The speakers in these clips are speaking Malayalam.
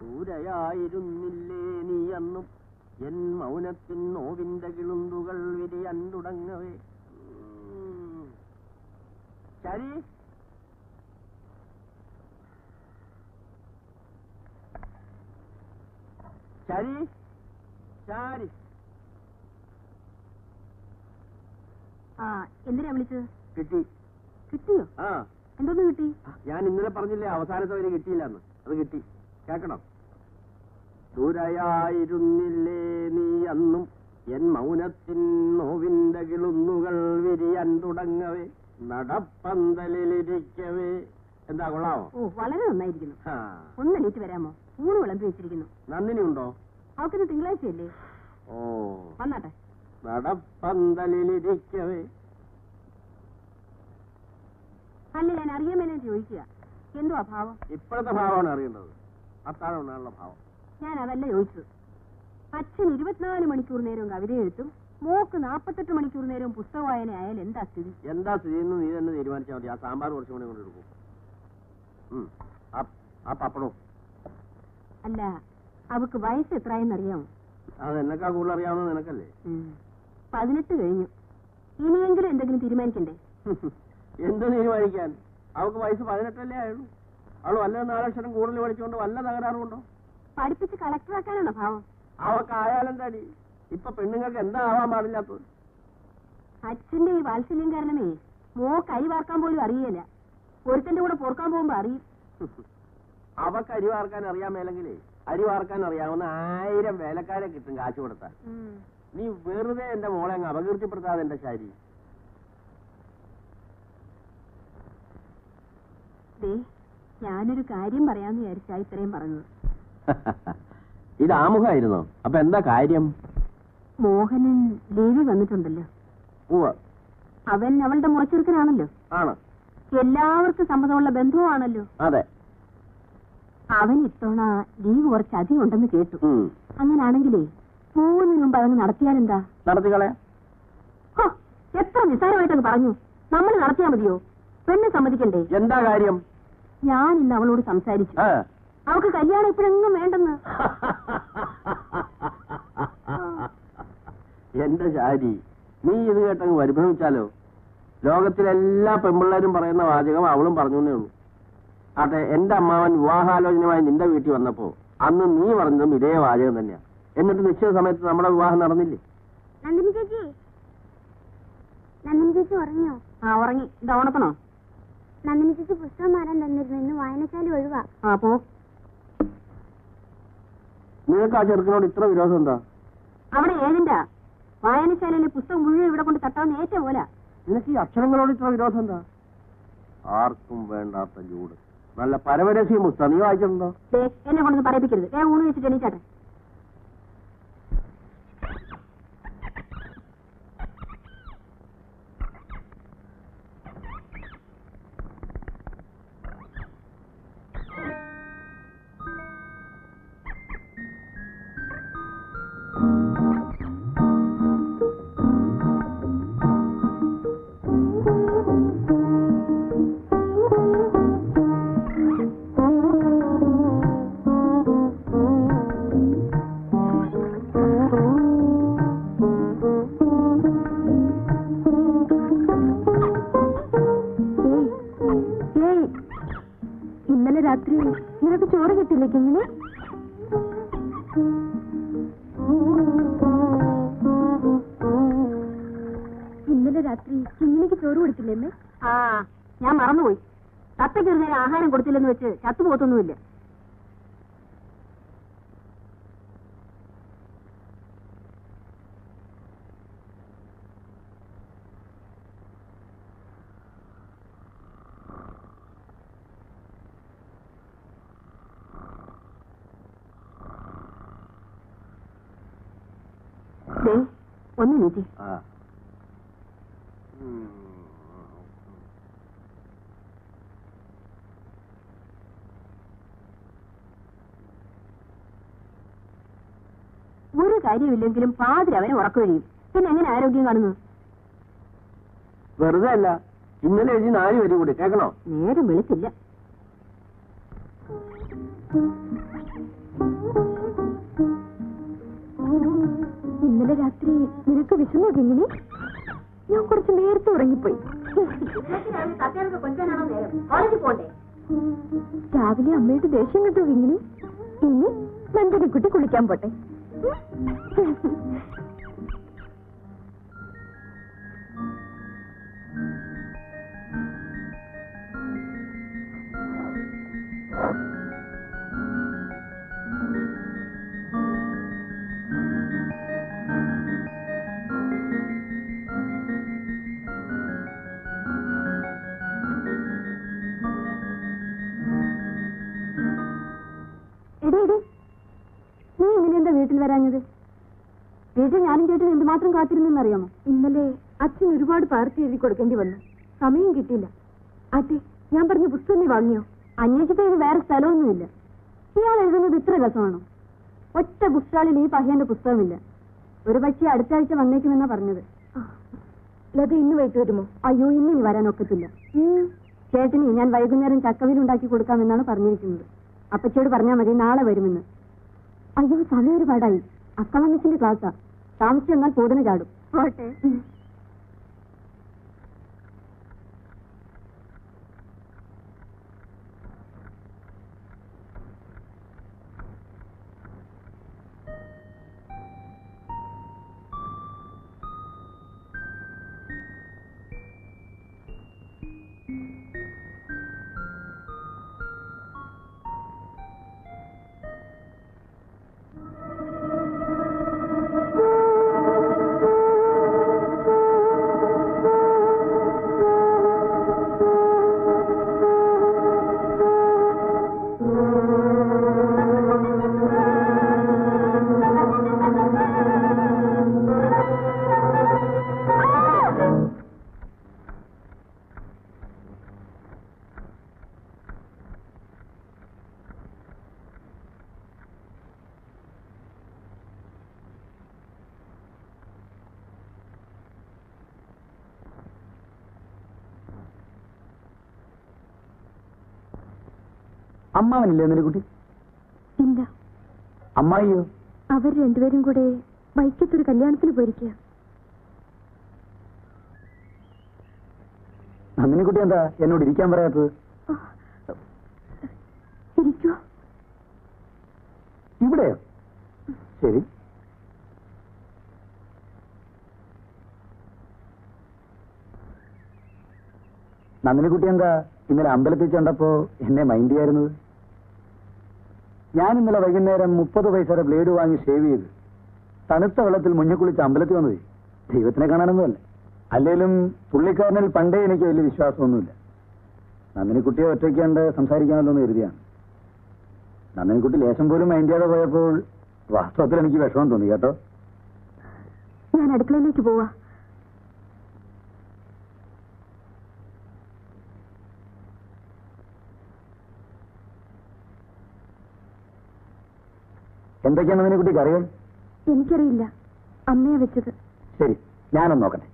ദൂരയായിരുന്നില്ലേ നീ അന്നും എൻ മൗനത്തിൻ നോവിന്റെ കിളുന്തുകൾ വിരിയാൻ തുടങ്ങവേ ഉം. ശരി ശരി ശരി ആ എന്തിനാ വിളിച്ചത് കിട്ടി കിട്ടിയോ ആ എന്തോന്ന് കിട്ടി ഞാൻ ഇന്നലെ പറഞ്ഞില്ലേ അവസാനത്തെ വരെ കിട്ടിയില്ലെന്ന് അത് കിട്ടി കേക്കണം ദൂരയായിരുന്നില്ലേ നീ അന്നും എൻ മൗനത്തിൻ നോവിന്റെ കിളുന്നുകൾ വിരിയാൻ തുടങ്ങവേ നടപ്പന്തലിലിരിക്കവേ എന്താ കൊള്ളാമോ ഓ വളരെ നന്നായിരിക്കുന്നു ആ, ഒന്ന് എണീറ്റ് വരാമോ ഊണ് വിളമ്പി വെച്ചിരിക്കുന്നു നന്ദിനി ഉണ്ടോ അവക്കിന്ന് തിങ്കളാഴ്ചയല്ലേ ഓ വന്നാട്ടെ നടപ്പന്തലിലിരിക്കവേ അല്ല ഞാൻ അറിയാൻ മേലെ ചോദിക്കുക എന്തോ അഭാവം ഇപ്പോഴത്തെ ഭാവമാണ് അറിയേണ്ടത് അത്താഴം ഉണ്ടാകുന്ന ഭാവം ഞാൻ അതല്ല ചോദിച്ചത് അച്ഛൻ ഇരുപത്തിനാല് മണിക്കൂർ നേരവും കവിത എഴുത്തും മോക്ക് നാൽപ്പത്തെട്ട് മണിക്കൂർ നേരവും പുസ്തക വായന ആയാൽ എന്താ സ്ഥിതി എന്താ സ്ഥിതി എന്ന് നീ തന്നെ തീരുമാനിച്ചാൽ മതി ആ സാമ്പാർ കുറച്ചും കൂടി കൊണ്ടെടുക്കും ഉം. ആ- ആ പപ്പടവും അല്ല അവക്ക് വയസ്സ് എത്രയെന്നറിയാമോ അത് എന്നെക്കാ കൂടുതൽ അറിയാവുന്നത് നിനക്കല്ലേ ഉം. പതിനെട്ട് കഴിഞ്ഞു ഇനിയെങ്കിലും എന്തെങ്കിലും തീരുമാനിക്കണ്ടേ എന്ത് തീരുമാനിക്കാൻ അവൾക്ക് വയസ്സ് പതിനെട്ടല്ലേ ആയുള്ളൂ അവൾ വല്ല നാലക്ഷരം കൂടുതൽ പഠിച്ചുകൊണ്ട് വല്ല തകരാറുണ്ടോ പഠിപ്പിച്ച് കളക്ടറാക്കാനാണോ ഭാവം അവൾക്ക് ആയാലെന്താടി ഇപ്പൊ പെണ്ണുങ്ങൾക്ക് എന്താ ആവാൻ പാടില്ലാത്തത് അച്ഛന്റെ ഈ വാത്സല്യം കാരണമേ മോ കൈ വാർക്കാൻ പോലും അറിയില്ല ഒരുത്തന്റെ കൂടെ പൊറുക്കാൻ പോകുമ്പോ അറിയും അവക്ക് അരി വാർക്കാൻ അറിയാൻ മേലെങ്കിലേ അരി വാർക്കാൻ അറിയാവുന്ന ആയിരം വേലക്കാരെ കിട്ടും കാശ് കൊടുത്താൽ നീ വെറുതെ എന്റെ മോളെ അങ്ങ് അപകീർത്തിപ്പെടുത്താതെ എന്റെ ശാരി ദേ ഞാനൊരു കാര്യം പറയാന്ന് വിചാരിച്ചാ ഇത്രയും പറഞ്ഞത് ഇത് ആമുഖമായിരുന്നോ അപ്പൊ എന്താ കാര്യം മോഹനൻ ദേവി വന്നിട്ടുണ്ടല്ലോ ഉവ്വ് അവൻ അവളുടെ മുറച്ചെറുക്കനാണല്ലോ ആണ് എല്ലാവർക്കും സമ്മതമുള്ള ബന്ധുവാണല്ലോ അതെ അവൻ ഇത്തവണ ലീവ് കുറച്ച് അധികം ഉണ്ടെന്ന് കേട്ടു ഉം. അങ്ങനാണെങ്കിലേ പോകുന്നതിന് മുമ്പ് അതങ്ങ് നടത്തിയാലെന്താ നടത്തിക്കളെ ഹോ, എത്ര നിസ്സാരമായിട്ടങ്ങ് പറഞ്ഞു നമ്മൾ നടത്തിയാ മതിയോ പെണ്ണ് സമ്മതിക്കണ്ടേ എന്താ കാര്യം ഞാൻ ഇന്ന് അവളോട് സംസാരിച്ചു ആ. അവൾക്ക് കല്യാണം ഇപ്പോഴെങ്ങും വേണ്ടെന്ന് എന്റെ ശാരി നീ ഇത് കേട്ടങ്ങ് പരിഭ്രമിച്ചാലോ ലോകത്തിലെല്ലാ പെമ്പിള്ളേരും പറയുന്ന വാചകം അവളും പറഞ്ഞു എന്നേ ഉള്ളൂ അതെ എന്റെ അമ്മാവൻ വിവാഹാലോചനയുമായി നിന്റെ വീട്ടിൽ വന്നപ്പോ അന്ന് നീ പറഞ്ഞതും ഇതേ വാചകം തന്നെയാ എന്നിട്ട് നിശ്ചിത സമയത്ത് നമ്മുടെ വിവാഹം നടന്നില്ലേ നന്ദിനി ചേച്ചി നന്ദിനി ചേച്ചി ഉറങ്ങിയോ ആ ഉറങ്ങി ഇതാ ഉണക്കണോ നന്ദിനി ചേച്ചി പുസ്തകം മാറാൻ തന്നിരുന്നു ഇന്ന് വായനശാല ഒഴിവാ ആ പോ നിനക്ക് ആ ചെറുക്കനോട് ഇത്ര വിരോധം എന്താ അവിടെ ഏതിന്റെ വായനശാലയിലെ പുസ്തകം മുഴുവൻ ഇവിടെ കൊണ്ട് തട്ടാവുന്ന ഏറ്റ പോലെ നിനക്ക് ഈ അക്ഷരങ്ങളോട് ഇത്ര വിരോധം എന്താ ആർക്കും വേണ്ടാത്ത ചൂട് നല്ല പരമരസ്യം പുസ്തകം നീ വായിച്ചിട്ടുണ്ടോ ദേ, എന്നെ കൊണ്ടൊന്ന് പറയിപ്പിക്കരുത് ഞാൻ ഊണ് വെച്ചിട്ട് എണീച്ചാട്ടെ ഏയ് ഇന്നലെ രാത്രി നിനക്ക് ചോറ് കിട്ടില്ലേ കിങ്ങിണി ഇന്നലെ രാത്രി കിങ്ങിണിക്ക് ചോറ് കൊടുത്തില്ലേ അമ്മേ ആ ഞാൻ മറന്നുപോയി തത്തയ്ക്ക് ഒരു നേരം ആഹാരം കൊടുത്തില്ലെന്ന് വെച്ച് ചത്തുപോത്തൊന്നുമില്ല ദേ, ഒന്ന് നീട്ടി ആ ഉം. ഒരു കാര്യമില്ലെങ്കിലും പാതിരി അവനെ ഉറക്കുകയും പിന്നെ എങ്ങനെ ആരോഗ്യം കാണുന്നു വെറുതെ അല്ല ഇന്നലെ എഴുതി നാല് വരി കൂടി കേൾക്കണോ നേരം വെളുത്തില്ല ഇന്നലെ രാത്രി നിനക്ക് വിശന്നു കിങ്ങിണി ഞാൻ കുറച്ച് നേരത്തെ ഉറങ്ങിപ്പോയി രാവിലെ അമ്മയുടെ ദേഷ്യം കിട്ടു കിങ്ങിണി ഇനി നന്ദനിക്കുട്ടി കുളിക്കാൻ പോട്ടെ എടി എടി നീ ഇങ്ങനെ എന്താ വീട്ടിൽ വരാഞ്ഞത് വീട്ടിൽ ഞാനും ചേട്ടൻ എന്തുമാത്രം കാത്തിരുന്നെന്നറിയാമോ ഇന്നലെ അച്ഛൻ ഒരുപാട് പാർട്ടി എഴുതി കൊടുക്കേണ്ടി വന്നു സമയം കിട്ടിയില്ല അതെ ഞാൻ പറഞ്ഞ പുസ്തകം നീ വാങ്ങിയോ അന്വേഷിച്ചിട്ട് ഇത് വേറെ സ്ഥലമൊന്നുമില്ല ഇയാൾ എഴുതുന്നത് ഇത്ര രസമാണോ ഒറ്റ ബുക്സ്റ്റാളിൽ ഈ പഹ്യന്റെ പുസ്തകമില്ല ഒരു പക്ഷേ അടുത്ത ആഴ്ച വന്നേക്കുമെന്നാ പറഞ്ഞത് ലത ഇന്ന് വൈകിട്ട് വരുമോ അയ്യോ ഇന്ന് ഇനി വരാൻ ഒക്കത്തില്ല ചേട്ടനി ഞാൻ വൈകുന്നേരം ചക്കവിൽ ഉണ്ടാക്കി കൊടുക്കാമെന്നാണ് പറഞ്ഞിരിക്കുന്നത് അപ്പച്ചയോട് പറഞ്ഞാൽ മതി നാളെ വരുമെന്ന് അയ്യോ സമയം ഒരുപാടായി അക്കമമിസിന്റെ ക്ലാസ്സാ താമസിച്ചെന്നാൽ പൂതന ചാടും പോട്ടെ അമ്മാവനില്ലേ എന്നൊരു കുട്ടി ഇല്ല അമ്മായിയോ അവർ രണ്ടുപേരും കൂടെ വൈക്കത്തൊരു കല്യാണത്തിന് പോയിരിക്കുക നന്ദിനി കുട്ടി എന്താ എന്നോട് ഇരിക്കാൻ പറയാത്തത് ഇരിക്കോ ഇവിടെയോ ശരി നന്ദിനി കുട്ടി എന്താ ഇന്നലെ അമ്പലത്തിൽ ചെണ്ടപ്പോ എന്നെ മൈൻഡ് ചെയ്യായിരുന്നത് ഞാൻ ഇന്നലെ വൈകുന്നേരം മുപ്പത് പൈസയുടെ ബ്ലേഡ് വാങ്ങി ഷേവ് ചെയ്ത് തണുത്ത വെള്ളത്തിൽ മുങ്ങിക്കുളിച്ച് അമ്പലത്തിൽ വന്നത് ദൈവത്തിനെ കാണാനൊന്നുമല്ല അല്ലേലും പുള്ളിക്കാരനിൽ പണ്ടേ എനിക്ക് വലിയ വിശ്വാസമൊന്നുമില്ല നന്ദിനിക്കുട്ടിയെ ഒറ്റയ്ക്കാണ്ട് സംസാരിക്കാമല്ലോ എന്ന് കരുതിയാണ് നന്ദിനിക്കുട്ടി ലേശം പോലും മൈൻഡ് ചെയ്യാതെ പോയപ്പോൾ വാസ്തവത്തിൽ എനിക്ക് വിഷമം തോന്നി കേട്ടോ ഞാൻ അടുക്കളയിലേക്ക് പോവാ എന്തൊക്കെയാണ് നന്ദിനിക്കുട്ടിക്ക് അറിയാം എനിക്കറിയില്ല അമ്മയെ വെച്ചത് ശരി ഞാനൊന്ന് നോക്കട്ടെ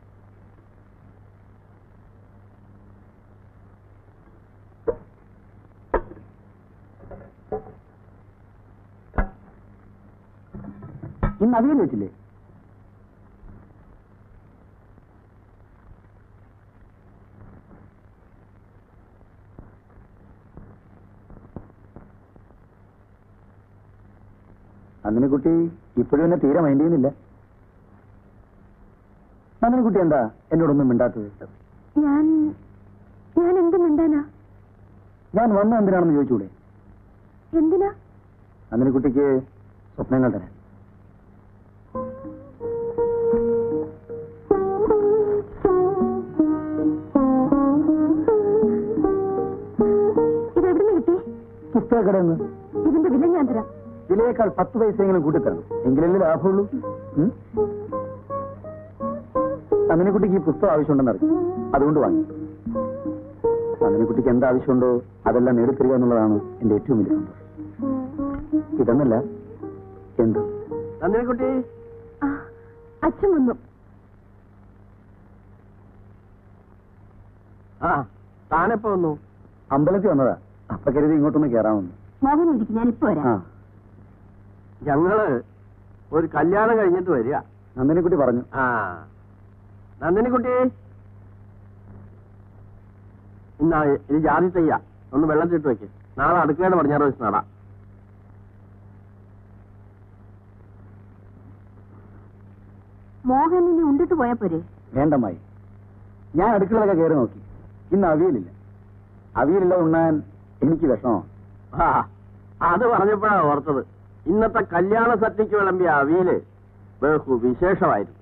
ഇന്ന് അവിയൽ വെച്ചില്ലേ നന്ദിനി കുട്ടി ഇപ്പോഴും എന്നെ തീരെ മൈൻഡ് ചെയ്യുന്നില്ല നന്ദിനി കുട്ടി എന്താ എന്നോടൊന്നും മിണ്ടാത്തത് ഞാൻ ഞാൻ എന്ത് മിണ്ടാനാ ഞാൻ വന്ന എന്തിനാണെന്ന് ചോദിച്ചൂടെ എന്തിനാ നന്ദിനി കുട്ടിക്ക് സ്വപ്നങ്ങൾ തരാൻ ഇത് എവിടുന്ന് കിട്ടി പുസ്തകക്കടയിൽ നിന്ന് ഇതിന്റെ വില ഞാൻ തരാം വിലയേക്കാൾ പത്ത് പൈസയെങ്കിലും കൂട്ടിത്തരണം എങ്കിലല്ലേ ലാഭമുള്ളൂ ഉം? നന്ദിനിക്കുട്ടിക്ക് ഈ പുസ്തകം ആവശ്യമുണ്ടെന്ന് അറിയാം അതുകൊണ്ട് വാങ്ങി നന്ദിനിക്കുട്ടിക്ക് എന്ത് ആവശ്യമുണ്ടോ അതെല്ലാം നേടിത്തരിക എന്നുള്ളതാണ് എന്റെ ഏറ്റവും വലിയ സന്തോഷം ഇതെന്നല്ല എന്ത് നന്ദിനിക്കുട്ടി ആ, അച്ഛൻ വന്നു ആ താനെപ്പോ വന്നു അമ്പലത്തിൽ വന്നതാ അപ്പൊ കരുതി ഇങ്ങോട്ടൊന്ന് കയറാമെന്ന് മോഹൻ ഇരിക്കും ഞാൻ ഇപ്പൊ ആ വരാം ഞങ്ങള് ഒരു കല്യാണം കഴിഞ്ഞിട്ട് വരിക നന്ദിനിക്കുട്ടി പറഞ്ഞു ആ നന്ദിനിക്കുട്ടി ഇന്നാ ഇത് ജാതി തയ്യ ഒന്ന് വെള്ളത്തിട്ട് വെക്ക് നാളെ അടുക്കളയുടെ പടിഞ്ഞാറ് വെച്ച് നടാം മോഹൻ ഇനി ഉണ്ടിട്ട് പോയാ പോരെ വേണ്ടമ്മായി ഞാൻ അടുക്കളയൊക്കെ കയറി നോക്കി ഇന്ന് അവിയലില്ല അവിയലില്ല ഉണ്ണാൻ എനിക്ക് വിഷമമാണ് ആ അത് പറഞ്ഞപ്പോഴാ ഓർത്തത് ഇന്നത്തെ കല്യാണ സദ്യക്ക് വിളമ്പിയ അവിയല് ബഹു വിശേഷമായിരുന്നു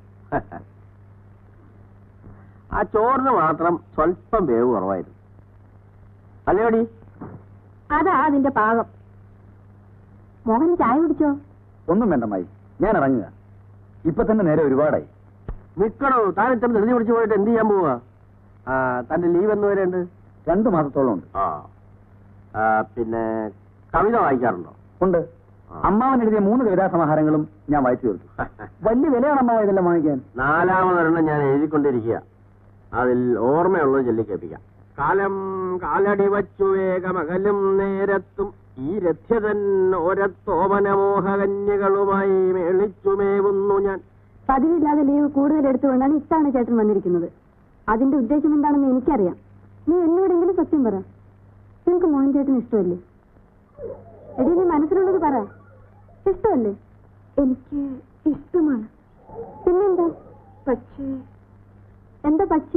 ആ ചോറിന് മാത്രം സ്വല്പം വേവ് കുറവായിരുന്നു അല്ലേടി അതാ അതിന്റെ പാകം മോഹൻ ചായ കുടിച്ചോ ഒന്നും വേണ്ടമ്മായി ഞാൻ ഇറങ്ങുക ഇപ്പൊ തന്നെ നേരെ ഒരുപാടായി നിക്കണോ താൻ ഇത്ര ധൃതി പിടിച്ചു പോയിട്ട് എന്ത് ചെയ്യാൻ പോവാ ആ തന്റെ ലീവ് എന്ന് വരെയുണ്ട് രണ്ടു മാസത്തോളം ഉണ്ട് ആ ആ, പിന്നെ കവിത വായിക്കാറുണ്ടോ ഉണ്ട് ആ. അമ്മാവൻ എഴുതിയ മൂന്ന് കവിതാ സമാഹാരങ്ങളും ഞാൻ വായിച്ചു തീർത്തു വലിയ വിലയാണ് അമ്മാവ ഇതെല്ലാം വാങ്ങിക്കാൻ നാലാമതൊരെണ്ണം ഞാൻ എഴുതിക്കൊണ്ടിരിക്കുക അതിൽ ഓർമ്മയുള്ളത് ചൊല്ലിക്കേൾപ്പിക്കാം കാലം കാലടി വച്ചു വേഗമകലും നേരത്തും ഈ രഥ്യതൻ ഒരത്തോമനമോഹകന്യകളുമായി മേളിച്ചുമേവുന്നു ഞാൻ പതിവില്ലാതെ ലീവ് കൂടുതൽ എടുത്തുകൊണ്ടാണ് ഇത്താണ് ചേട്ടൻ വന്നിരിക്കുന്നത് അതിന്റെ ഉദ്ദേശം എന്താണെന്ന് എനിക്കറിയാം നീ എന്നോടെങ്കിലും സത്യം പറ നിനക്ക് മോഹൻ ചേട്ടൻ ഇഷ്ടമല്ലേ എടി നീ മനസ്സിലുള്ളത് പറ ഇഷ്ടമല്ലേ എനിക്ക് ഇഷ്ടമാണ് പിന്നെന്താ പക്ഷേ എന്താ പക്ഷേ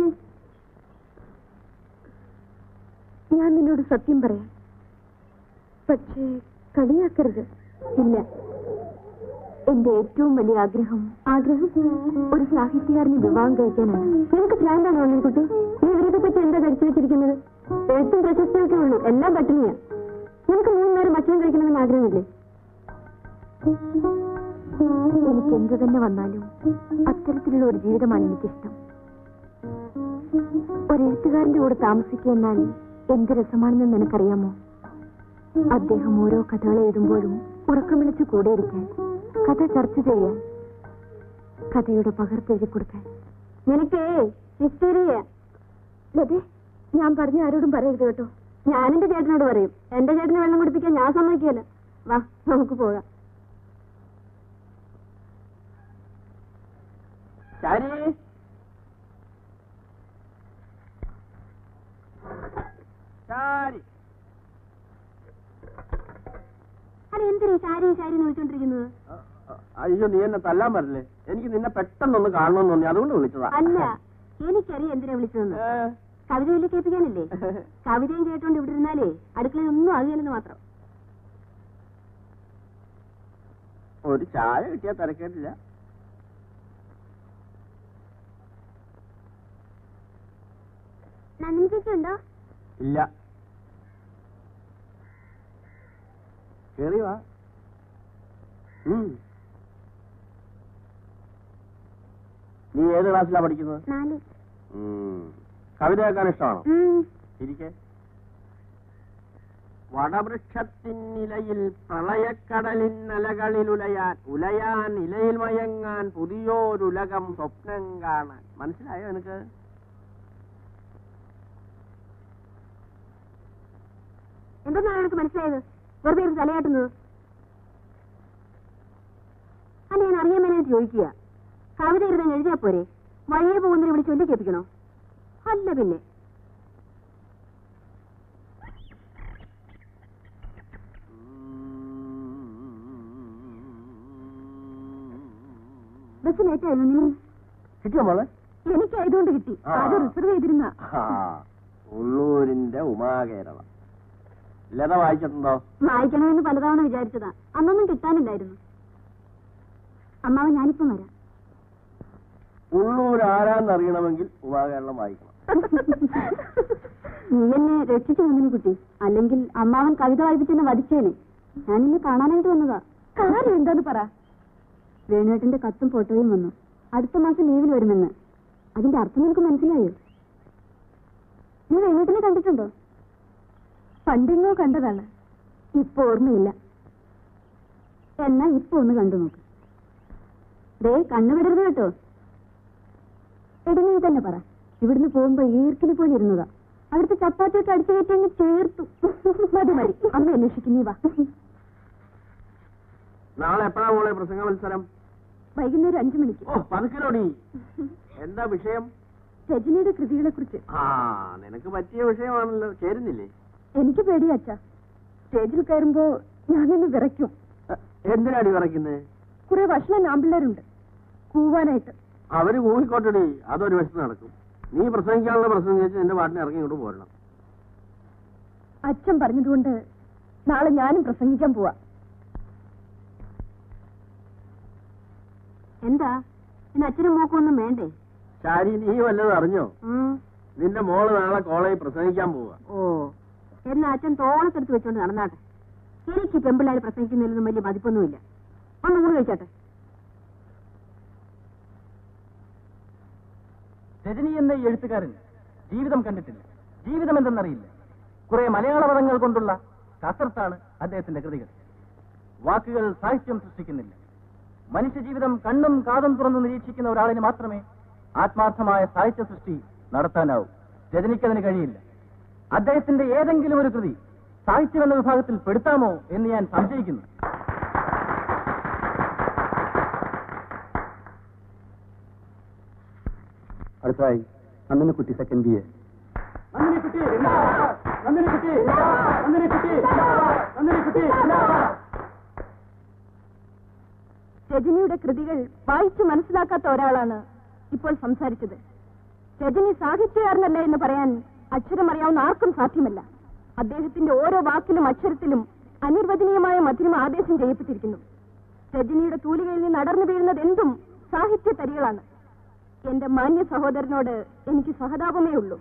ഞാൻ നിന്നോട് സത്യം പറയാം പക്ഷേ കളിയാക്കരുത് ഇല്ല എന്റെ ഏറ്റവും വലിയ ആഗ്രഹം ആഗ്രഹം ഒരു സാഹിത്യകാരനെ വിവാഹം കഴിക്കാനാണ് നിനക്ക് ഭ്രാന്താണോ കുട്ടി നീ ഇവരൊക്കെ പറ്റി എന്താ ധരിച്ചു വെച്ചിരിക്കുന്നത് എഴുത്തും പ്രശസ്തിയൊക്കെ ഉള്ളൂ എല്ലാം പട്ടിണിയാ നിനക്ക് മൂന്ന് നേരം ഭക്ഷണം കഴിക്കണമെന്ന് ആഗ്രഹമില്ലേ എനിക്ക് എന്ത് തന്നെ വന്നാലും അത്തരത്തിലുള്ള ഒരു ജീവിതമാണ് എനിക്കിഷ്ടം ഒരു എഴുത്തുകാരന്റെ കൂടെ താമസിക്കുക എന്നാൽ എന്ത് രസമാണെന്ന് നിനക്കറിയാമോ അദ്ദേഹം ഓരോ കഥകൾ എഴുതുമ്പോഴും ഉറക്കം വിളിച്ച് കൂടെയിരിക്കാൻ കഥ ചർച്ച ചെയ്യാൻ കഥയുടെ പകർപ്പ് എഴുതി കൊടുക്കാൻ നിനക്കേ ഹിസ്റ്ററിയ ഞാൻ പറഞ്ഞ ആരോടും പറയരുത് കേട്ടോ ഞാൻ എന്റെ ചേട്ടനോട് പറയും എന്റെ ചേട്ടന് വെള്ളം കുടിപ്പിക്കാൻ ഞാൻ സമ്മതിക്കുകയല്ല വാ നമുക്ക് പോകാം ശാരി ശാരി അത് എന്തിനാ സാരി സാരി എന്ന് വിളിച്ചോണ്ടിരിക്കുന്നത് അ- അ- അയ്യോ നീ എന്നെ തല്ലാൻ പറ്റില്ലേ എനിക്ക് നിന്നെ പെട്ടെന്നൊന്ന് കാണണമെന്ന് തോന്നി അതുകൊണ്ട് വിളിച്ചതാ അല്ല എനിക്കറിയാം എന്തിനാ വിളിച്ചതെന്ന് ഏ. കവിത ചൊല്ലി കേൾപ്പിക്കാനല്ലേ കവിതയും കേട്ടോണ്ട് ഇവിടെ ഇരുന്നാലേ അടുക്കളയിൽ ഒന്നും ആകില്ലെന്ന് മാത്രം ഒരു ചായ കിട്ടിയാ തിരക്കേട്ടില്ല നന്ദിനി ചേച്ചി ഉണ്ടോ ഇല്ല കേറി വാ ഉം. നീ ഏത് ക്ലാസ്സിലാ പഠിക്കുന്നത് നാല് ഉം. കവിത കേൾക്കാൻ ഇഷ്ടമാണോ ഉം. ഇരിക്കെ വടവൃക്ഷത്തിനിലയിൽ പ്രളയക്കടലിന്നലകളിൽ ഉലയാൻ ഉലയാൻ ഇലയിൽ മയങ്ങാൻ പുതിയോരുലകം സ്വപ്നം കാണാൻ മനസ്സിലായോ എനിക്ക് എന്തെന്നാണ് എനിക്ക് മനസ്സിലായത് വെറുതെ ഇരുന്ന് തലയാട്ടുന്നത് അല്ല ഞാൻ അറിയാൻ മേലായിട്ട് ചോദിക്കുക കവിത എഴുതാൻ എഴുതിയാ പോരെ വഴിയെ പോകുന്നതിനെ വിളിച്ച് ചൊല്ലി കേൾപ്പിക്കണോ അല്ല പിന്നെ ബസ് ലേറ്റ് ആയിരുന്നു നീ കിട്ടിയോ മോളെ എനിക്കായതുകൊണ്ട് കിട്ടി ആ. അത് റിസർവ് ചെയ്തിരുന്ന ആ, ഉള്ളൂരിന്റെ ഉമാകേരളം ലത വായിച്ചിട്ടുണ്ടോ വായിക്കണമെന്ന് പലതവണ വിചാരിച്ചതാ അന്നൊന്നും കിട്ടാനില്ലായിരുന്നു അമ്മാവൻ ഞാനിപ്പം വരാം ഉള്ളൂർ ആരാന്നറിയണമെങ്കിൽ ഉമാകേരളം വായിക്കണം നീ എന്നെ രക്ഷിച്ചു വന്നിന് കുട്ടി അല്ലെങ്കിൽ അമ്മാവൻ കവിത വായിപ്പിച്ചെന്നെ വധിച്ചേനെ ഞാൻ ഇന്ന് കാണാനായിട്ട് വന്നതാ കാര്യം എന്താന്ന് പറ വേണുവേട്ടന്റെ കത്തും ഫോട്ടോയും വന്നു അടുത്ത മാസം ലീവിൽ വരുമെന്ന് അതിന്റെ അർത്ഥം നിനക്ക് മനസ്സിലായോ നീ വേണുവേട്ടനെ കണ്ടിട്ടുണ്ടോ പണ്ടെങ്ങോ കണ്ടതാണ് ഇപ്പൊ ഓർമ്മയില്ല എന്നാ ഇപ്പൊ ഒന്ന് കണ്ടു നോക്ക് ദേ കണ്ണു വിടരുത് കേട്ടോ എടി നീ തന്നെ പറ ഇവിടുന്ന് പോകുമ്പോ ഈർക്കിന് പോലെ ഇരുന്നതാ അവിടുത്തെ ചപ്പാത്തിയൊക്കെ അടിച്ചു കയറ്റി അങ്ങ് ചേർത്തു മതി മതി അമ്മ അന്വേഷിക്കും നീ വാ നാളെ എപ്പോഴാ മോളെ പ്രസംഗ മത്സരം വൈകുന്നേരം അഞ്ചു മണിക്ക് ഓ പതുക്കലോടി എന്താ വിഷയം രജനിയുടെ കൃതികളെ കുറിച്ച് ആ നിനക്ക് പറ്റിയ വിഷയമാണല്ലോ ചേരുന്നില്ലേ എനിക്ക് പേടിയാ അച്ഛാ സ്റ്റേജിൽ കയറുമ്പോ ഞാനിന്ന് വിറയ്ക്കും എ, എന്തിനാടി വിറയ്ക്കുന്നത് കുറെ ഭക്ഷണം നാമ്പിള്ളേരുണ്ട് കൂവാനായിട്ട് അവര് കൂവിക്കോട്ടടി അതൊരു വശത്ത് നടക്കും നീ പ്രസംഗിക്കാനുള്ള പ്രസംഗം വെച്ച് നിന്റെ പാട്ടിന് ഇറങ്ങി ഇങ്ങോട്ട് പോരണം അച്ഛൻ പറഞ്ഞതുകൊണ്ട് നാളെ ഞാനും പ്രസംഗിക്കാൻ പോവാ എന്താ ഇന്ന് അച്ഛനും മോക്കൊന്നും വേണ്ടേ ശാരി നീ വല്ലതും അറിഞ്ഞോ നിന്റെ മോള് നാളെ കോളേജിൽ പ്രസംഗിക്കാൻ പോവാ ഓ എന്നാ അച്ഛൻ തോളത്തെടുത്ത് വെച്ചോണ്ട് നടന്നാട്ടെ എനിക്ക് പെമ്പിള്ളാര് പ്രസംഗിക്കുന്നതിലൊന്നും വലിയ മതിപ്പൊന്നുമില്ല ഒന്ന് ഊണ് കഴിച്ചാട്ടെ രജനി എന്ന ഈ എഴുത്തുകാരൻ ജീവിതം കണ്ടിട്ടില്ല ജീവിതം എന്തെന്നറിയില്ല കുറെ മലയാള പദങ്ങൾ കൊണ്ടുള്ള കസർത്താണ് അദ്ദേഹത്തിന്റെ കൃതികൾ വാക്കുകൾ സാഹിത്യം സൃഷ്ടിക്കുന്നില്ല മനുഷ്യജീവിതം കണ്ണും കാതും തുറന്ന് നിരീക്ഷിക്കുന്ന ഒരാളിന് മാത്രമേ ആത്മാർത്ഥമായ സാഹിത്യ സൃഷ്ടി നടത്താനാവൂ രജനിക്കതിന് കഴിയില്ല അദ്ദേഹത്തിന്റെ ഏതെങ്കിലും ഒരു കൃതി സാഹിത്യം എന്ന വിഭാഗത്തിൽ പെടുത്താമോ എന്ന് ഞാൻ സംശയിക്കുന്നു അടുത്തായി നന്ദിനി കുട്ടി സെക്കൻഡ് ബി എ രജനിയുടെ കൃതികൾ വായിച്ചു മനസ്സിലാക്കാത്ത ഒരാളാണ് ഇപ്പോൾ സംസാരിച്ചത് രജനി സാഹിത്യകാരനല്ല എന്ന് പറയാൻ അക്ഷരമറിയാവുന്ന ആർക്കും സാധ്യമല്ല അദ്ദേഹത്തിന്റെ ഓരോ വാക്കിലും അക്ഷരത്തിലും അനിർവചനീയമായ മധുരം ആദേശം ചെയ്യപ്പെട്ടിരിക്കുന്നു രജനിയുടെ തൂലികയിൽ നിന്ന് അടർന്നു വീഴുന്നത് എന്തും സാഹിത്യ തരികളാണ് എന്റെ മാന്യ സഹോദരനോട് എനിക്ക് സഹതാപമേ ഉള്ളൂ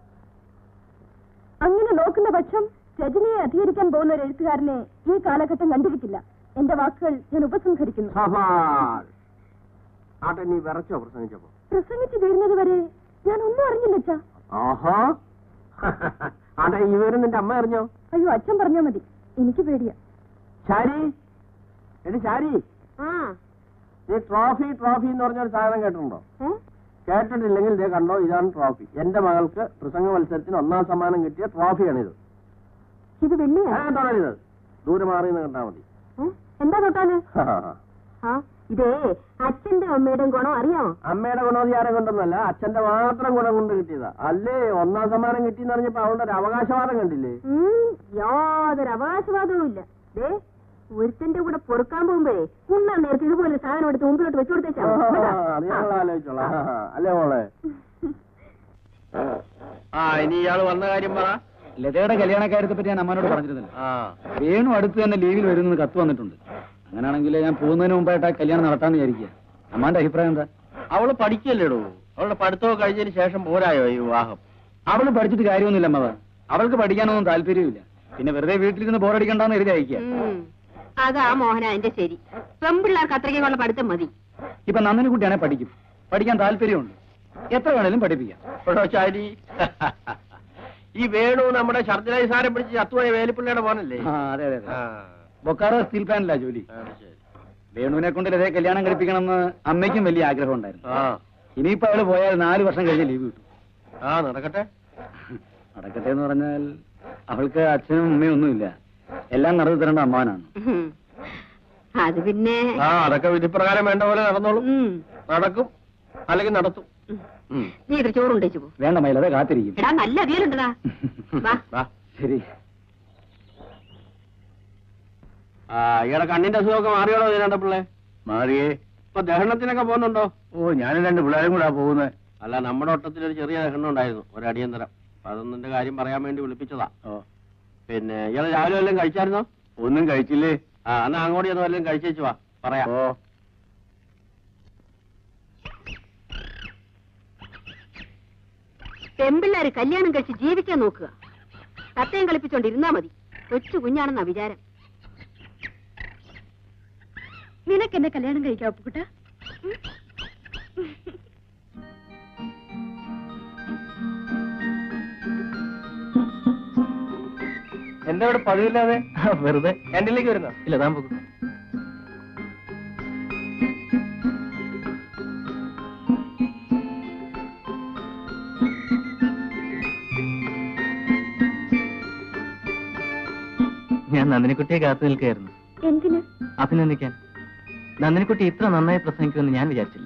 അങ്ങനെ നോക്കുന്ന പക്ഷം രജനിയെ അധികരിക്കാൻ പോകുന്ന ഒരു എഴുത്തുകാരനെ ഈ കാലഘട്ടം കണ്ടിരിക്കില്ല എന്റെ വാക്കുകൾ ഞാൻ ഉപസംഹരിക്കുന്നു സഫാൾ ആട്ടെ നീ വിറച്ചോ പ്രസംഗിച്ചപ്പോ പ്രസംഗിച്ചു തീരുന്നത് വരെ ഞാൻ ഒന്നും അറിഞ്ഞില്ല അച്ഛാ ആഹാ ആട്ടെ ഈ വിവരം നിന്റെ അമ്മ അറിഞ്ഞോ അയ്യോ അച്ഛൻ പറഞ്ഞാ മതി എനിക്ക് പേടിയാ ശാരി എടി ശാരി നീ ട്രോഫി ട്രോഫി എന്ന് പറഞ്ഞൊരു സാധനം കേട്ടിട്ടുണ്ടോ ഏ? കേട്ടിട്ടില്ലെങ്കിൽ ഇതേ കണ്ടോ ഇതാണ് ട്രോഫി എന്റെ മകൾക്ക് പ്രസംഗ മത്സരത്തിന് ഒന്നാം സമ്മാനം കിട്ടിയ ട്രോഫിയാണിത് ഇത് വെള്ളിയാ ആ, തൊടരുത് ദൂരെ മാറി നിന്ന് കണ്ടാ മതി ഏ? എന്താ തൊട്ടാല് ആ ഇതേ അച്ഛന്റെ അമ്മയുടെയും ഗുണം അറിയാമോ അമ്മയുടെ ഗുണോധികാരം കൊണ്ടൊന്നല്ല അച്ഛന്റെ മാത്രം ഗുണം കൊണ്ട് കിട്ടിയതാ അല്ലേ ഒന്നാം സമ്മാനം കിട്ടിയെന്ന് പറഞ്ഞപ്പോ അവളുടെ ഒരു അവകാശവാദം കണ്ടില്ലേ ഉം, യാതൊരു അവകാശവാദവും ഇല്ല ദേ ഒരുത്തന്റെ കൂടെ പൊറുക്കാൻ പോകുമ്പോഴേ ഉണ്ണാൻ നേരത്തെ ഇതുപോലെ സാധനം എടുത്ത് മുമ്പിലോട്ട് വെച്ചു കൊടുത്തേച്ചാ മതി. അത് ഞങ്ങൾ ആലോചിച്ചോളാം അല്ലേ മോളെ ആ ഇനി ഇയാള് വന്ന കാര്യം പറ ലതയുടെ കല്യാണക്കാര്യത്തെ പറ്റി ഞാൻ അമ്മനോട് പറഞ്ഞിരുന്നില്ല ആ വേണു അടുത്ത് തന്നെ ലീവിൽ വരുന്നത് കത്ത് വന്നിട്ടുണ്ട് അങ്ങനെയാണെങ്കിൽ ഞാൻ പോകുന്നതിന് മുമ്പായിട്ട് ആ കല്യാണം നടത്താന്ന് വിചാരിക്കുക അമ്മാന്റെ അഭിപ്രായം എന്താ അവള് പഠിക്കല്ലേടോ അവളുടെ പഠിത്തമൊക്കെ കഴിഞ്ഞതിന് ശേഷം പോരായോ ഈ വിവാഹം അവള് പഠിച്ചിട്ട് കാര്യമൊന്നുമില്ല അമ്മവ അവൾക്ക് പഠിക്കാനൊന്നും താല്പര്യമില്ല പിന്നെ വെറുതെ വീട്ടിലിരുന്ന് ബോറടിക്കണ്ടെന്ന് എഴുതി അയക്കുക ഉം. അതാ മോഹന എന്റെ ശരി പെമ്പിള്ളേർക്ക് അത്രയ്ക്കുള്ള പഠിത്തം മതി ഇപ്പൊ നന്ദിനി കുട്ടിയാണെ പഠിക്കും പഠിക്കാൻ താല്പര്യമുണ്ട് എത്ര വേണേലും പഠിപ്പിക്കാം എടോ ചാരി ഈ വേണു നമ്മുടെ ഷർദിലായി സാരം പിടിച്ച് ചത്തുപോയ വേലിപ്പിള്ളയുടെ മോനല്ലേ ആ, അതെ അതെ ആ, അതെ ബൊക്കാറോ സ്റ്റീൽ പ്ലാന്റിലാ ജോലി അത് ശരി. വേണുവിനെ കൊണ്ട് ലതയെ കല്യാണം കഴിപ്പിക്കണമെന്ന് അമ്മയ്ക്കും വലിയ ആഗ്രഹം ഉണ്ടായിരുന്നു ആ ഇനിയിപ്പോ അവള് പോയാൽ നാല് വർഷം കഴിഞ്ഞ് ലീവ് കിട്ടും ആ നടക്കട്ടെ നടക്കട്ടെ എന്ന് പറഞ്ഞാൽ അവൾക്ക് അച്ഛനും അമ്മയും ഒന്നുമില്ല എല്ലാം നടത്തി തരേണ്ട അമ്മാനാണ് ഉം. അത് പിന്നെ ആ അതൊക്കെ വിധിപ്രകാരം വേണ്ട പോലെ നടന്നോളും ഉം. നടക്കും അല്ലെങ്കിൽ നടത്തും ഉം. നീ ഇത്ര ചോറുണ്ടേച്ചു പോ വേണ്ട മയിലതെ കാത്തിരിക്കും എടാ നല്ല അവിയലുണ്ടടാ വാ വാ. ശരി ആ ഇയാളെ കണ്ണിന്റെ അസുഖമൊക്കെ മാറിയോളോ ഇതിനാണ്ട പിള്ളേ മാറിയേ ഇപ്പൊ ദഹനത്തിനൊക്കെ പോകുന്നുണ്ടോ ഓ ഞാനും രണ്ട് പിള്ളേരും കൂടാ പോകുന്നത് അല്ല നമ്മുടെ ഒട്ടത്തിൽ ഒരു ചെറിയ ദഹനം ഉണ്ടായിരുന്നു ഒരു അടിയന്തരം അപ്പൊ അതൊന്നിന്റെ കാര്യം പറയാൻ വേണ്ടി വിളിപ്പിച്ചതാ ഓ പിന്നെ ഇയാള് രാവിലെ വല്ലതും കഴിച്ചായിരുന്നോ ഒന്നും കഴിച്ചില്ലേ ആ എന്നാ അങ്ങോട്ട് ചെന്ന് വല്ലതും കഴിച്ചേച്ചു വാ പറയാം ഓ പെമ്പിള്ളേര് കല്യാണം കഴിച്ച് ജീവിക്കാൻ നോക്കുക തത്തയും കളിപ്പിച്ചോണ്ടിരുന്നാ മതി കൊച്ചു കുഞ്ഞാണെന്നാ വിചാരം നിനക്ക് എന്നെ കല്യാണം കഴിക്കാം ഒപ്പുകുട്ട എന്താ ഇവിടെ പതിവില്ലാതെ വെറുതെ ക്യാൻറ്റീനിലേക്ക് വരുന്നോ ഇല്ല താൻ പോകും ഞാൻ നന്ദിനിക്കുട്ടിയെ കാത്തു നിൽക്കുകയായിരുന്നു എന്തിന് അഭിനന്ദിക്കാൻ നന്ദിനിക്കുട്ടി ഇത്ര നന്നായി പ്രസംഗിക്കുമെന്ന് ഞാൻ വിചാരിച്ചില്ല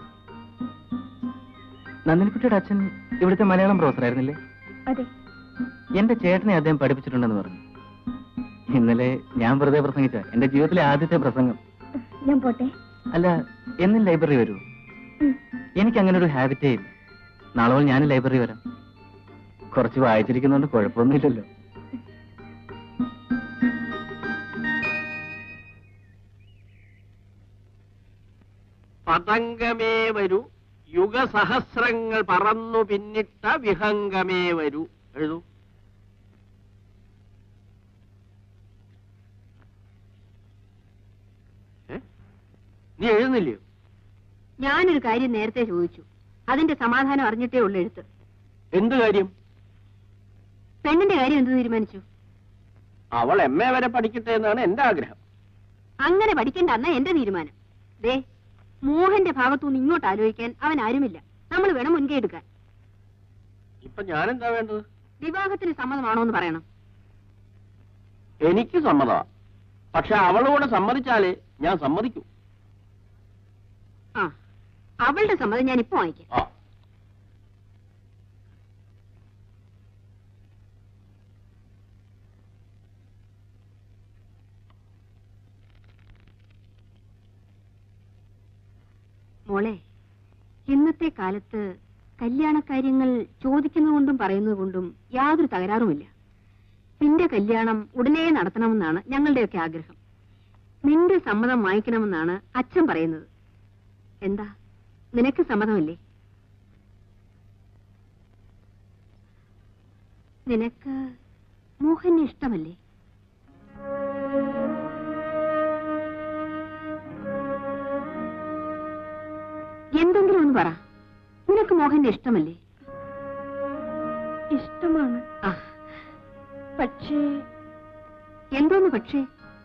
നന്ദിനിക്കുട്ടിയുടെ അച്ഛൻ ഇവിടുത്തെ മലയാളം പ്രൊഫസർ ആയിരുന്നില്ലേ അതെ എന്റെ ചേട്ടനെ അദ്ദേഹം പഠിപ്പിച്ചിട്ടുണ്ടെന്ന് പറഞ്ഞു ഇന്നലെ ഞാൻ വെറുതെ പ്രസംഗിച്ച എന്റെ ജീവിതത്തിലെ ആദ്യത്തെ പ്രസംഗം ഞാൻ പോട്ടെ അല്ല എന്നും ലൈബ്രറി വരൂ ഉം. എനിക്ക് അങ്ങനെ ഒരു ഹാബിറ്റേ ഇല്ല നാളെ മുതൽ ഞാനും ലൈബ്രറി വരാം കുറച്ച് വായിച്ചിരിക്കുന്നതുകൊണ്ട് കുഴപ്പമൊന്നുമില്ലല്ലോ പതംഗമേ വരൂ യുഗസഹസ്രങ്ങൾ പറന്നു പിന്നിട്ട വിഹംഗമേ വരൂ എഴുതൂ ഏ? നീ എഴുതുന്നില്ലയോ ഞാനൊരു കാര്യം നേരത്തെ ചോദിച്ചു അതിന്റെ സമാധാനം അറിഞ്ഞിട്ടേ ഉള്ളു എഴുത്ത് എന്ത് കാര്യം പെണ്ണിന്റെ കാര്യം എന്ത് തീരുമാനിച്ചു അവൾ എം എ വരെ പഠിക്കട്ടെ എന്നാണ് എന്റെ ആഗ്രഹം അങ്ങനെ പഠിക്കണ്ട എന്നാ എന്റെ തീരുമാനം ദേ മോഹന്റെ ഭാഗത്തുനിന്ന് ഇങ്ങോട്ട് ആലോചിക്കാൻ അവൻ ആരുമില്ല നമ്മൾ വേണം മുൻകൈ എടുക്കാൻ ഇപ്പൊ ഞാനെന്താ വേണ്ടത് വിവാഹത്തിന് സമ്മതമാണോ എന്ന് പറയണം എനിക്ക് സമ്മതമാ പക്ഷെ അവളോട് സമ്മതിച്ചാലേ ഞാൻ സമ്മതിക്കൂ ആ അവളുടെ സമ്മതം ഞാൻ ഇപ്പൊ വാങ്ങിക്കാം ആ മോളെ ഇന്നത്തെ കാലത്ത് കല്യാണക്കാര്യങ്ങൾ ചോദിക്കുന്നതുകൊണ്ടും പറയുന്നതുകൊണ്ടും യാതൊരു തകരാറുമില്ല നിന്റെ കല്യാണം ഉടനെ നടത്തണമെന്നാണ് ഞങ്ങളുടെയൊക്കെ ആഗ്രഹം നിന്റെ സമ്മതം വാങ്ങിക്കണമെന്നാണ് അച്ഛൻ പറയുന്നത് എന്താ നിനക്ക് സമ്മതമല്ലേ നിനക്ക് മോഹനെ ഇഷ്ടമല്ലേ എന്തെങ്കിലും ഒന്ന് പറ നിനക്ക് മോഹന്റെ ഇഷ്ടമല്ലേ ഇഷ്ടമാണ് ആ പക്ഷേ എന്തോന്ന് പക്ഷേ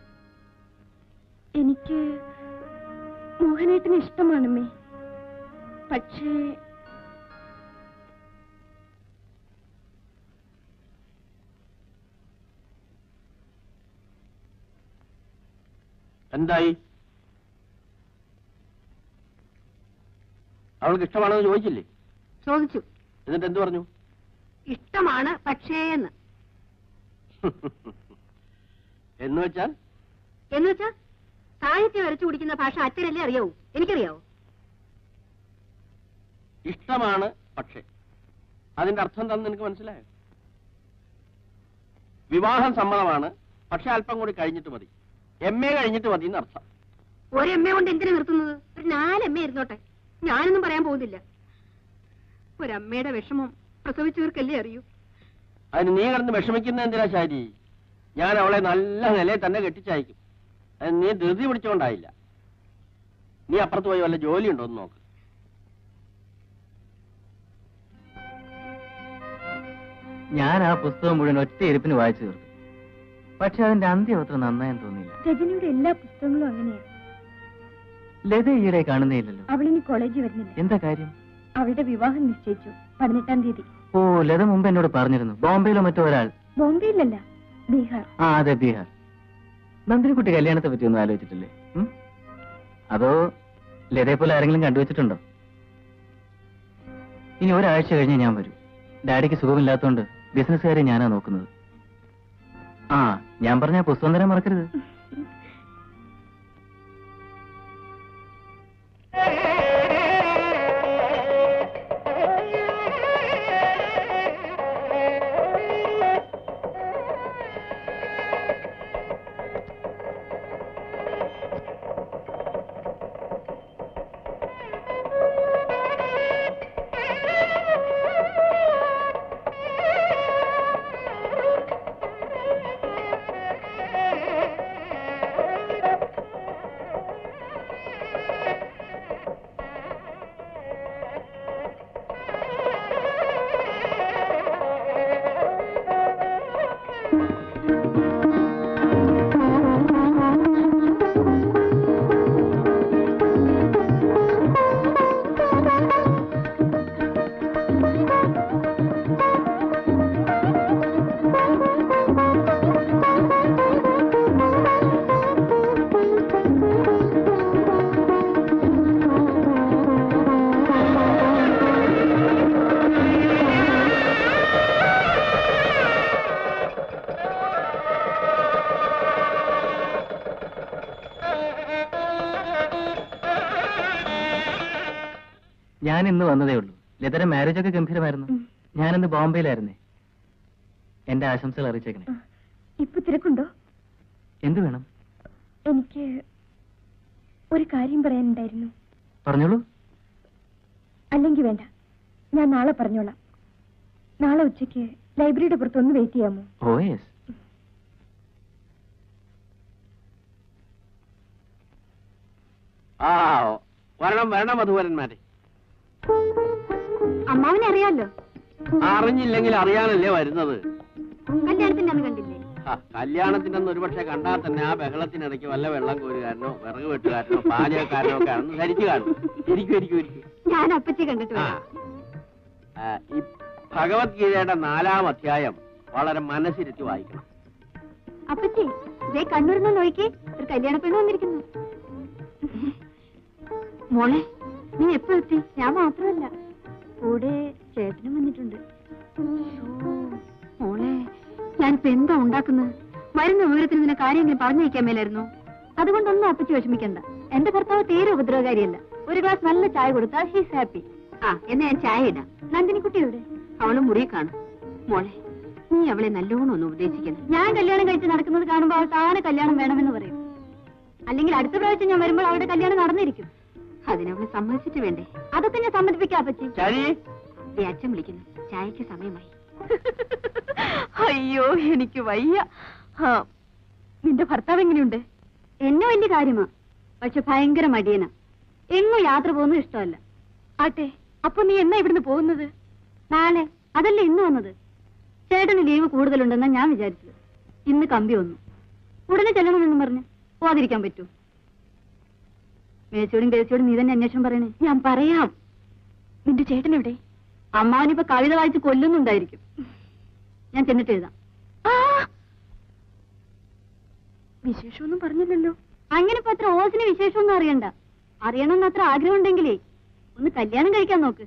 എനിക്ക് മോഹനേട്ടന് ഇഷ്ടമാണമ്മേ പക്ഷേ എന്തായി അവൾക്ക് ഇഷ്ടമാണെന്ന് ചോദിച്ചില്ലേ ചോദിച്ചു എന്നിട്ട് എന്ത് പറഞ്ഞു ഇഷ്ടമാണ് പക്ഷേ എന്ന് എന്ന് വെച്ചാൽ എന്ന് വെച്ചാ സാഹിത്യം വരച്ചു കുടിക്കുന്ന ഭാഷ അച്ഛനല്ലേ അറിയാവൂ എനിക്കറിയാവോ ഇഷ്ടമാണ് പക്ഷേ അതിന്റെ അർത്ഥം എന്താണെന്ന് നിനക്ക് മനസ്സിലായോ വിവാഹം സമ്മതമാണ് പക്ഷെ അല്പം കൂടി കഴിഞ്ഞിട്ട് മതി എം എ കഴിഞ്ഞിട്ട് മതി എന്നർത്ഥം ഒരു എമ്മ കൊണ്ട് എന്തിനു നിർത്തുന്നത് ഒരു നാലെമ്മ ഇരുന്നോട്ടെ ഞാനൊന്നും പറയാൻ പോകുന്നില്ല ഒരമ്മയുടെ വിഷമം പ്രസവിച്ചവർക്കല്ലേ അറിയൂ അതിന് നീ കിടന്ന് വിഷമിക്കുന്ന എന്തിനാ ശാരി ഞാൻ അവളെ നല്ല നിലയിൽ തന്നെ കെട്ടിച്ചയക്കും അത് നീ ധൃതി പിടിച്ചുകൊണ്ടായില്ല നീ അപ്പുറത്ത് പോയി വല്ല ജോലി ഉണ്ടോ എന്ന് നോക്ക് ഞാൻ ആ പുസ്തകം മുഴുവൻ ഒറ്റ ഇരിപ്പിന് വായിച്ചു തീർത്തു പക്ഷെ അതിന്റെ അന്ത്യം അത്ര നന്നായെന്ന് തോന്നിയില്ല രജനിയുടെ എല്ലാ പുസ്തകങ്ങളും അങ്ങനെയാണ് ലത ഈയിടെ കാണുന്നേ ഇല്ലല്ലോ അവളിനി കോളേജിൽ വരുന്നില്ല എന്താ കാര്യം അവളുടെ വിവാഹം നിശ്ചയിച്ചു പതിനെട്ടാം തീയതി ഓ ലത മുമ്പ് എന്നോട് പറഞ്ഞിരുന്നു ബോംബെയിലോ മറ്റോ ഒരാൾ ബോംബെയിലല്ല ബീഹാർ ആ അതെ ബീഹാർ നന്ദിനിക്കുട്ടി കല്യാണത്തെ പറ്റി ഒന്നും ആലോചിച്ചിട്ടില്ലേ ഉം? അതോ ലതയെ പോലെ ആരെങ്കിലും കണ്ടുവച്ചിട്ടുണ്ടോ ഇനി ഒരാഴ്ച കഴിഞ്ഞ് ഞാൻ വരൂ ഡാഡിക്ക് സുഖമില്ലാത്തതുകൊണ്ട് ബിസിനസ്സുകാരെ ഞാനാ നോക്കുന്നത് ആ ഞാൻ പറഞ്ഞ ആ പുസ്തകം തരാൻ മറക്കരുത് ഞാൻ ഇന്ന് വന്നതേ ഉള്ളൂ ലതയുടെ മാരേജ് ഒക്കെ ഗംഭീരമായിരുന്നു ഉം. ഞാനിന്ന് ബോംബെയിലായിരുന്നേ എന്റെ ആശംസകൾ അറിയിച്ചേക്കണേ ഇപ്പൊ തിരക്കുണ്ടോ എന്ത് വേണം എനിക്ക് ഒരു കാര്യം പറയാനുണ്ടായിരുന്നു പറഞ്ഞോളൂ അല്ലെങ്കിൽ വേണ്ട ഞാൻ നാളെ പറഞ്ഞോളാം നാളെ ഉച്ചയ്ക്ക് ലൈബ്രറിയുടെ പുറത്ത് ഒന്ന് വെയിറ്റ് ചെയ്യാമോ ഓ യെസ് ആ വരണം വരണം മധുവരന്മാരെ അമ്മാവനെ അറിയാലോ അറിഞ്ഞില്ലെങ്കിൽ അറിയാനല്ലേ വരുന്നത് കല്യാണത്തിന്റെ അന്ന് കണ്ടില്ലേ ആ, കല്യാണത്തിന്റെ അന്ന് ഒരുപക്ഷെ കണ്ടാൽ തന്നെ ആ ബഹളത്തിനിടയ്ക്ക് വല്ല വെള്ളം കോരുകാരനോ വിറക് വെട്ടുകാരനോ പാചകക്കാരനോ ഒക്കെ ആണെന്ന് ധരിച്ചു കാണും ഇരിക്കും ഇരിക്കും ഇരിക്കും ഞാൻ അപ്പച്ചി കണ്ടിട്ട് ആ. വരാം. ആ, ഈ ഭഗവത്ഗീതയുടെ നാലാം അധ്യായം വളരെ മനസ്സിരുത്തി വായിക്കണം അപ്പച്ചി ഇതേ കണ്ണൂരിൽ നിന്ന് നോക്കി ഒരു കല്യാണ പെണ്ണ് വന്നിരിക്കുന്നു മോളെ നീ എപ്പോ എത്തി ഞാൻ മാത്രമല്ല കൂടെ ചേട്ടനും വന്നിട്ടുണ്ട് ശ്ശോ, മോളെ ഞാനിപ്പോ എന്താ ഉണ്ടാക്കുന്നത് വരുന്ന വിവരത്തിന് നിന്നെ കാര്യമെങ്കിലും പറഞ്ഞു വയ്ക്കാൻ മേലായിരുന്നു അതുകൊണ്ടൊന്നും അപ്പച്ചി വിഷമിക്കണ്ട എന്റെ ഭർത്താവ് തീരെ ഉപദ്രവകാരിയല്ല ഒരു ഗ്ലാസ് നല്ല ചായ കൊടുത്താൽ ഹീസ് ഹാപ്പി ആ എന്നാ ഞാൻ ചായ ഇടാം നന്ദിനിക്കുട്ടി എവിടെ അവളും മുറി കാണും മോളെ നീ അവളെ നല്ലോണം ഒന്ന് ഉപദേശിക്കണം ഞാൻ കല്യാണം കഴിച്ച് നടക്കുന്നത് കാണുമ്പോൾ അവൾ താനെ കല്യാണം വേണമെന്ന് പറയും അല്ലെങ്കിൽ അടുത്ത പ്രാവശ്യം ഞാൻ വരുമ്പോൾ അവളുടെ കല്യാണം നടന്നിരിക്കും അതിനവളെ സമ്മതിച്ചിട്ട് വേണ്ടേ അതൊക്കെ ഞാൻ സമ്മതിപ്പിക്കാം അപ്പച്ചി ശരി ദേ അച്ഛൻ വിളിക്കുന്നു ചായക്ക് സമയമായി അയ്യോ എനിക്ക് വയ്യ ആ, നിന്റെ ഭർത്താവ് എങ്ങനെയുണ്ട് എന്നെ വലിയ കാര്യമാ പക്ഷെ ഭയങ്കര മടിയനാ എങ്ങും യാത്ര പോകുന്നത് ഇഷ്ടമല്ല ആട്ടെ അപ്പൊ നീ എന്നാ ഇവിടുന്ന് പോകുന്നത് നാളെ അതല്ലേ ഇന്ന് വന്നത് ചേട്ടന് ലീവ് കൂടുതലുണ്ടെന്നാ ഞാൻ വിചാരിച്ചത് ഇന്ന് കമ്പി വന്നു ഉടനെ ചെല്ലണമെന്നും പറഞ്ഞ് പോവാതിരിക്കാൻ പറ്റൂ മേച്ചോടും കേച്ചോടും നീ തന്നെ അന്വേഷണം പറയണേ ഞാൻ പറയാം നിന്റെ ചേട്ടൻ എവിടെ അമ്മാവനിപ്പോ കവിത വായിച്ച് കൊല്ലുന്നുണ്ടായിരിക്കും ഞാൻ ചെന്നിട്ട് എഴുതാം ആ! വിശേഷമൊന്നും പറഞ്ഞില്ലല്ലോ അങ്ങനെ ഇപ്പൊ അത്ര ഓസിന് വിശേഷമൊന്നും അറിയണ്ട അറിയണമെന്ന് അത്ര ആഗ്രഹം ഉണ്ടെങ്കിലേ ഒന്ന് കല്യാണം കഴിക്കാൻ നോക്ക്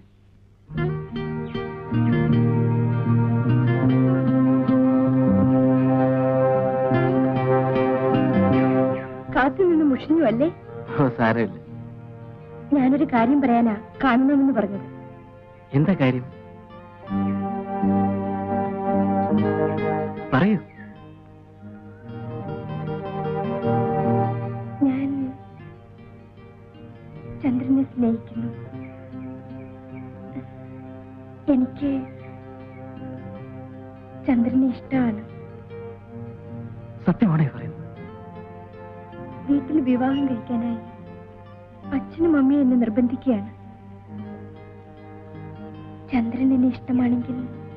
കാത്തു നിന്ന് മുഷിഞ്ഞു അല്ലേ ഓ സാരമില്ല ഞാനൊരു കാര്യം പറയാനാ കാണണമെന്ന് പറഞ്ഞത് എന്താ കാര്യം പറയൂ ഞാൻ ചന്ദ്രനെ സ്നേഹിക്കുന്നു എനിക്ക് ചന്ദ്രനെ ഇഷ്ടമാണ് സത്യമാണേ പറയുന്നത് വീട്ടിൽ വിവാഹം കഴിക്കാനായി അച്ഛനും അമ്മയും എന്നെ നിർബന്ധിക്കുകയാണ് ചന്ദ്രൻ എന്നെ ഇഷ്ടമാണെങ്കിൽ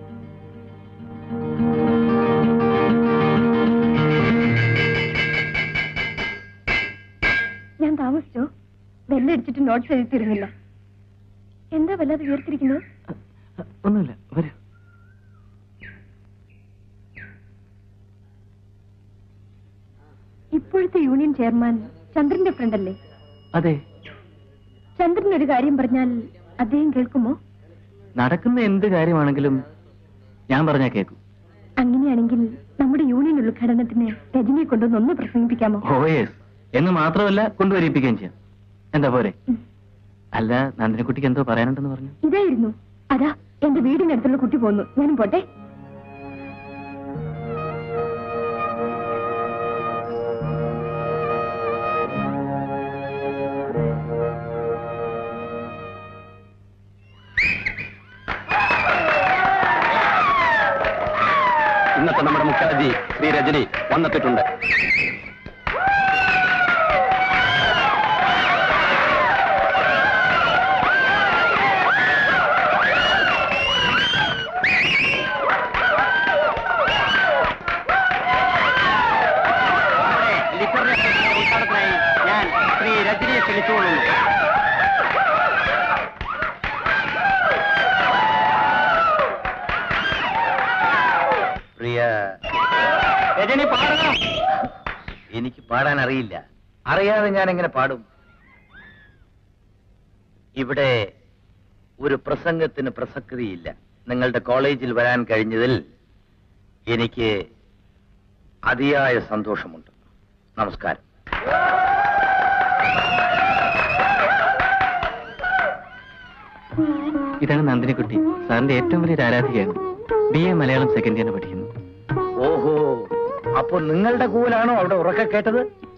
ഞാൻ താമസിച്ചോ ബെല്ലടിച്ചിട്ട് നോട്ട്സ് എഴുതിയിരുന്നില്ല എന്താ വല്ലാതെ ഉയർത്തിരിക്കുന്നത് ഒന്നുമില്ല വരൂ ഇപ്പോഴത്തെ യൂണിയൻ ചെയർമാൻ ചന്ദ്രന്റെ ഫ്രണ്ട് അല്ലേ അതെ ചന്ദ്രൻ ഒരു കാര്യം പറഞ്ഞാൽ അദ്ദേഹം കേൾക്കുമോ നടക്കുന്ന എന്ത് കാര്യമാണെങ്കിലും ഞാൻ പറഞ്ഞാ കേൾക്കും അങ്ങനെയാണെങ്കിൽ നമ്മുടെ യൂണിയൻ ഉദ്ഘാടനത്തിന് രജനിയെ കൊണ്ടുവന്ന് ഒന്ന് പ്രസംഗിപ്പിക്കാമോ ഓ യെസ് എന്ന് മാത്രമല്ല കൊണ്ടുവരിപ്പിക്കുകയും ചെയ്യാം എന്താ പോരെ ഉം. അല്ല നന്ദിനിക്കുട്ടിക്ക് എന്തോ പറയാനുണ്ടെന്ന് പറഞ്ഞു ഇതായിരുന്നു അതാ എന്റെ വീടിനടുത്തുള്ള കുട്ടി പോന്നു ഞാനും പോട്ടെ ഇന്നത്തെ നമ്മുടെ മുഖ്യാതിഥി ശ്രീ രജനി വന്നെത്തിയിട്ടുണ്ട് ഞാൻ ശ്രീ രജനിയെ ക്ഷണിച്ചുകൊള്ളുന്നു പ്രിയ രജനി പാടണം എനിക്ക് പാടാൻ അറിയില്ല അറിയാതെ ഞാൻ എങ്ങനെ പാടും ഇവിടെ ഒരു പ്രസംഗത്തിന് പ്രസക്തിയില്ല നിങ്ങളുടെ കോളേജിൽ വരാൻ കഴിഞ്ഞതിൽ എനിക്ക് അതിയായ സന്തോഷമുണ്ട് നമസ്കാരം ഇതാണ് നന്ദിനിക്കുട്ടി സാറിന്റെ ഏറ്റവും വലിയൊരു ആരാധികയാണ് ബി എ മലയാളം സെക്കൻഡ് ഇയറിന് പഠിക്കുന്നു ഓഹോ അപ്പൊ നിങ്ങളുടെ കൂലാണോ അവിടെ ഉറക്കെ കേട്ടത്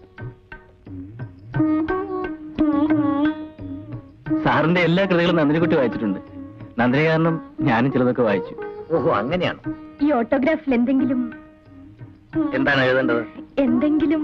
സാറിന്റെ എല്ലാ കൃതികളും നന്ദിനിക്കുട്ടി വായിച്ചിട്ടുണ്ട് നന്ദിനി കാരണം ഞാനും ചിലതൊക്കെ വായിച്ചു ഓഹോ അങ്ങനെയാണോ ഈ ഓട്ടോഗ്രാഫിൽ എന്തെങ്കിലും എന്താണ് എഴുതേണ്ടത് എന്തെങ്കിലും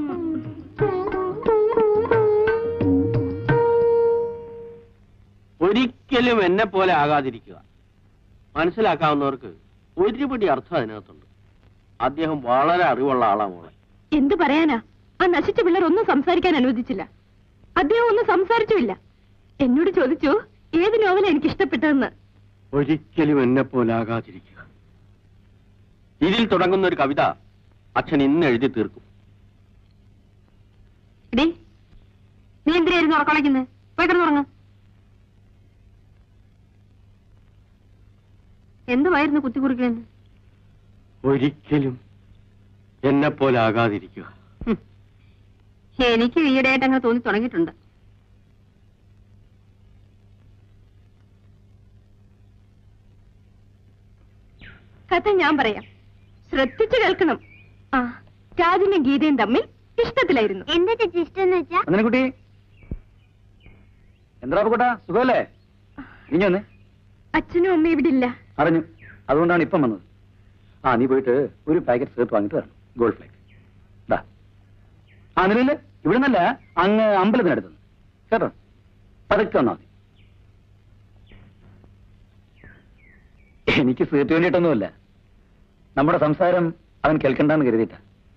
ഒരിക്കലും എന്നെ പോലെ ആകാതിരിക്കുക മനസ്സിലാക്കാവുന്നവർക്ക് ഒരുപിടി അർത്ഥം അതിനകത്തുണ്ട് അദ്ദേഹം വളരെ അറിവുള്ള ആളാ മോളെ എന്തു പറയാനാ ആ നശിച്ച പിള്ളേർ ഒന്നും സംസാരിക്കാൻ അനുവദിച്ചില്ല അദ്ദേഹം ഒന്നും സംസാരിച്ചുമില്ല എന്നോട് ചോദിച്ചു ഏത് നോവല എനിക്ക് ഇഷ്ടപ്പെട്ടതെന്ന് ഒരിക്കലും എന്നെ പോലെ ആകാതിരിക്കുക ഇതിൽ തുടങ്ങുന്ന ഒരു കവിത അച്ഛൻ ഇന്ന് എഴുതി തീർക്കും എടീ നീ എന്തിനായിരുന്നു ഉറക്കളയ്ക്കുന്നത് പോയി കിടന്നുറങ്ങ എന്തുവായിരുന്നു കുത്തിക്കുറിക്കുന്നത് ഒരിക്കലും എന്നെ പോലെ ആകാതിരിക്കുക എനിക്ക് ഈയിടെയായിട്ട് അങ്ങനെ തോന്നി തുടങ്ങിയിട്ടുണ്ട് കഥ ഞാൻ പറയാം ശ്രദ്ധിച്ചു കേൾക്കണം ആ രാജനും ഗീതയും തമ്മിൽ ഇഷ്ടത്തിലായിരുന്നു എന്താ ചേച്ചി ഇഷ്ടം എന്ന് വെച്ചാ നന്ദിനിക്കുട്ടി എന്താ കൂട്ടാ സുഖമല്ലേ ഇനി വന്നേ അച്ഛനും അമ്മയും ഇവിടെ ഇല്ല അറിഞ്ഞു അതുകൊണ്ടാണ് ഇപ്പം വന്നത് ആ നീ പോയിട്ട് ഒരു പാക്കറ്റ് സേർത്ത് വാങ്ങിട്ട് വരണം ഗോൾഡ് ഫ്ലേക്ക് ദാ ആ നിലയില് ഇവിടെ നിന്നല്ല അങ്ങ് അമ്പലത്തിനടുത്ത് കേട്ടോ പതുക്കെ വന്നാൽ മതി എനിക്ക് സീറ്റ് വേണ്ടിയിട്ടൊന്നുമല്ല നമ്മുടെ സംസാരം അവൻ കേൾക്കണ്ടെന്ന് കരുതിയിട്ട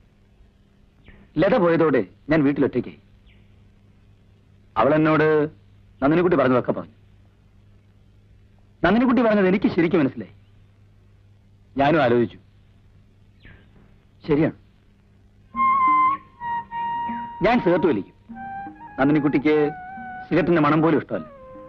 ലത പോയതോടെ ഞാൻ വീട്ടിലൊറ്റയ്ക്കായി അവൾ എന്നോട് നന്ദിനിക്കുട്ടി പറഞ്ഞതൊക്കെ പറഞ്ഞു നന്ദിനിക്കുട്ടി പറഞ്ഞത് എനിക്ക് ശരിക്കും മനസ്സിലായി ഞാനും ആലോചിച്ചു ശരിയാണ് ഞാൻ സിഗരറ്റ് വലിക്കും നന്ദിനിക്കുട്ടിക്ക് സിഗരറ്റിന്റെ മണം പോലും ഇഷ്ടമല്ല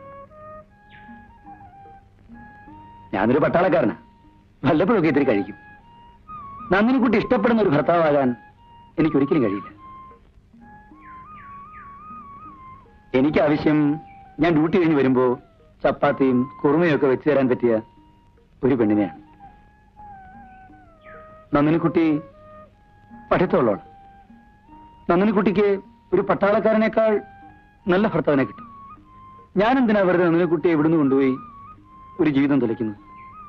ഞാനൊരു പട്ടാളക്കാരനാ വല്ലപ്പോഴൊക്കെ ഇത്തിരി കഴിക്കും നന്ദിനിക്കുട്ടി ഇഷ്ടപ്പെടുന്ന ഒരു ഭർത്താവാകാൻ എനിക്ക് ഒരിക്കലും കഴിയില്ല എനിക്ക് ആവശ്യം ഞാൻ ഡ്യൂട്ടി കഴിഞ്ഞ് വരുമ്പോ ചപ്പാത്തിയും കുറുമയും ഒക്കെ വെച്ചു തരാൻ പറ്റിയ ഒരു പെണ്ണിനെയാണ് നന്ദിനിക്കുട്ടി പഠിത്തമുള്ളവൾ നന്ദിനിക്കുട്ടിക്ക് ഒരു പട്ടാളക്കാരനേക്കാൾ നല്ല ഭർത്താവിനെ കിട്ടും ഞാൻ എന്തിനാ വെറുതെ നന്ദിനിക്കുട്ടിയെ ഇവിടുന്ന് കൊണ്ടുപോയി ഒരു ജീവിതം തുലയ്ക്കുന്നത്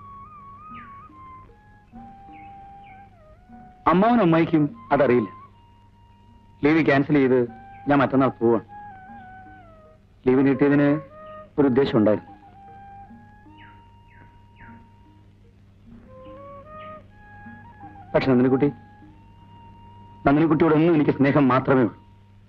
അമ്മാവനും അമ്മായിക്കും അതറിയില്ല ലീവ് ക്യാൻസൽ ചെയ്ത് ഞാൻ മറ്റന്നാൾ പോവാണ് ലീവ് നീട്ടിയതിന് ഒരു ഉദ്ദേശം ഉണ്ടായിരുന്നു പക്ഷെ നന്ദിനിക്കുട്ടി നന്ദിനിക്കുട്ടിയോടൊന്നും എനിക്ക് സ്നേഹം മാത്രമേ ഉള്ളൂ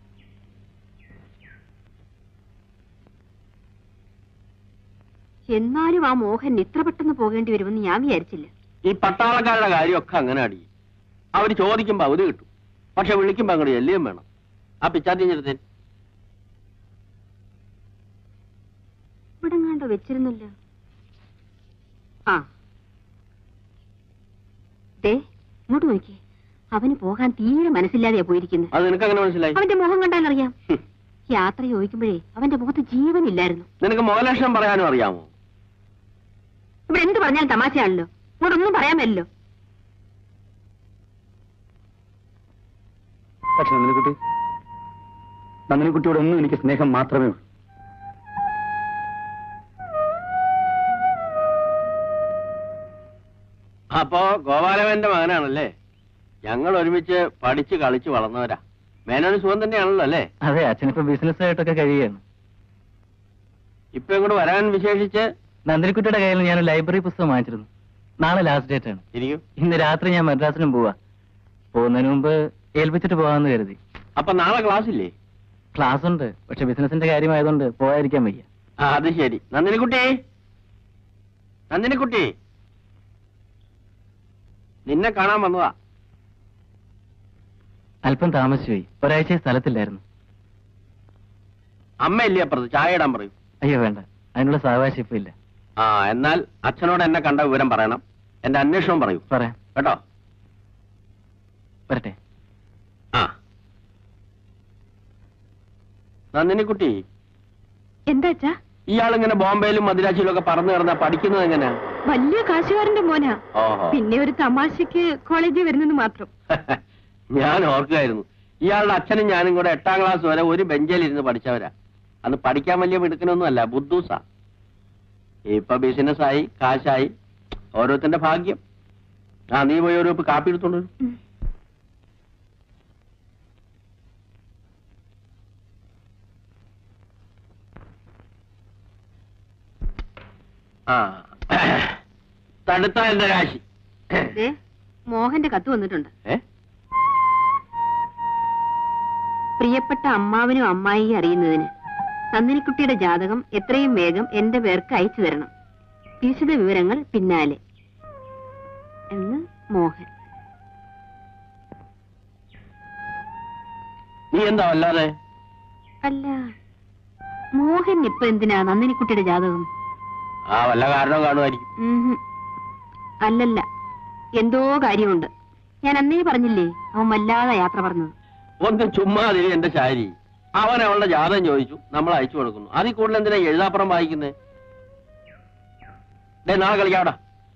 എന്നാലും ആ മോഹൻ ഇത്ര പെട്ടെന്ന് പോകേണ്ടി വരുമെന്ന് ഞാൻ വിചാരിച്ചില്ല ഈ പട്ടാളക്കാരുടെ കാര്യമൊക്കെ അങ്ങനെ അടി അവര് ചോദിക്കുമ്പോ അവധി കിട്ടും പക്ഷെ വിളിക്കുമ്പോ അങ്ങോട്ട് എല്ലിയും വേണം ആ പിച്ചാത്തിഞ്ഞെടുത്തേ ഇവിടെ കണ്ടോ വെച്ചിരുന്നല്ലോ ആ ദേ ഇങ്ങോട്ട് നോക്കി അവന് പോകാൻ തീരെ മനസ്സില്ലാതെയാ പോയിരിക്കുന്നത് അത് നിനക്ക് അങ്ങനെ മനസ്സിലായി അവന്റെ മുഖം കണ്ടാലറിയാം ഹും. യാത്ര ചോദിക്കുമ്പോഴേ അവന്റെ മുഖത്ത് ജീവനില്ലായിരുന്നു നിനക്ക് മോലക്ഷണം പറയാനും അറിയാമോ ഇവിടെ എന്ത് പറഞ്ഞാലും തമാശയാണല്ലോ ഇങ്ങോട്ടൊന്നും പറയാമല്ലോ പക്ഷെ നന്ദിനിക്കുട്ടി നന്ദിനിക്കുട്ടിയോടൊന്നും എനിക്ക് സ്നേഹം മാത്രമേ ഉള്ളൂ അപ്പോ ഗോപാലവന്റെ മകനാണല്ലേ ഞങ്ങൾ ഒരുമിച്ച് പഠിച്ച് കളിച്ച് വളർന്നവരാ മേനോന് സുഖം തന്നെയാണല്ലോ അല്ലേ അതെ അച്ഛനിപ്പോ ബിസിനസ് ആയിട്ടൊക്കെ കഴിയുകയാണ് ഇപ്പൊ ഇങ്ങോട്ട് വരാൻ വിശേഷിച്ച് നന്ദിനിക്കുട്ടിയുടെ കയ്യിൽ ഞാൻ ലൈബ്രറി പുസ്തകം വാങ്ങിച്ചിരുന്നു നാളെ ലാസ്റ്റ് ഡേറ്റ് ആണ് ഇരിക്കും ഇന്ന് രാത്രി ഞാൻ മദ്രാസിനും പോവാ പോകുന്നതിന് മുമ്പ് ഏൽപ്പിച്ചിട്ട് പോകാമെന്ന് കരുതി അപ്പൊ നാളെ ക്ലാസ് ഇല്ലേ ക്ലാസ് ഉണ്ട് പക്ഷെ ബിസിനസിന്റെ കാര്യമായതുകൊണ്ട് പോകാതിരിക്കാൻ വയ്യ ആ അത് ശരി നന്ദിനിക്കുട്ടി നന്ദിനിക്കുട്ടി നിന്നെ കാണാൻ വന്നതാ അല്പം താമസിച്ചു പോയി ഒരാഴ്ച സ്ഥലത്തില്ലായിരുന്നു അമ്മ ഇല്ലേ അപ്പുറത്ത് ചായ ഇടാൻ പറയും അയ്യോ വേണ്ട അതിനുള്ള സാവകാശം ഇപ്പൊ ഇല്ല ആ എന്നാൽ അച്ഛനോട് എന്നെ കണ്ട വിവരം പറയണം എന്റെ അന്വേഷണം പറയൂ പറയാം കേട്ടോ വരട്ടെ ആ നന്ദിനിക്കുട്ടി എന്താ അച്ഛാ ഇയാളിങ്ങനെ ബോംബെയിലും മദ്രാസിയിലും ഒക്കെ പറന്നു കിടന്നാ പഠിക്കുന്നത് എങ്ങനെയാ വലിയ കാശുകാരന്റെ മോനാ ഓഹോ പിന്നെ ഒരു തമാശക്ക് കോളേജിൽ വരുന്നത് മാത്രം ഞാൻ ഓർക്കുകയായിരുന്നു ഇയാളുടെ അച്ഛനും ഞാനും കൂടെ എട്ടാം ക്ലാസ് വരെ ഒരു ബെഞ്ചിൽ ഇരുന്ന് പഠിച്ചവരാ അന്ന് പഠിക്കാൻ വലിയ മിടുക്കനൊന്നും അല്ല ബുദ്ധൂസാ ഇപ്പൊ ബിസിനസ് ആയി കാശായി ഓരോരുത്തന്റെ ഭാഗ്യം ആ നീ പോയി ഒരു കപ്പ് കാപ്പി എടുത്തോണ്ട് വരൂ. ആ തടുത്ത എന്റെ കാശി മോഹന്റെ കത്ത് വന്നിട്ടുണ്ട് ഏ പ്രിയപ്പെട്ട അമ്മാവനും അമ്മായിയും അറിയുന്നതിന് നന്ദിനിക്കുട്ടിയുടെ ജാതകം എത്രയും വേഗം എന്റെ പേർക്ക് അയച്ചു തരണം വിശദ വിവരങ്ങൾ പിന്നാലെ എന്ന് മോഹൻ നീ എന്താ വല്ലാതെ അല്ല മോഹൻ ഇപ്പൊ എന്തിനാ നന്ദിനിക്കുട്ടിയുടെ ജാതകം ആ വല്ല കാരണം കാണുമായിരിക്കും ഉംഹും. അല്ലല്ല എന്തോ കാര്യമുണ്ട് ഞാൻ അന്നേ പറഞ്ഞില്ലേ അവൻ വല്ലാതെ യാത്ര പറഞ്ഞത് ഒന്ന് ചുമ്മാതിരി എന്റെ ശാരി അവൻ അവളുടെ ജാതകം ചോദിച്ചു നമ്മൾ അയച്ചു കൊടുക്കുന്നു അതിൽ കൂടുതൽ എന്തിനാ എഴുതാപ്പുറം വായിക്കുന്നേ ഡേ നാളെ കളിക്കാവിടാ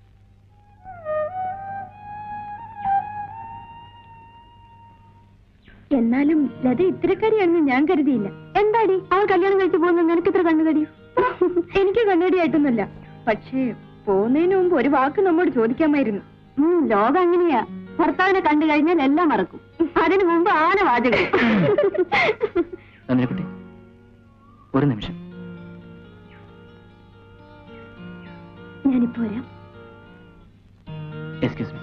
എന്നാലും ലത ഇത്തരക്കാരിയാണെന്ന് ഞാൻ കരുതിയില്ല എന്താടി അവൾ കല്യാണം കഴിച്ചു പോകുന്ന നിനക്ക് ഇത്ര കണ്ണുകടി എനിക്ക് കണ്ണുകടിയായിട്ടൊന്നുമല്ല പക്ഷേ പോകുന്നതിന് മുമ്പ് ഒരു വാക്ക് നമ്മോട് ചോദിക്കാമായിരുന്നു ലോകം അങ്ങനെയാ ഭർത്താവിനെ കണ്ടു കഴിഞ്ഞാൽ എല്ലാം മറക്കും അതിനു മുമ്പ് ആന വാചകം നന്ദിനിക്കുട്ടി ഒരു നിമിഷം ഞാനിപ്പോ വരാം എക്സ്ക്യൂസ് മീ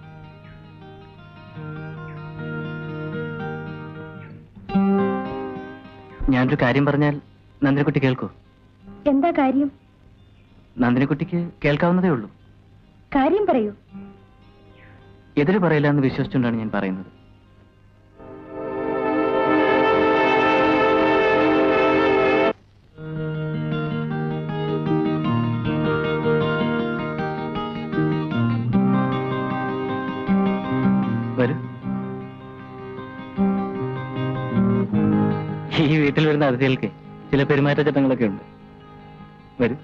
ഞാനൊരു കാര്യം പറഞ്ഞാൽ നന്ദിനിക്കുട്ടി കേൾക്കൂ എന്താ കാര്യം നന്ദിനിക്കുട്ടിക്ക് കേൾക്കാവുന്നതേ ഉള്ളൂ കാര്യം പറയൂ എതിര് പറയില്ല എന്ന് വിശ്വസിച്ചുകൊണ്ടാണ് ഞാൻ പറയുന്നത് വരൂ ഈ വീട്ടിൽ വരുന്ന അതിഥികൾക്ക് ചില പെരുമാറ്റച്ചട്ടങ്ങളൊക്കെ ഉണ്ട് വരൂ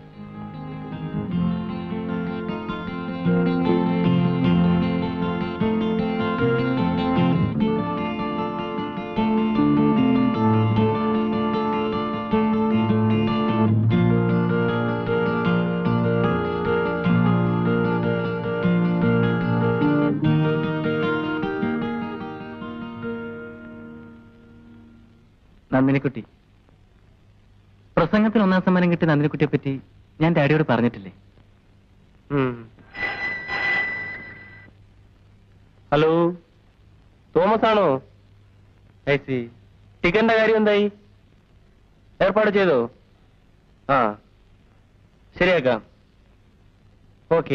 നന്ദിനിക്കുട്ടി പ്രസംഗത്തിൽ ഒന്നാം സമ്മാനം കിട്ടിയ നന്ദിനിക്കുട്ടിയെ പറ്റി ഞാൻ ഡാഡിയോട് പറഞ്ഞിട്ടില്ലേ ഹലോ തോമസ് ആണോ ഐ സി ടിക്കറ്റിന്റെ കാര്യം എന്തായി ഏർപ്പാട് ചെയ്തോ ആ ശരിയാക്കാം ഓക്കെ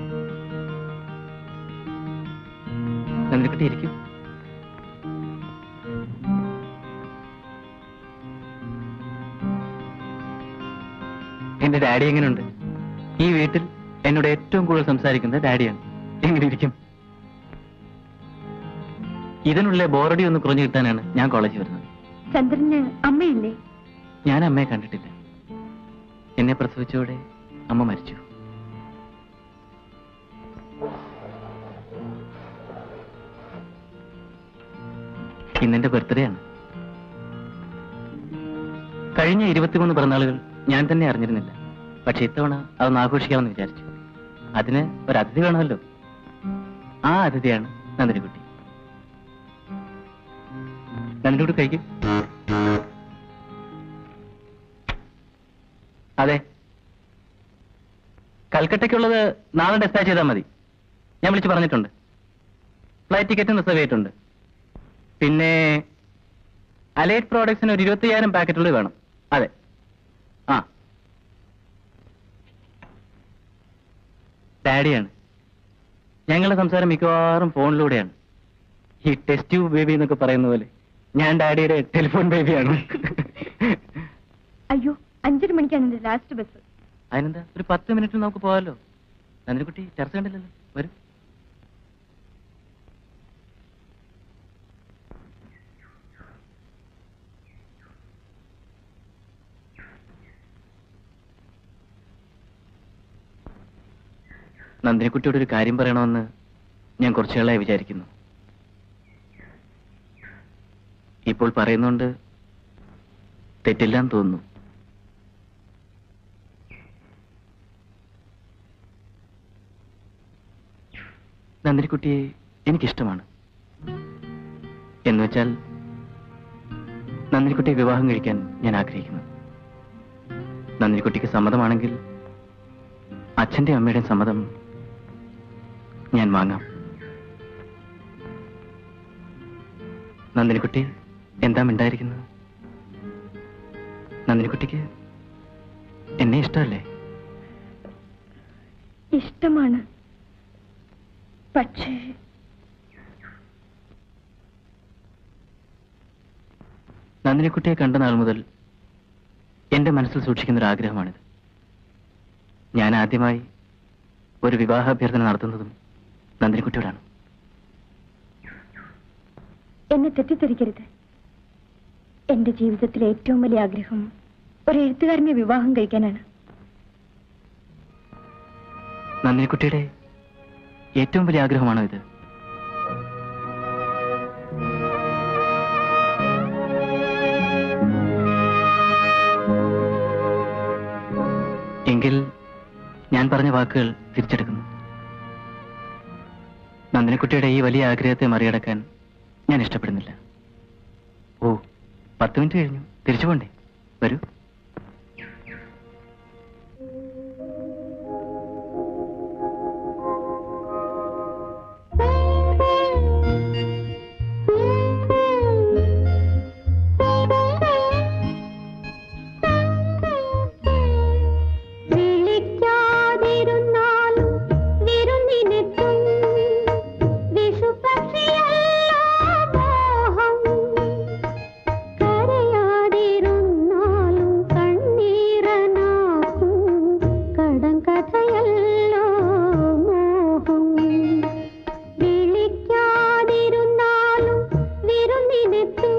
നന്ദിനിക്കുട്ടി ഇരിക്കും എന്റെ ഡാഡി എങ്ങനെയുണ്ട് ഈ വീട്ടിൽ എന്നോട് ഏറ്റവും കൂടുതൽ സംസാരിക്കുന്നത് ഡാഡിയാണ് എങ്ങനെ ഇരിക്കും ഇതിനുള്ള ബോറടി ഒന്ന് കുറഞ്ഞു കിട്ടാനാണ് ഞാൻ കോളേജിൽ വരുന്നത് ചന്ദ്രന് അമ്മയില്ലേ ഞാൻ അമ്മയെ കണ്ടിട്ടില്ല എന്നെ പ്രസവിച്ചോടെ അമ്മ മരിച്ചു ഇന്നെന്റെ ബർത്ത്ഡേ ആണ് കഴിഞ്ഞ ഇരുപത്തിമൂന്ന് പിറന്നാളുകൾ ഞാൻ തന്നെ അറിഞ്ഞിരുന്നില്ല പക്ഷെ ഇത്തവണ അതൊന്ന് ആഘോഷിക്കാമെന്ന് വിചാരിച്ചു അതിന് ഒരു അതിഥി വേണമല്ലോ ആ അതിഥിയാണ് നന്ദിനിക്കുട്ടി നന്ദിനിക്കുട്ടി കഴിക്കും അതെ കൽക്കട്ടയ്ക്കുള്ളത് നാളെ ഡെസ്പാച്ച് ചെയ്താൽ മതി ഞാൻ വിളിച്ച് പറഞ്ഞിട്ടുണ്ട് ഫ്ലൈറ്റ് ടിക്കറ്റും റിസർവ് ചെയ്തിട്ടുണ്ട് പിന്നെ അലൈറ്റ് പ്രോഡക്ട്സിന് ഒരു ഇരുപത്തിയ്യായിരം പാക്കറ്റുകൾ വേണം അതെ ആ ഡാഡിയാണ് ഞങ്ങളുടെ സംസാരം മിക്കവാറും ഫോണിലൂടെയാണ് ഈ ടെസ്റ്റ് ട്യൂബ് ബേബി എന്നൊക്കെ പറയുന്ന പോലെ ഞാൻ ഡാഡിയുടെ ടെലിഫോൺ ബേബിയാണ് അയ്യോ അഞ്ചര മണിക്കാണ് എന്റെ ലാസ്റ്റ് ബസ് അതിനെന്താ ഒരു പത്ത് മിനിറ്റിൽ നമുക്ക് പോകാമല്ലോ നന്ദിനിക്കുട്ടി ടെറസ് കണ്ടില്ലല്ലോ വരും നന്ദിനിക്കുട്ടിയോട് ഒരു കാര്യം പറയണമെന്ന് ഞാൻ കുറച്ചു നാളായി വിചാരിക്കുന്നു ഇപ്പോൾ പറയുന്നുണ്ട് തെറ്റില്ലാന്ന് തോന്നുന്നു നന്ദിനിക്കുട്ടിയെ എനിക്കിഷ്ടമാണ് എന്നുവെച്ചാൽ നന്ദിനിക്കുട്ടിയെ വിവാഹം കഴിക്കാൻ ഞാൻ ആഗ്രഹിക്കുന്നു നന്ദിനിക്കുട്ടിക്ക് സമ്മതമാണെങ്കിൽ അച്ഛന്റെ അമ്മയുടെയും സമ്മതം ഞാൻ വാങ്ങാം നന്ദിനിക്കുട്ടി എന്താ മിണ്ടായിരിക്കുന്നത് നന്ദിനിക്കുട്ടിക്ക് എന്നെ ഇഷ്ടമല്ലേ ഇഷ്ടമാണ് പക്ഷേ നന്ദിനിക്കുട്ടിയെ കണ്ട നാൾ മുതൽ എന്റെ മനസ്സിൽ സൂക്ഷിക്കുന്ന ഒരു ആഗ്രഹമാണിത് ഞാൻ ആദ്യമായി ഒരു വിവാഹാഭ്യർത്ഥന നടത്തുന്നതും നന്ദിനിക്കുട്ടിയോടാണ് എന്നെ തെറ്റിദ്ധരിക്കരുത് എന്റെ ജീവിതത്തിലെ ഏറ്റവും വലിയ ആഗ്രഹം ഒരു എഴുത്തുകാരനെ വിവാഹം കഴിക്കാനാണ് നന്ദിനിക്കുട്ടിയുടെ ഏറ്റവും വലിയ ആഗ്രഹമാണോ ഇത് എങ്കിൽ ഞാൻ പറഞ്ഞ വാക്കുകൾ തിരിച്ചെടുക്കുന്നു നന്ദിനിക്കുട്ടിയുടെ ഈ വലിയ ആഗ്രഹത്തെ മറികടക്കാൻ ഞാൻ ഇഷ്ടപ്പെടുന്നില്ല ഓ പത്ത് മിനിറ്റ് കഴിഞ്ഞു തിരിച്ചു പോണ്ടേ വരൂ വിളിക്കാതിരുന്നാലും വിരുന്നിനെത്തും വിഷുപക്ഷിയല്ലോ മോഹം കരയാതിരുന്നാലും കണ്ണീരനാക്കും കടം കഥയല്ലോ മോഹം വിളിക്കാതിരുന്നാലും വിരുന്നിനെത്തും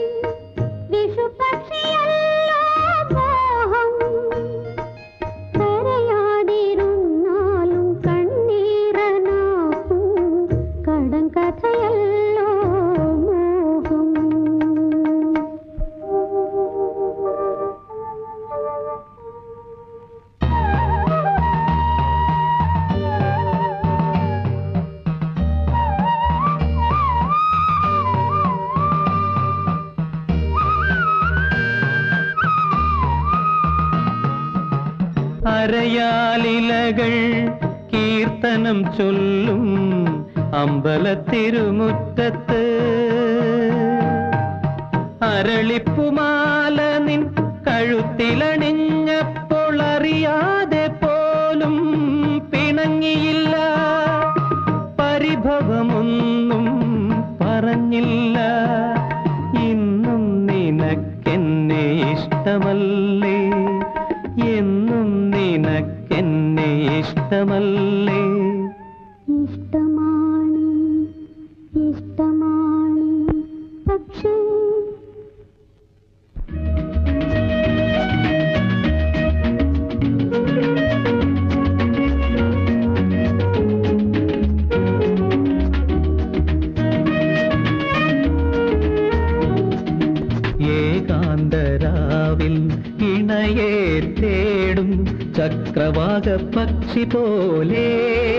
വിഷുപക്ഷിയല്ലോ മോഹം കരയാതിരുന്നാലും കണ്ണീരനാക്കും കടം കഥയല്ലോ മോഹം അരയാലിലകൾ കീർത്തനം ചൊല്ലും അമ്പലത്തിരുമുറ്റത്ത് അരളിപ്പുമാല നിൻ കഴുത്തിലണിഞ്ഞപ്പോൾ അറിയാതെ പോലും പിണങ്ങിയില്ല പരിഭവമൊന്നും പറഞ്ഞില്ല ഇന്നും നിനക്കെന്നെ ഇഷ്ടമല്ലേ എന്നും നിനക്കെന്നെ ഇഷ്ടമല്ലേ ഇഷ്ടമാണ് ഇഷ്ടമാണ് പക്ഷേ ഏകാന്തരാവിൽ ഇണയെ തേടും ചക്രവാക പക്ഷി പോലെ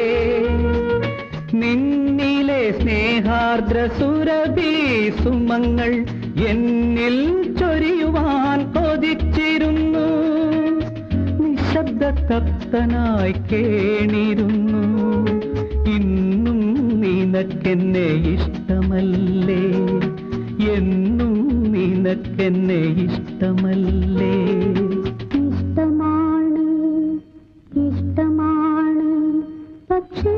നിന്നിലെ സ്നേഹാർദ്ര സുരഭി സുമങ്ങൾ എന്നിൽ ചൊരിയുവാൻ കൊതിച്ചിരുന്നു നിശബ്ദ തപ്തനായി കേണിരുന്നു ഇന്നും നിനക്കെന്നെ ഇഷ്ടമല്ലേ എന്നും നിനക്കെന്നെ ഇഷ്ടമല്ലേ ഇഷ്ടമാണ് ഇഷ്ടമാണ് പക്ഷേ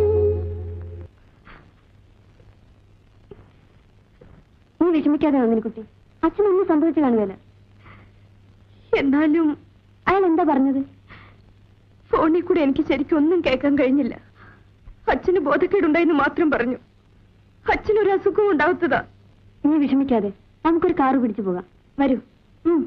നീ വിഷമിക്കാതെ നന്ദിനിക്കുട്ടി അച്ഛനൊന്നും സംഭവിച്ചു കാണുകയല്ല എന്നാലും അയാൾ എന്താ പറഞ്ഞത് ഫോണിൽ കൂടെ എനിക്ക് ശരിക്കും ഒന്നും കേൾക്കാൻ കഴിഞ്ഞില്ല അച്ഛന് ബോധക്കേടുണ്ടായെന്ന് മാത്രം പറഞ്ഞു അച്ഛനൊരു അസുഖവും ഉണ്ടാവത്തതാ നീ വിഷമിക്കാതെ നമുക്കൊരു കാറ് പിടിച്ചു പോകാം വരൂ ഉം.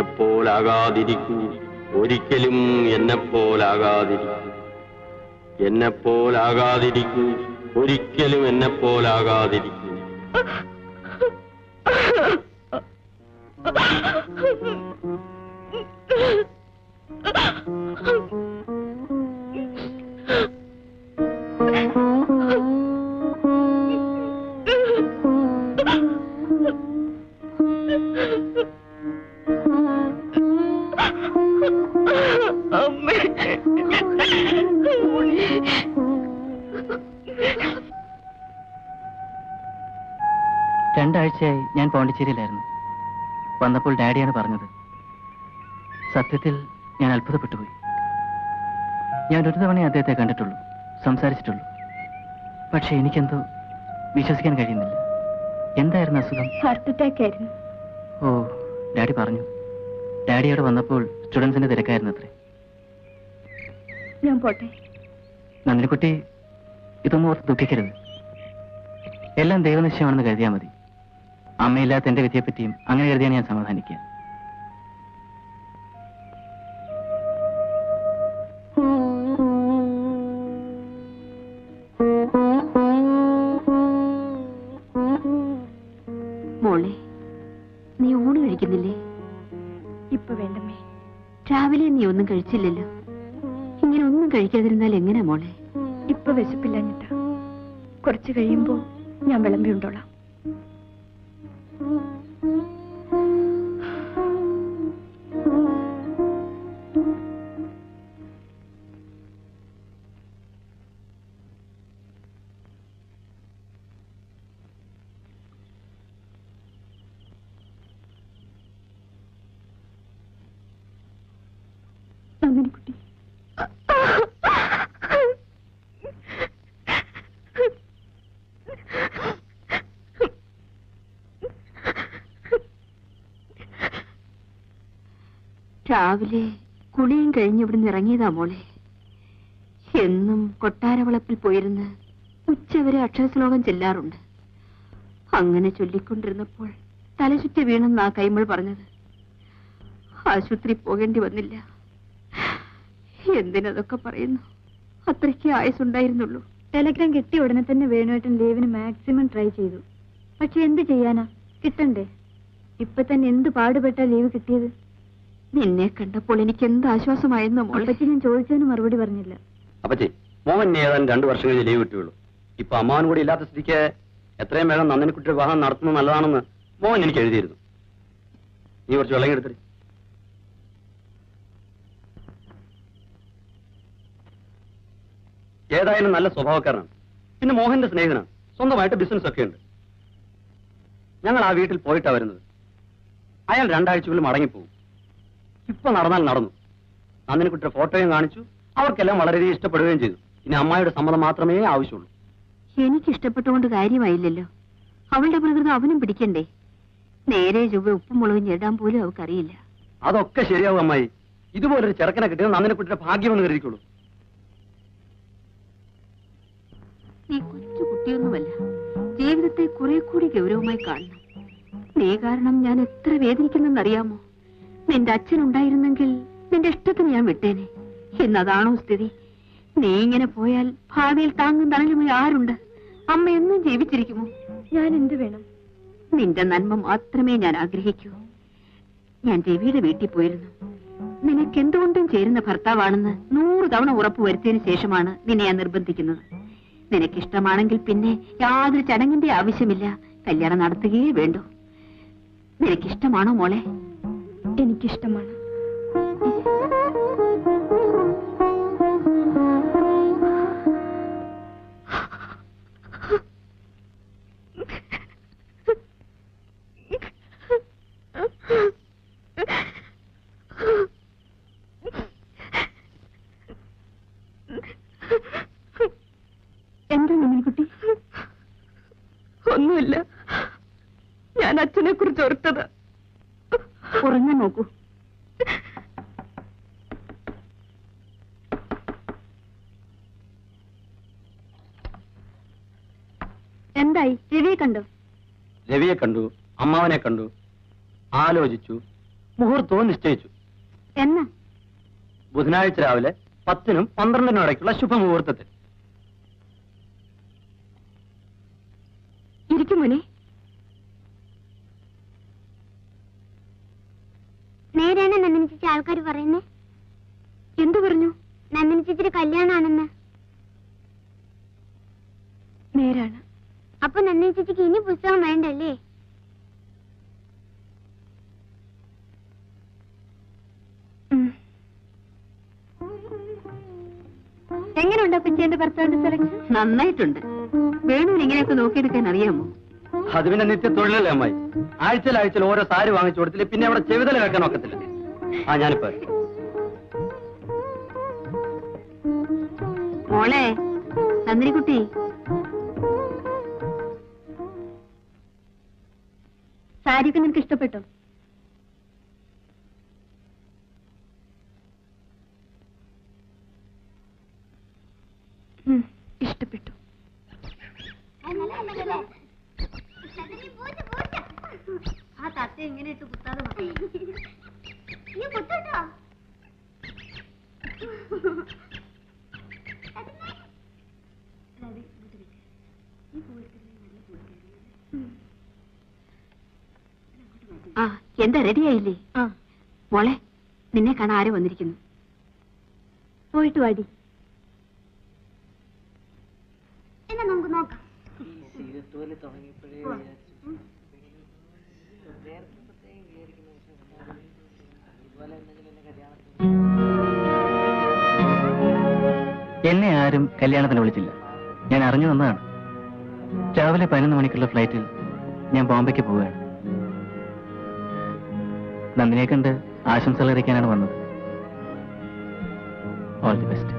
എന്നെപ്പോലാകാതിരിക്കൂ ഒരിക്കലും എന്നെപ്പോലാകാതിരിക്കൂ എന്നെപ്പോലാകാതിരിക്കൂ ഒരിക്കലും എന്നെപ്പോലാകാതിരിക്കൂ രണ്ടാഴ്ചയായി ഞാൻ പോണ്ടിച്ചേരിയിലായിരുന്നു വന്നപ്പോൾ ഡാഡിയാണ് പറഞ്ഞത് സത്യത്തിൽ ഞാൻ അത്ഭുതപ്പെട്ടുപോയി ഞാൻ ഒരു തവണ അദ്ദേഹത്തെ കണ്ടിട്ടുള്ളൂ സംസാരിച്ചിട്ടുള്ളൂ പക്ഷെ എനിക്കെന്തോ വിശ്വസിക്കാൻ കഴിയുന്നില്ല എന്തായിരുന്നു അസുഖം ഹാർട്ട് അറ്റാക്ക് ആയിരുന്നു ഓ ഡാഡി പറഞ്ഞു ഡാഡി അവിടെ വന്നപ്പോൾ സ്റ്റുഡൻസിന്റെ തിരക്കായിരുന്നു അത്രേ ഞാൻ പോട്ടെ നന്ദിനിക്കുട്ടി ഇതൊന്നും ഓർത്ത് ദുഃഖിക്കരുത് എല്ലാം ദൈവനിശ്ചയമാണെന്ന് കരുതിയാൽ മതി അമ്മയില്ലാത്ത എന്റെ വിധിയെപ്പറ്റിയും അങ്ങനെ കരുതിയാണ് ഞാൻ സമാധാനിക്കുക മോളെ നീ ഊണ് കഴിക്കുന്നില്ലേ ഇപ്പൊ വേണ്ടമ്മേ രാവിലെ നീ ഒന്നും കഴിച്ചില്ലല്ലോ ഇങ്ങനെ ഒന്നും കഴിക്കാതിരുന്നാൽ എങ്ങനെയാ മോളെ ഇപ്പൊ വിശപ്പില്ല ഞെട്ടാ കുറച്ച് കഴിയുമ്പോ ഞാൻ വിളമ്പി ഉണ്ടോളാം നന്ദിനിക്കുട്ടി രാവിലെ കുളിയും കഴിഞ്ഞ് ഇവിടുന്ന് ഇറങ്ങിയതാ മോളെ എന്നും കൊട്ടാരവളപ്പിൽ പോയിരുന്ന് ഉച്ചവരെ അക്ഷരശ്ലോകം ചെല്ലാറുണ്ട് അങ്ങനെ ചൊല്ലിക്കൊണ്ടിരുന്നപ്പോൾ തലചുറ്റി വീണെന്നാ കൈമൾ പറഞ്ഞത് ആശുപത്രി പോകേണ്ടി വന്നില്ല എന്തിനതൊക്കെ പറയുന്നു അത്രയ്ക്ക് ആയുസുണ്ടായിരുന്നുള്ളൂ ടെലഗ്രാം കിട്ടിയ ഉടനെ തന്നെ വേണുവേട്ടൻ ലീവിന് മാക്സിമം ട്രൈ ചെയ്തു പക്ഷെ എന്ത് ചെയ്യാനാ കിട്ടണ്ടേ ഇപ്പൊ തന്നെ എന്ത് പാടുപെട്ടാ ലീവ് കിട്ടിയത് നിന്നെ കണ്ടപ്പോൾ എനിക്ക് എന്ത് ആശ്വാസമായിരുന്നു മോളെ ഞാൻ ചോദിച്ചതിന് മറുപടി പറഞ്ഞില്ല അപ്പച്ചി മോഹൻ ഇനി ഏതാണ്ട് രണ്ടു വർഷം കഴിഞ്ഞ് ലീവ് കിട്ടുകയുള്ളൂ ഇപ്പൊ അമ്മാവൻ കൂടി ഇല്ലാത്ത സ്ഥിതിക്ക് എത്രയും വേഗം നന്ദിനിക്കുട്ടിയുടെ വിവാഹം നടത്തുന്നത് നല്ലതാണെന്ന് മോഹൻ എനിക്ക് എഴുതിയിരുന്നു നീ കുറച്ച് വെള്ളം എടുത്തിട്ട് ഏതായാലും നല്ല സ്വഭാവക്കാരനാണ് പിന്നെ മോഹന്റെ സ്നേഹിതനാണ് സ്വന്തമായിട്ട് ബിസിനസ് ഒക്കെ ഉണ്ട് ഞങ്ങൾ ആ വീട്ടിൽ പോയിട്ടാ വരുന്നത് അയാൾ രണ്ടാഴ്ചകളിൽ മടങ്ങിപ്പോകും ഇപ്പൊ നടന്നാൽ നടന്നു നന്ദിനിക്കുട്ടിയുടെ ഫോട്ടോയും കാണിച്ചു അവർക്കെല്ലാം വളരെയധികം ഇഷ്ടപ്പെടുകയും ചെയ്തു ഇനി അമ്മായിയുടെ സമ്മതം മാത്രമേ ആവശ്യമുള്ളൂ എനിക്ക് ഇഷ്ടപ്പെട്ടുകൊണ്ട് കാര്യമായില്ലല്ലോ അവളുടെ പ്രകൃതം അവനും പിടിക്കണ്ടേ നേരെ ചൊവ്വ ഉപ്പും മുളകും ഞെടാൻ പോലും അവൾക്കറിയില്ല അതൊക്കെ ശരിയാവും അമ്മായി ഇതുപോലൊരു ചെറുക്കനെ കിട്ടിയത് നന്ദിനിക്കുട്ടിയുടെ ഭാഗ്യമെന്ന് കരുതിക്കോളൂ നീ കൊച്ചു കുട്ടിയൊന്നുമല്ല ജീവിതത്തെ കുറെ കൂടി ഗൗരവമായി കാണണം നീ കാരണം ഞാൻ എത്ര വേദനിക്കുന്നെന്നറിയാമോ നിന്റെ അച്ഛൻ ഉണ്ടായിരുന്നെങ്കിൽ നിന്റെ ഇഷ്ടത്തിന് ഞാൻ വിട്ടേനെ എന്നതാണോ സ്ഥിതി നീ ഇങ്ങനെ പോയാൽ ഭാവിയിൽ താങ്ങും തണലുമായി ആരുണ്ട് അമ്മ എന്നും ജീവിച്ചിരിക്കുമോ ഞാൻ എന്ത് വേണം നിന്റെ നന്മ മാത്രമേ ഞാൻ ആഗ്രഹിക്കൂ ഞാൻ രവിയുടെ വീട്ടിൽ പോയിരുന്നു നിനക്ക് എന്തുകൊണ്ടും ചേരുന്ന ഭർത്താവാണെന്ന് നൂറ് തവണ ഉറപ്പ് വരുത്തിയതിനു ശേഷമാണ് നിന്നെ ഞാൻ നിർബന്ധിക്കുന്നത് നിനക്കിഷ്ടമാണെങ്കിൽ പിന്നെ യാതൊരു ചടങ്ങിന്റെ ആവശ്യമില്ല കല്യാണം നടത്തുകയേ വേണ്ടൂ നിനക്കിഷ്ടമാണോ മോളെ എനിക്കിഷ്ടമാണ് എന്താ കുട്ടി ഒന്നുമില്ല ഞാൻ അച്ഛനെ കുറിച്ച് ഓർത്തത് ഉറങ്ങാൻ നോക്കൂ എന്തായി രവിയെ കണ്ടോ രവിയെ കണ്ടു അമ്മാവനെ കണ്ടു ആലോചിച്ചു മുഹൂർത്തവും നിശ്ചയിച്ചു എന്ന് ബുധനാഴ്ച രാവിലെ പത്തിനും പന്ത്രണ്ടിനും ഇടയ്ക്കുള്ള ശുഭമുഹൂർത്തത്തിൽ ഇരിക്കും മുനെ നേരെയാണ് നന്ദിനി ചേച്ചി ആൾക്കാർ പറയുന്നേ എന്തു പറഞ്ഞു നന്ദിനി ചേച്ചിയുടെ കല്യാണാണെന്ന് നേരാണ് അപ്പൊ നന്ദിനി ചേച്ചിക്ക് ഇനി പുസ്തകം വേണ്ടല്ലേ ഉം. എങ്ങനെയുണ്ട് അപ്പച്ചി എന്റെ ഭർത്താവിന്റെ സെലക്ഷൻ നന്നായിട്ടുണ്ട് വേണുവിന് ഇങ്ങനെയൊക്കെ നോക്കിയെടുക്കാൻ അറിയാമോ അത് പിന്നെ നിത്യ തൊഴിലല്ലേ അമ്മായി ആഴ്ചയിൽ ആഴ്ചയിൽ ഓരോ സാരി വാങ്ങിച്ചു കൊടുത്തില്ല പിന്നെ അവിടെ ചെവിതല വെക്കാൻ ഒക്കത്തില്ല ആ ഞാനിപ്പോ വരാം. മോളെ നന്ദിനിക്കുട്ടി സാരിയൊക്കെ നിനക്ക് ഇഷ്ടപ്പെട്ടോ ഉം, ഇഷ്ടപ്പെട്ടു ആ തത്ത എങ്ങനെ ഇട്ട് കുത്താതെ മതി നീ കുത്തോട്ടോ ആ എന്താ റെഡിയായില്ലേ മോളെ നിന്നെ കാണാൻ ആരോ വന്നിരിക്കുന്നു പോയിട്ട് വാടി എന്നാ നമുക്ക് നോക്കാം എന്നെ ആരും കല്യാണത്തിന് വിളിച്ചില്ല ഞാൻ അറിഞ്ഞു വന്നതാണ് രാവിലെ പതിനൊന്ന് മണിക്കുള്ള ഫ്ലൈറ്റിൽ ഞാൻ ബോംബെക്ക് പോവുകയാണ് നന്ദിനെ കണ്ട് ആശംസകൾ അറിയിക്കാനാണ് വന്നത് ഓൾ ദി ബെസ്റ്റ്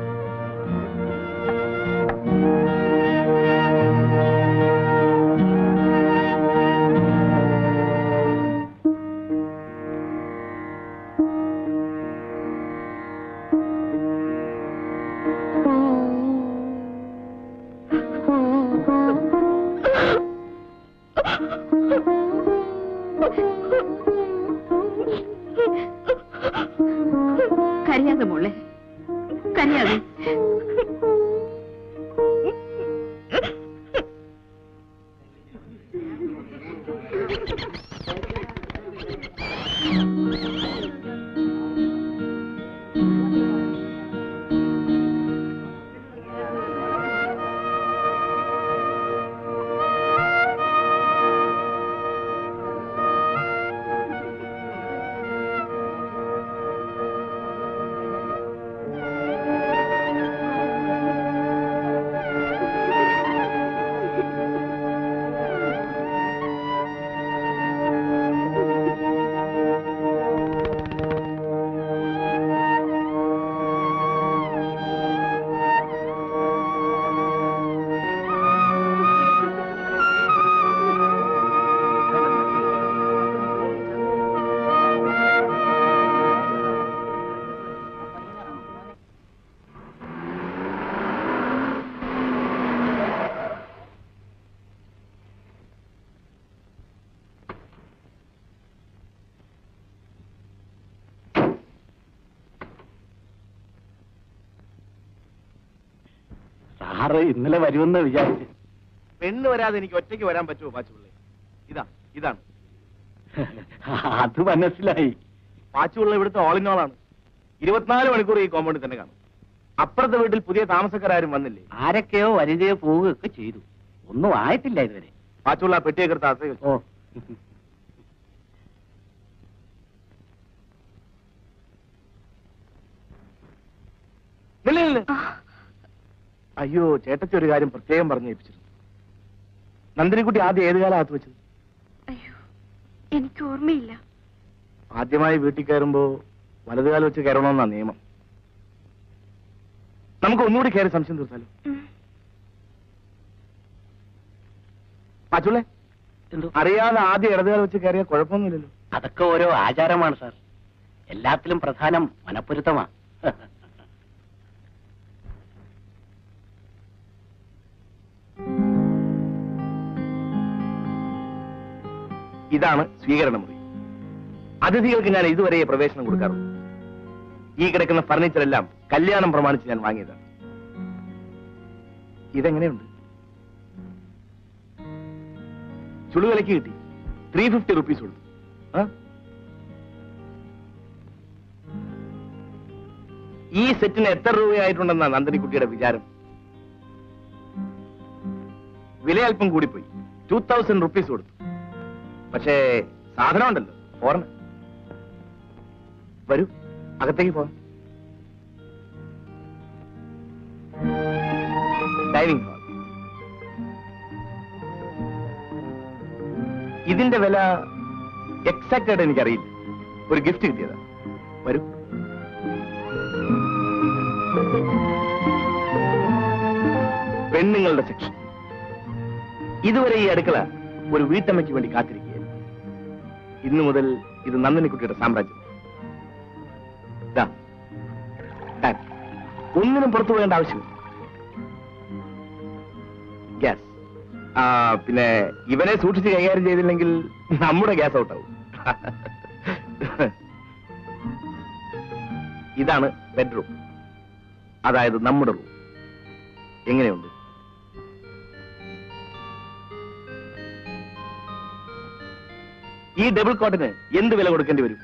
കരയാതെ മോളെ കരയാതെ സാറ് ഇന്നലെ വരുമെന്ന് വിചാരിച്ചു പെണ്ണ് വരാതെ എനിക്ക് ഒറ്റയ്ക്ക് വരാൻ പറ്റുമോ പാച്ചുപിള്ളേ ഇതാ ഇതാണ് അത് മനസ്സിലായി പാച്ചുപിള്ള ഇവിടുത്തെ ഓൾ ഇൻ ആണ് ഇരുപത്തിനാല് മണിക്കൂർ ഈ കോമ്പൗണ്ടിൽ തന്നെ കാണും അപ്പുറത്തെ വീട്ടിൽ പുതിയ താമസക്കാരും വന്നില്ലേ ആരൊക്കെയോ വരികയോ പോവുകയൊക്കെ ചെയ്തു ഒന്നും ആയിട്ടില്ല ഇതുവരെ പാച്ചുള്ള പെട്ടിയൊക്കെ എടുത്ത് അസൈ വെച്ചു ഓ നില്ല നില്ല അയ്യോ ചേട്ടത്തി ഒരു കാര്യം പ്രത്യേകം പറഞ്ഞു ഏൽപ്പിച്ചിരുന്നു നന്ദിനിക്കുട്ടി ആദ്യം ഏത് കാലം അകത്ത് വെച്ചത് അയ്യോ എനിക്ക് ഓർമ്മയില്ല ആദ്യമായി വീട്ടിൽ കയറുമ്പോ വലതുകാലം വെച്ച് കയറണമെന്നാ നിയമം നമുക്ക് ഒന്നുകൂടി കയറി സംശയം തീർത്താലോ പാച്ചുള്ളേ എന്തോ അറിയാതെ ആദ്യം ഇടതുകാലം വെച്ച് കയറിയ കുഴപ്പമൊന്നുമില്ലല്ലോ അതൊക്കെ ഓരോ ആചാരമാണ് സാർ എല്ലാത്തിലും പ്രധാനം മനപ്പൊരുത്തമാ ഇതാണ് സ്വീകരണ മുറി അതിഥികൾക്ക് ഞാൻ ഇതുവരെ പ്രവേശനം കൊടുക്കാറുള്ളൂ ഈ കിടക്കുന്ന ഫർണിച്ചർ എല്ലാം കല്യാണം പ്രമാണിച്ച് ഞാൻ വാങ്ങിയതാണ് ഇതെങ്ങനെയുണ്ട് ചുളുവിലക്ക് കിട്ടി ത്രീ ഫിഫ്റ്റി റുപ്പീസ് കൊടുത്തു ആ? ഈ സെറ്റിന് എത്ര രൂപയായിട്ടുണ്ടെന്നാ നന്ദനിക്കുട്ടിയുടെ വിചാരം വില അല്പം കൂടിപ്പോയി ടൂ തൗസൻഡ് റുപ്പീസ് കൊടുത്തു പക്ഷേ സാധനം ഉണ്ടല്ലോ ഫോറിന് വരൂ അകത്തേക്ക് പോവാം ഡൈനിങ് ഹാൾ ഇതിന്റെ വില എക്സാക്റ്റ് ആയിട്ട് എനിക്കറിയില്ല ഒരു ഗിഫ്റ്റ് കിട്ടിയതാ വരൂ പെണ്ണുങ്ങളുടെ സെക്ഷൻ ഇതുവരെ ഈ അടുക്കള ഒരു വീട്ടമ്മയ്ക്ക് വേണ്ടി കാത്തിരിക്കുകയായിരുന്നു ഇന്നു മുതൽ ഇത് നന്ദിനിക്കുട്ടിയുടെ സാമ്രാജ്യം ദാ, ഡാൻ. ഒന്നിനും പുറത്തു പോകേണ്ട ആവശ്യമില്ല ഗ്യാസ് ആ പിന്നെ ഇവനെ സൂക്ഷിച്ച് കൈകാര്യം ചെയ്തില്ലെങ്കിൽ നമ്മുടെ ഗ്യാസ് ഔട്ടാവും ഇതാണ് ബെഡ്റൂം അതായത് നമ്മുടെ റൂം എങ്ങനെയുണ്ട് ഈ ഡബിൾ കോട്ടിന് എന്ത് വില കൊടുക്കേണ്ടി വരും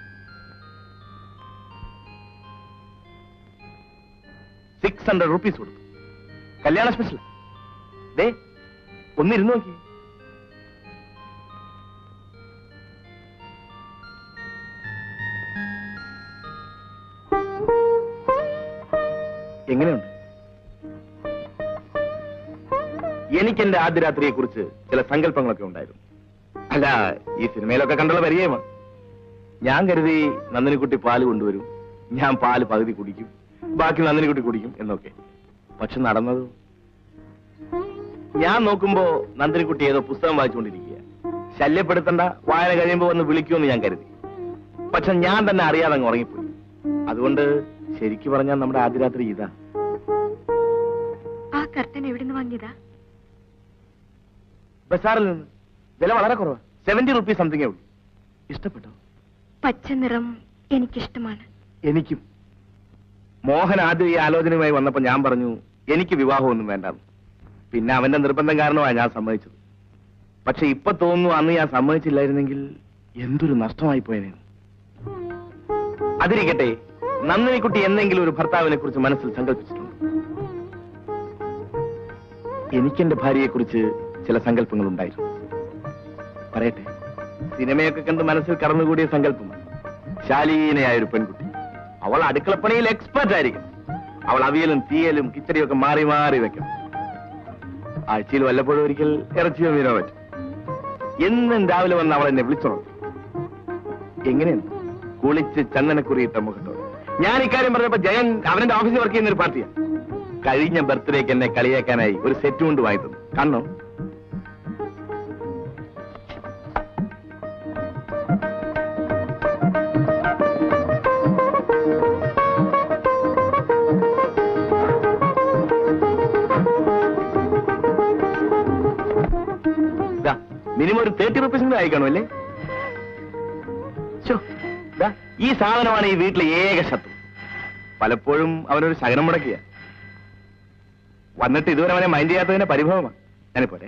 സിക്സ് ഹൺഡ്രഡ് റുപ്പീസ് കൊടുത്തു കല്യാണ സ്പെഷ്യൽ ദേ ഒന്നിരുന്ന് നോക്കി എങ്ങനെയുണ്ട് എനിക്ക് എന്റെ ആദ്യ രാത്രിയെ കുറിച്ച് ചില സങ്കല്പങ്ങളൊക്കെ ഉണ്ടായിരുന്നു അല്ല ഈ സിനിമയിലൊക്കെ കണ്ടുള്ള പരിചയമാണ് ഞാൻ കരുതി നന്ദിനിക്കുട്ടി പാല് കൊണ്ടുവരും ഞാൻ പാല് പകുതി കുടിക്കും ബാക്കി നന്ദിനിക്കുട്ടി കുടിക്കും എന്നൊക്കെ പക്ഷെ നടന്നത് ഞാൻ നോക്കുമ്പോ നന്ദിനിക്കുട്ടി ഏതോ പുസ്തകം വായിച്ചുകൊണ്ടിരിക്കുക ശല്യപ്പെടുത്തണ്ട വായന കഴിയുമ്പോ വന്ന് വിളിക്കുമെന്ന് ഞാൻ കരുതി പക്ഷെ ഞാൻ തന്നെ അറിയാതെ അങ്ങ് ഉറങ്ങിപ്പോയി അതുകൊണ്ട് ശരിക്കു പറഞ്ഞാൽ നമ്മുടെ ആദ്യ രാത്രി ഇതാ ആ കർട്ടൻ എവിടുന്ന് വാങ്ങിയതാ ബസാറിൽ നിന്ന് വില വളരെ കുറവാ സെവന്റി റുപ്പീസ് സംതിങ്ങേ ഉള്ളൂ ഇഷ്ടപ്പെട്ടോ പച്ച നിറം എനിക്കിഷ്ടമാണ് എനിക്കും മോഹൻ ആദ്യം ഈ ആലോചനയുമായി വന്നപ്പോ ഞാൻ പറഞ്ഞു എനിക്ക് വിവാഹമൊന്നും വേണ്ടെന്ന് പിന്നെ അവന്റെ നിർബന്ധം കാരണമാണ് ഞാൻ സമ്മതിച്ചത് പക്ഷെ ഇപ്പൊ തോന്നുന്നു അന്ന് ഞാൻ സമ്മതിച്ചില്ലായിരുന്നെങ്കിൽ എന്തൊരു നഷ്ടമായി പോയനെ അതിരിക്കട്ടെ നന്ദിനിക്കുട്ടി എന്തെങ്കിലും ഒരു ഭർത്താവിനെ കുറിച്ച് മനസ്സിൽ സങ്കല്പിച്ചിട്ടുണ്ട് എനിക്കെന്റെ ഭാര്യയെ കുറിച്ച് ചില സങ്കല്പങ്ങൾ ഉണ്ടായിരുന്നു പറയട്ടെ സിനിമയൊക്കെ കണ്ട് മനസ്സിൽ കടന്നുകൂടിയ സങ്കല്പമാണ് ശാലീനയായ ഒരു പെൺകുട്ടി അവൾ അടുക്കളപ്പണിയിൽ എക്സ്പെർട്ട് ആയിരിക്കും അവൾ അവിയലും തീയലും കിച്ചടിയും ഒക്കെ മാറി മാറി വെക്കും ആഴ്ചയിൽ വല്ലപ്പോഴും ഒരിക്കൽ ഇറച്ചിയോ മീനോ പറ്റും എന്നും രാവിലെ വന്ന് അവൾ എന്നെ വിളിച്ചോളും എങ്ങനെയുണ്ട് കുളിച്ച് ചന്ദനക്കുറിയിട്ട മുഖത്തോട് ഞാൻ ഇക്കാര്യം പറഞ്ഞപ്പോ ജയൻ അവന്റെ ഓഫീസിൽ വർക്ക് ചെയ്യുന്ന ഒരു പാർട്ടിയാണ് കഴിഞ്ഞ ബർത്ത്ഡേക്ക് എന്നെ കളിയാക്കാനായി ഒരു സെറ്റ് കൊണ്ട് വാങ്ങി തന്നു കണ്ണോ മിനിമം ഒരു തേർട്ടി റുപ്പീസിന്റെ അയക്കണോ അല്ലേ ശ്ശോ, ദാ, ഈ സാധനമാണ് ഈ വീട്ടിലെ ഏക ശത്രു പലപ്പോഴും അവനൊരു ശകനം മുടക്കിയ വന്നിട്ട് ഇതുവരെ അവനെ മൈൻഡ് ചെയ്യാത്തതിന്റെ പരിഭവമാണ് ഞാനിപ്പോരെ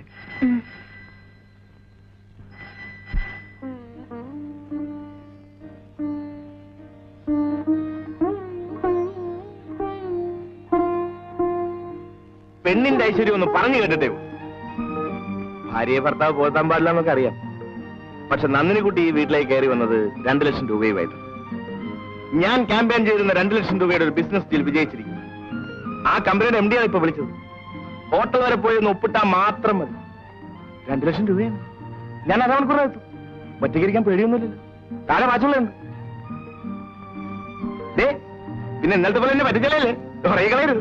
പെണ്ണിന്റെ ഐശ്വര്യം ഒന്ന് പറഞ്ഞു കേട്ടിട്ടേ ഉള്ളൂ. ഭാര്യയെ ഭർത്താവ് പോകാൻ പാടില്ല എന്നൊക്കെ അറിയാം പക്ഷെ നന്ദിനിക്കുട്ടി ഈ വീട്ടിലേക്ക് കയറി വന്നത് രണ്ടു ലക്ഷം രൂപയുമായിട്ട് ഞാൻ ക്യാമ്പയിൻ ചെയ്തിരുന്ന രണ്ടു ലക്ഷം രൂപയുടെ ഒരു ബിസിനസ് ഡീൽ വിജയിച്ചിരിക്കുന്നു ആ കമ്പനിയുടെ എം ഡിയാണ് ഇപ്പൊ വിളിച്ചത് ഹോട്ടൽ വരെ പോയി ഒന്ന് ഒപ്പിട്ടാൽ മാത്രം മതി രണ്ടു ലക്ഷം രൂപയാണ് ഞാൻ അരമണിക്കൂർ എത്തും ഒറ്റയ്ക്കിരിക്കാൻ പേടിയൊന്നുമില്ലല്ലോ താഴെ വാച്ചുള്ളുണ്ട് ദേ പിന്നെ ഇന്നലത്തെ പോലെ എന്നെ പറ്റിച്ചല്ലേ കുറേ കളയരുത്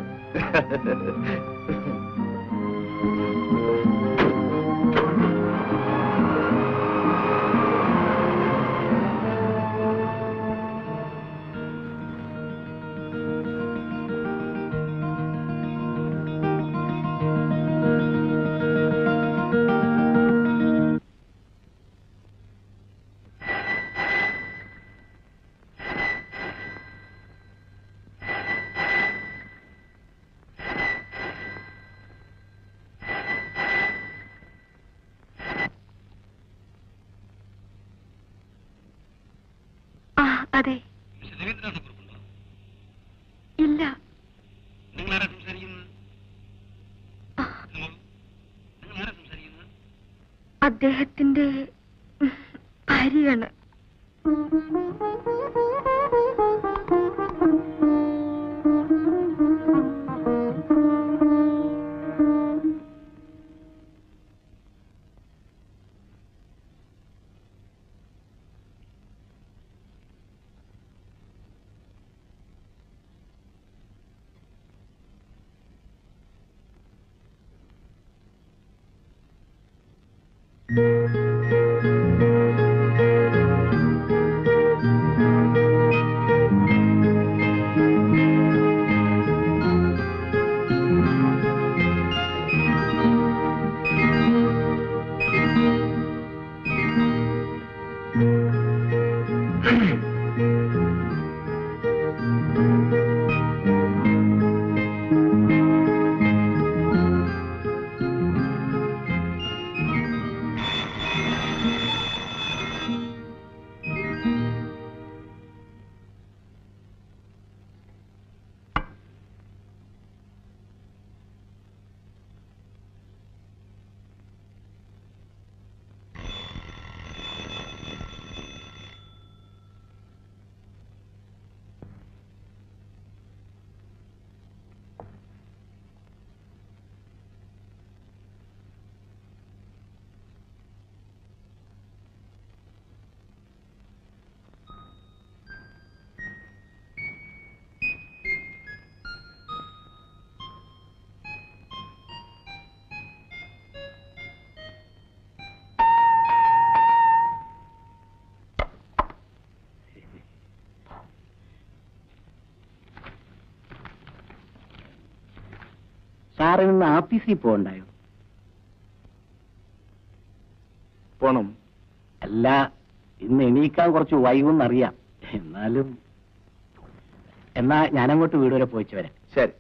അതെ ഇല്ല അദ്ദേഹത്തിന്റെ ഭാര്യയാണ് സാറിൽ നിന്ന് ആഫീസിൽ പോകണ്ടായോ പോണം അല്ല ഇന്ന് എണീക്കാൻ കുറച്ച് വൈകുന്നറിയാം എന്നാലും എന്നാ ഞാനങ്ങോട്ട് വീട് വരെ പോയിച്ചു വരാം ശരി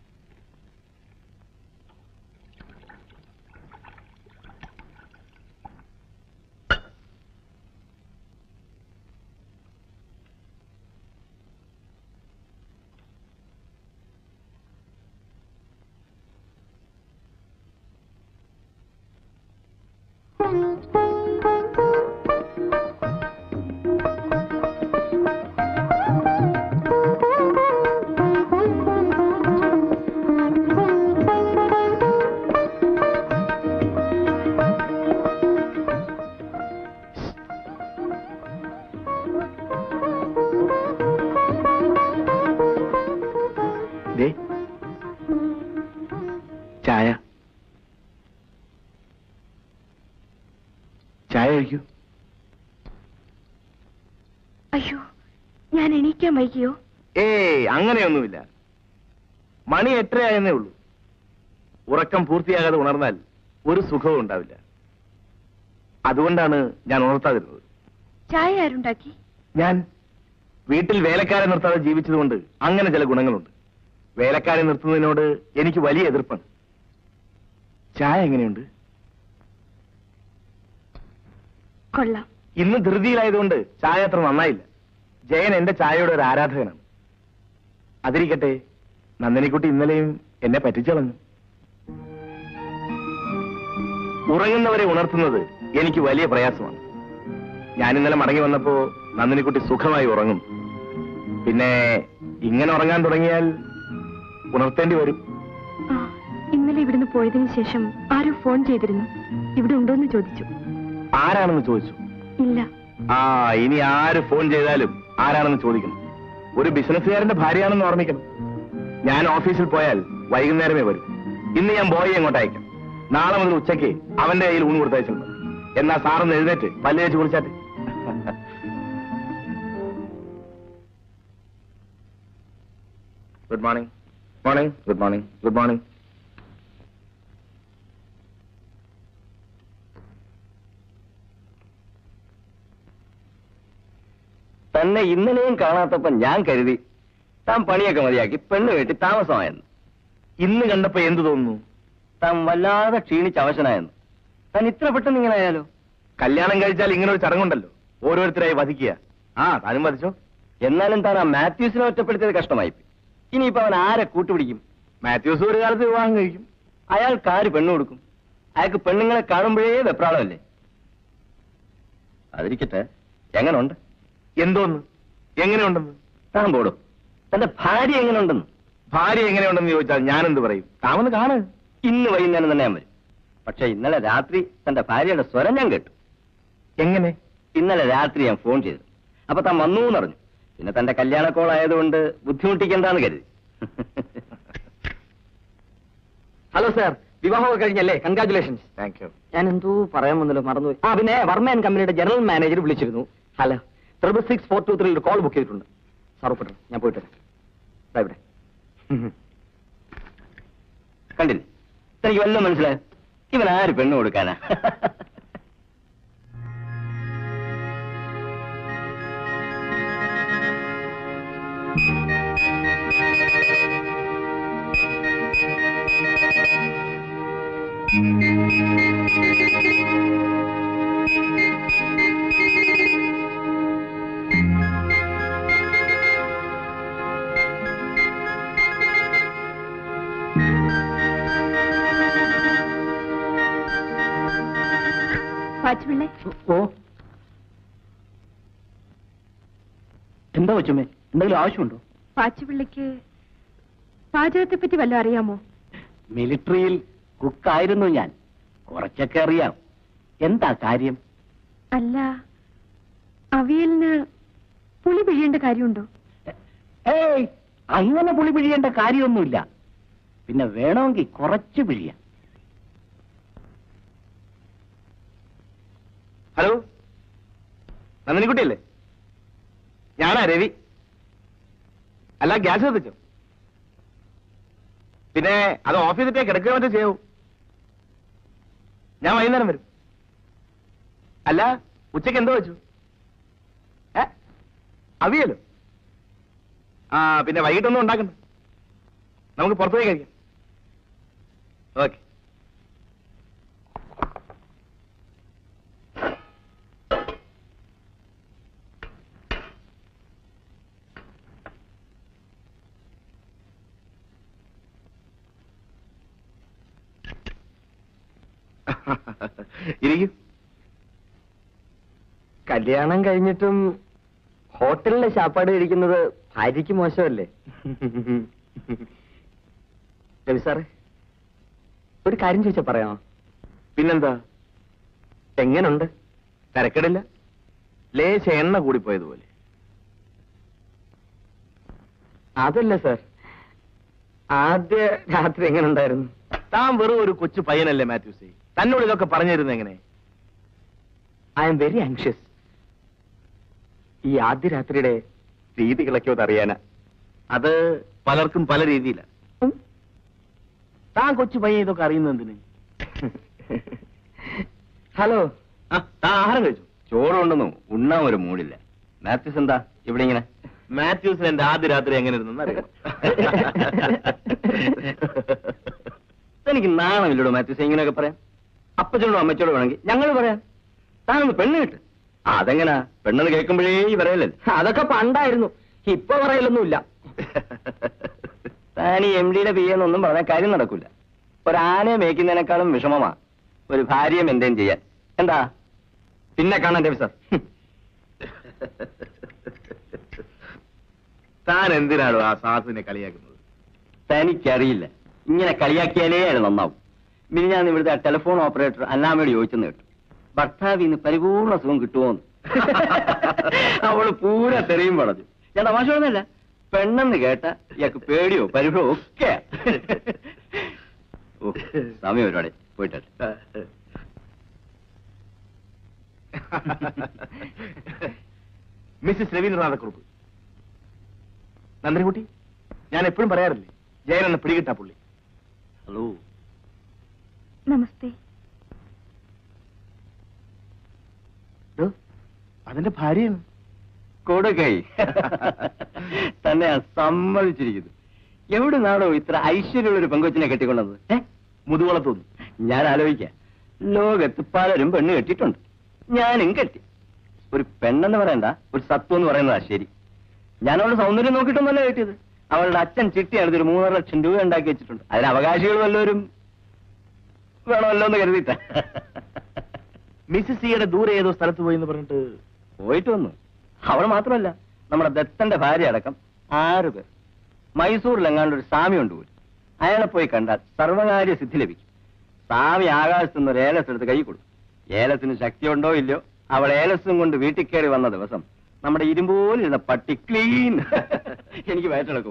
ദേ ചായ ചായ കഴിക്കൂ അയ്യോ ഞാൻ എണീക്കാൻ വൈകിയോ ഏയ് അങ്ങനെയൊന്നുമില്ല മണി എട്ടരയായെന്നേ ഉള്ളൂ ഉറക്കം പൂർത്തിയാകാതെ ഉണർന്നാൽ ഒരു സുഖവും ഉണ്ടാവില്ല അതുകൊണ്ടാണ് ഞാൻ ഉണർത്താതിരുന്നത് ചായ ആരുണ്ടാക്കി ഞാൻ വീട്ടിൽ വേലക്കാരെ നിർത്താതെ ജീവിച്ചതുകൊണ്ട് അങ്ങനെ ചില ഗുണങ്ങളുണ്ട് വേലക്കാരെ നിർത്തുന്നതിനോട് എനിക്ക് വലിയ എതിർപ്പാണ് ചായ എങ്ങനെയുണ്ട് കൊള്ളാം ഇന്ന് ധൃതിയിലായതുകൊണ്ട് ചായ അത്ര നന്നായില്ല ജയൻ എന്റെ ചായയുടെ ഒരു ആരാധകനാണ് അതിരിക്കട്ടെ നന്ദിനിക്കുട്ടി ഇന്നലെയും എന്നെ പറ്റിച്ചളഞ്ഞു ഉറങ്ങുന്നവരെ ഉണർത്തുന്നത് എനിക്ക് വലിയ പ്രയാസമാണ് ഞാൻ ഇന്നലെ മടങ്ങി വന്നപ്പോ നന്ദിനിക്കുട്ടി സുഖമായി ഉറങ്ങും പിന്നെ ഇങ്ങനെ ഉറങ്ങാൻ തുടങ്ങിയാൽ ഉണർത്തേണ്ടി വരും ആ, ഇന്നലെ ഇവിടുന്ന് പോയതിനു ശേഷം ആരോ ഫോൺ ചെയ്തിരുന്നു ഇവിടെ ഉണ്ടോന്ന് ചോദിച്ചു ആരാണെന്ന് ചോദിച്ചു ഇല്ല ആ ഇനി ആര് ഫോൺ ചെയ്താലും ആരാണെന്ന് ചോദിക്കണം ഒരു ബിസിനസ്സുകാരന്റെ ഭാര്യയാണെന്ന് ഓർമ്മിക്കണം ഞാൻ ഓഫീസിൽ പോയാൽ വൈകുന്നേരമേ വരും ഇന്ന് ഞാൻ ബോയ് അങ്ങോട്ട് അയക്കാം നാളെ മുതൽ ഉച്ചയ്ക്ക് അവന്റെ കയ്യിൽ ഊണ് കൊടുത്തയച്ചിട്ടുണ്ട് എന്നാ സാറൊന്ന് എഴുന്നേറ്റ് പല്ല് വെച്ച് കുളിച്ചാട്ടെ good morning morning good morning good morning തന്നെ ഇന്നലെയും കാണാത്തപ്പോ ഞാൻ കരുതി താൻ പണിയൊക്കെ മതിയാക്കി പെണ്ണ് കെട്ടി താമസമായെന്ന് ഇന്ന് കണ്ടപ്പോ എന്ത് തോന്നുന്നു താൻ വല്ലാതെ ക്ഷീണിച്ച് അവശനായെന്ന് താൻ ഇത്ര പെട്ടെന്ന് ഇങ്ങനെ ആയാലോ കല്യാണം കഴിച്ചാൽ ഇങ്ങനെ ഒരു ചടങ്ങുണ്ടല്ലോ ഓരോരുത്തരായി വധിക്കുക ആ താനും വധിച്ചോ എന്നാലും താൻ ആ മാത്യൂസിനെ ഒറ്റപ്പെടുത്തിയത് കഷ്ടമായി ഇനിയിപ്പോ അവൻ ആരെ കൂട്ടുപിടിക്കും മാത്യൂസ് ഒരു കാലത്ത് വിവാഹം കഴിക്കും അയാൾക്ക് ആര് പെണ്ണു കൊടുക്കും അയാൾക്ക് പെണ്ണുങ്ങളെ കാണുമ്പോഴേ വെപ്രാളമല്ലേ അതിരിക്കട്ടെ എങ്ങനുണ്ട് എന്തോന്ന് എങ്ങനെയുണ്ടെന്ന് താൻ പോടും തന്റെ ഭാര്യ എങ്ങനെയുണ്ടെന്ന് ഭാര്യ എങ്ങനെയുണ്ടെന്ന് ചോദിച്ചാൽ ഞാൻ എന്ത് പറയും താമന്ന് കാണ് ഇന്ന് വൈകുന്നേരം തന്നെ ഞാൻ വരും പക്ഷെ ഇന്നലെ രാത്രി തന്റെ ഭാര്യയുടെ സ്വരം ഞാൻ കേട്ടു എങ്ങനെ ഇന്നലെ രാത്രി ഞാൻ ഫോൺ ചെയ്തു അപ്പൊ താൻ വന്നു എന്നറിഞ്ഞു പിന്നെ തന്റെ കല്യാണ കോൾ ആയതുകൊണ്ട് ബുദ്ധിമുട്ടിക്കണ്ടെന്ന് കരുതി ഹലോ സാർ വിവാഹമൊക്കെ കഴിഞ്ഞല്ലേ കൺഗ്രാറ്റുലേഷൻസ് താങ്ക് യു ഞാൻ എന്തോ പറയാൻ വന്നല്ലോ മറന്നുപോയി ആ പിന്നെ വർമ്മ കമ്പനിയുടെ ജനറൽ മാനേജർ വിളിച്ചിരുന്നു hello triple six four two three call book ചെയ്തിട്ടുണ്ട് സാർ ഒപ്പിട്ടു ഞാൻ പോയിട്ട് വരാം ദാ ഇവിടെ കണ്ടില്ലേ തനിക്ക് വല്ലതും മനസ്സിലായോ ഇവൻ ആര് പെണ്ണ് കൊടുക്കാനാ പാച്ചുപിള്ളേ ഓ എന്താ കൊച്ചുമ്മേ എന്തെങ്കിലും ആവശ്യമുണ്ടോ പാച്ചുപിള്ളയ്ക്ക് പാചകത്തെ പറ്റി വല്ലതും അറിയാമോ മിലിറ്ററിയിൽ കുക്കായിരുന്നു ഞാൻ കുറച്ചൊക്കെ അറിയാം എന്താ കാര്യം അല്ല അവിയലിന് പുളി പിഴിയേണ്ട കാര്യമുണ്ടോ ഏയ് അങ്ങനെ പുളി പിഴിയേണ്ട കാര്യമൊന്നുമില്ല പിന്നെ വേണമെങ്കിൽ കുറച്ച് പിഴിയാം ഹലോ നന്ദിനിക്കുട്ടിയല്ലേ ഞാനാ രവി അല്ല ഗ്യാസ് കത്തിച്ചോ പിന്നെ അത് ഓഫ് ചെയ്തിട്ടേ കിടക്കുക മറ്റേ ചെയ്യൂ ഞാൻ വൈകുന്നേരം വരും അല്ല ഉച്ചയ്ക്ക് എന്തോ വെച്ചു ഏ അവിയലോ ആ പിന്നെ വൈകിട്ടൊന്നും ഉണ്ടാക്കണ്ട നമുക്ക് പുറത്തു പോയി കഴിക്കാം ഓക്കെ ഇരിക്കും കല്യാണം കഴിഞ്ഞിട്ടും ഹോട്ടലിലെ ശാപ്പാട് കഴിക്കുന്നത് ഭാര്യയ്ക്ക് മോശമല്ലേ രവി സാറേ ഒരു കാര്യം ചോദിച്ചാ പറയാമോ പിന്നെന്താ എങ്ങനുണ്ട് തിരക്കിടില്ല ലേശ എണ്ണ കൂടിപ്പോയതുപോലെ അതല്ല സാർ ആദ്യ രാത്രി എങ്ങനെ ഉണ്ടായിരുന്നു താൻ വെറും ഒരു കൊച്ചു പയ്യനല്ലേ മാത്യൂസേ തന്നോട് ഇതൊക്കെ പറഞ്ഞിരുന്നു എങ്ങനെ ഐ എം വെരി ആങ്ഷ്യസ് ഈ ആദ്യ രാത്രിയുടെ രീതികളൊക്കെ ഒന്ന് അറിയാനാ അത് പലർക്കും പല രീതിയിലാണ് താൻ കൊച്ചു പയ്യൻ ഇതൊക്കെ അറിയുന്നത് എന്തിന് ഹലോ ആ താൻ ആഹാരം കഴിച്ചു ചോറ് കൊണ്ടൊന്നും ഉണ്ണാൻ ഒരു മൂടില്ല മാത്യൂസ് എന്താ ഇവിടെ ഇങ്ങനെ മാത്യൂസിന് എന്റെ ആദ്യ രാത്രി എങ്ങനെ ഇരുന്നു അറിയാം എനിക്ക് നാണമില്ലടോ മാത്യൂസ് ഇങ്ങനെയൊക്കെ പറയാം അപ്പച്ചനോടും അമ്മച്ചോടും വേണമെങ്കിൽ ഞങ്ങൾ പറയാം താനൊന്ന് പെണ്ണ് കിട്ട് ആ അതെങ്ങനാ പെണ്ണെന്ന് കേൾക്കുമ്പോഴേ ഈ പറയല്ലേ അതൊക്കെ പണ്ടായിരുന്നു ഇപ്പൊ പറയലൊന്നുമില്ല താൻ ഈ എം ഡിയുടെ പി എന്നൊന്നും പറഞ്ഞ കാര്യം നടക്കൂല ഒരാനയെ മേയ്ക്കുന്നതിനേക്കാളും വിഷമമാ ഒരു ഭാര്യയെ മെയിൻറ്റെയിൻ ചെയ്യാൻ എന്താ പിന്നെ കാണാൻ രവി സാർ താൻ എന്തിനാണോ ആ സാധുവിനെ കളിയാക്കുന്നത് തനിക്കറിയില്ല ഇങ്ങനെ കളിയാക്കിയാലേ അത് നന്നാവും പിന്നെ ഞാൻ ഇവിടുത്തെ ആ ടെലിഫോൺ ഓപ്പറേറ്റർ അന്നാമയോട് ചോദിച്ചെന്ന് കേട്ടു ഭർത്താവിന് പരിപൂർണ സുഖം കിട്ടുമോന്ന് അവള് പൂര തെറിയും പറഞ്ഞു ഞാൻ തമാശ പറഞ്ഞല്ല പെണ്ണെന്ന് കേട്ട ഇയാൾക്ക് പേടിയോ പരിഭവോ ഒക്കെ ഓ സമയം ഒരുപാട് പോയിട്ടെ മിസ്സിസ് രവീന്ദ്രനാഥക്കുറുപ്പ് നന്ദനകുട്ടി ഞാൻ എപ്പോഴും പറയാറില്ലേ ജയൻ എന്നെ പിടികിട്ടാ പുള്ളി ഹലോ നമസ്തേ അതിന്റെ ഭാര്യയാണ് കൊടുകൈ തന്നെ സമ്മതിച്ചിരിക്കുന്നു എവിടെ നാടോ ഇത്ര ഐശ്വര്യമുള്ള ഒരു പെങ്കൊച്ചിനെ കെട്ടിക്കൊണ്ടത് ഏ മുതുകുളത്തുനിന്ന് ഞാൻ ആലോചിക്കാം ലോകത്ത് പലരും പെണ്ണ് കെട്ടിയിട്ടുണ്ട് ഞാനും കെട്ടി ഒരു പെണ്ണെന്ന് പറയണ്ട ഒരു സത്വം എന്ന് പറയുന്നതാ ശരി ഞാൻ അവളുടെ സൗന്ദര്യം നോക്കിയിട്ടൊന്നല്ല കിട്ടിയത് അവളുടെ അച്ഛൻ ചിട്ടിയാണ് ഒരു മൂന്നര ലക്ഷം രൂപ ഉണ്ടാക്കി വെച്ചിട്ടുണ്ട് അതിന് അവകാശികൾ വല്ലവരും വേണമല്ലോ എന്ന് കരുതിയിട്ട മിസ്സിസ് സിയുടെ ദൂരെ ഏതോ സ്ഥലത്ത് പോയി എന്ന് പറഞ്ഞിട്ട് പോയിട്ട് വന്നു അവൾ മാത്രമല്ല നമ്മുടെ ദത്തന്റെ ഭാര്യ അടക്കം ആറ് പേർ മൈസൂരിൽ എങ്ങാണ്ട് ഒരു സ്വാമി ഉണ്ട് പോലും അയാളെ പോയി കണ്ടാൽ സർവകാര്യ സിദ്ധി ലഭിക്കും സ്വാമി ആകാശത്ത് നിന്ന് ഒരു ഏലസ് എടുത്ത് കൈ കൊടുക്കും ഏലത്തിന് ശക്തിയുണ്ടോ ഇല്ലയോ അവൾ ഏലസും കൊണ്ട് വീട്ടിൽ കയറി വന്ന ദിവസം നമ്മുടെ ഇരുമ്പോലിരുന്ന പട്ടി ക്ലീൻ എനിക്ക് വയറ്റിളക്കും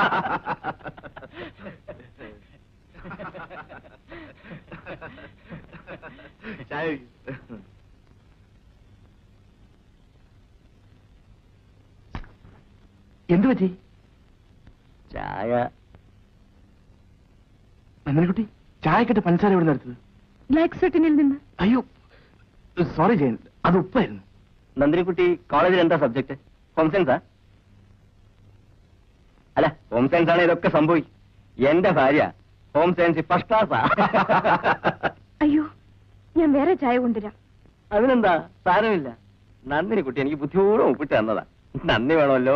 ചായ എന്തു പറ്റി ചായ നന്ദനക്കുട്ടി ചായക്കിട്ട് പഞ്ചസാര എവിടെ നിർത്തത് ബ്ലാക്ക് സർട്ടിനിൽ നിന്ന് അയ്യോ സോറി ജയൻ അത് ഉപ്പായിരുന്നു നന്ദിനിക്കുട്ടി കോളേജിൽ എന്താ സബ്ജക്ട് ഹോം സയൻസാ അല്ല ഹോം സയൻസ് ആണ് ഇതൊക്കെ സംഭവിക്കും എന്റെ ഭാര്യ ഹോം സയൻസ് ഫസ്റ്റ് ക്ലാസ്സാ അയ്യോ ഞാൻ വേറെ ചായ കൊണ്ടുവരാം അതിനെന്താ സാരമില്ല നന്ദിനി കുട്ടി എനിക്ക് ബുദ്ധിപൂർവ്വം ഒപ്പിട്ട് തന്നതാ നന്ദി വേണമല്ലോ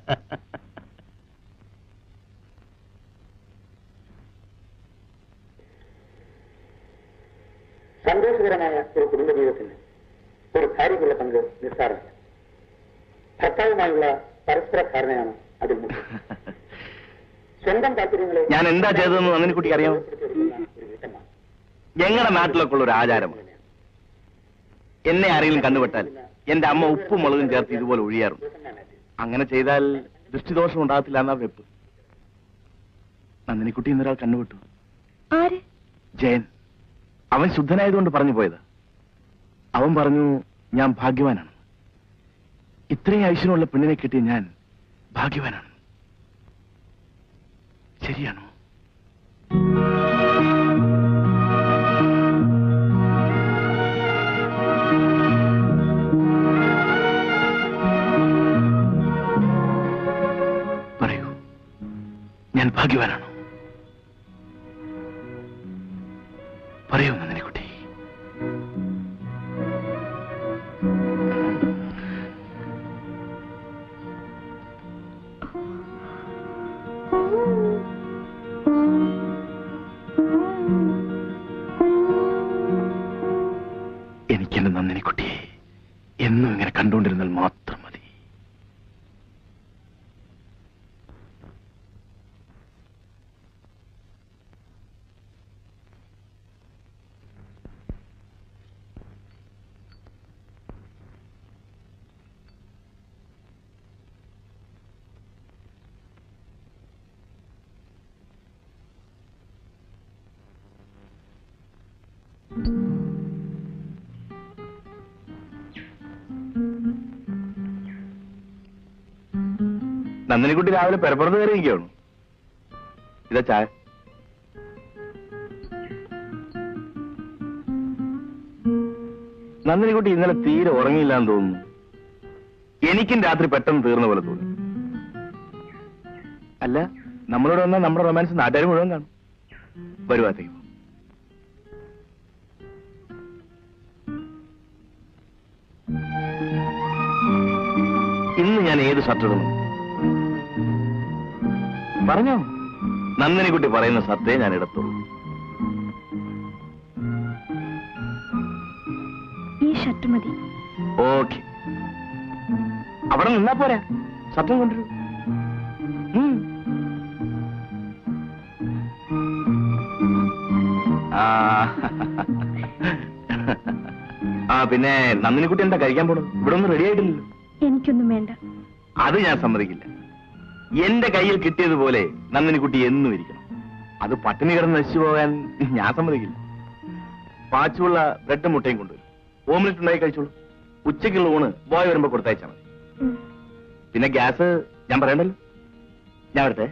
സന്തോഷകരമായ ഒരു കുടുംബ ജീവിതത്തിന് ഒരു ഭാര്യയ്ക്കുള്ള പങ്ക് നിസ്സാരമല്ല ഭർത്താവുമായുള്ള പരസ്പര ധാരണയാണ് അതിൽ മുഖ്യം സ്വന്തം താല്പര്യങ്ങളെ ഞാൻ എന്താ ചെയ്തതെന്ന് നന്ദിനിക്കുട്ടിക്ക് അറിയാമോ ഒരു വീട്ടമ്മ ഞങ്ങളുടെ നാട്ടിലൊക്കെ ഉള്ള ഒരു ആചാരമാണ് എന്നെ ആരെങ്കിലും കണ്ടുപെട്ടാൽ എന്റെ അമ്മ ഉപ്പും മുളകും ചേർത്ത് ഇതുപോലെ ഒഴിയാറുണ്ട് അങ്ങനെ ചെയ്താൽ ദൃഷ്ടിദോഷം ഉണ്ടാകത്തില്ല എന്നാ വെപ്പ് നന്ദിനിക്കുട്ടി ഇന്നൊരാൾ കണ്ടുപെട്ടു ആര് ജയൻ അവൻ ശുദ്ധനായതുകൊണ്ട് പറഞ്ഞു പോയത് അവൻ പറഞ്ഞു ഞാൻ ഭാഗ്യവാനാണ് ഇത്രയും ഐശ്വര്യമുള്ള പെണ്ണിനെ കിട്ടിയ ഞാൻ ഭാഗ്യവാനാണ് ശരിയാണോ പറയൂ ഞാൻ ഭാഗ്യവാനാണോ പറയൂ നന്ദിനിക്കുട്ടി എനിക്കെന്റെ നന്ദിനിക്കുട്ടിയെ എന്നും ഇങ്ങനെ കണ്ടുകൊണ്ടിരുന്നാൽ മാത്രം മതി നന്ദിനിക്കുട്ടി രാവിലെ പെരപ്പുറത്ത് കയറിയിരിക്കുകയാണ് ഇതാ ചായ നന്ദിനിക്കുട്ടി ഇന്നലെ തീരെ ഉറങ്ങിയില്ല എന്ന് തോന്നുന്നു എനിക്കും രാത്രി പെട്ടെന്ന് തീർന്ന പോലെ തോന്നി അല്ല നമ്മളോട് വന്നാൽ നമ്മുടെ റൊമാൻസ് നാട്ടുകാർ മുഴുവൻ കാണും വരുവാത്തേക്ക് പോ. ഇന്ന് ഞാൻ ഏത് ഷർട്ട് ഇടണം പറഞ്ഞോ നന്ദിനിക്കുട്ടി പറയുന്ന ഷർട്ടേ ഞാൻ ഇടത്തുള്ളൂ ഈ ഷർട്ട് മതി ഓക്കെ അവിടെ നിന്നാ പോരാ ഷർട്ടും കൊണ്ടുവരൂ ഉം. ആ ആ പിന്നെ നന്ദിനിക്കുട്ടി എന്താ കഴിക്കാൻ പോണത് ഇവിടെ ഒന്നും റെഡി ആയിട്ടില്ലല്ലോ എനിക്കൊന്നും വേണ്ട അത് ഞാൻ സമ്മതിക്കില്ല എന്റെ കയ്യിൽ കിട്ടിയതുപോലെ നന്ദിനിക്കുട്ടി എന്നും ഇരിക്കണം അത് പട്ടിണി കിടന്ന് നശിച്ചു പോകാൻ ഞാൻ സമ്മതിക്കില്ല പാച്ചുള്ള ബ്രെഡും മുട്ടയും കൊണ്ടുവരും ഓംലെറ്റ് ഉണ്ടായി കഴിച്ചോളൂ ഉച്ചയ്ക്കുള്ള ഊണ് ബോയ് വരുമ്പോ കൊടുത്തയച്ചാൽ മതി ഉം. പിന്നെ ഗ്യാസ് ഞാൻ പറയണ്ടല്ലോ ഞാൻ വരട്ടെ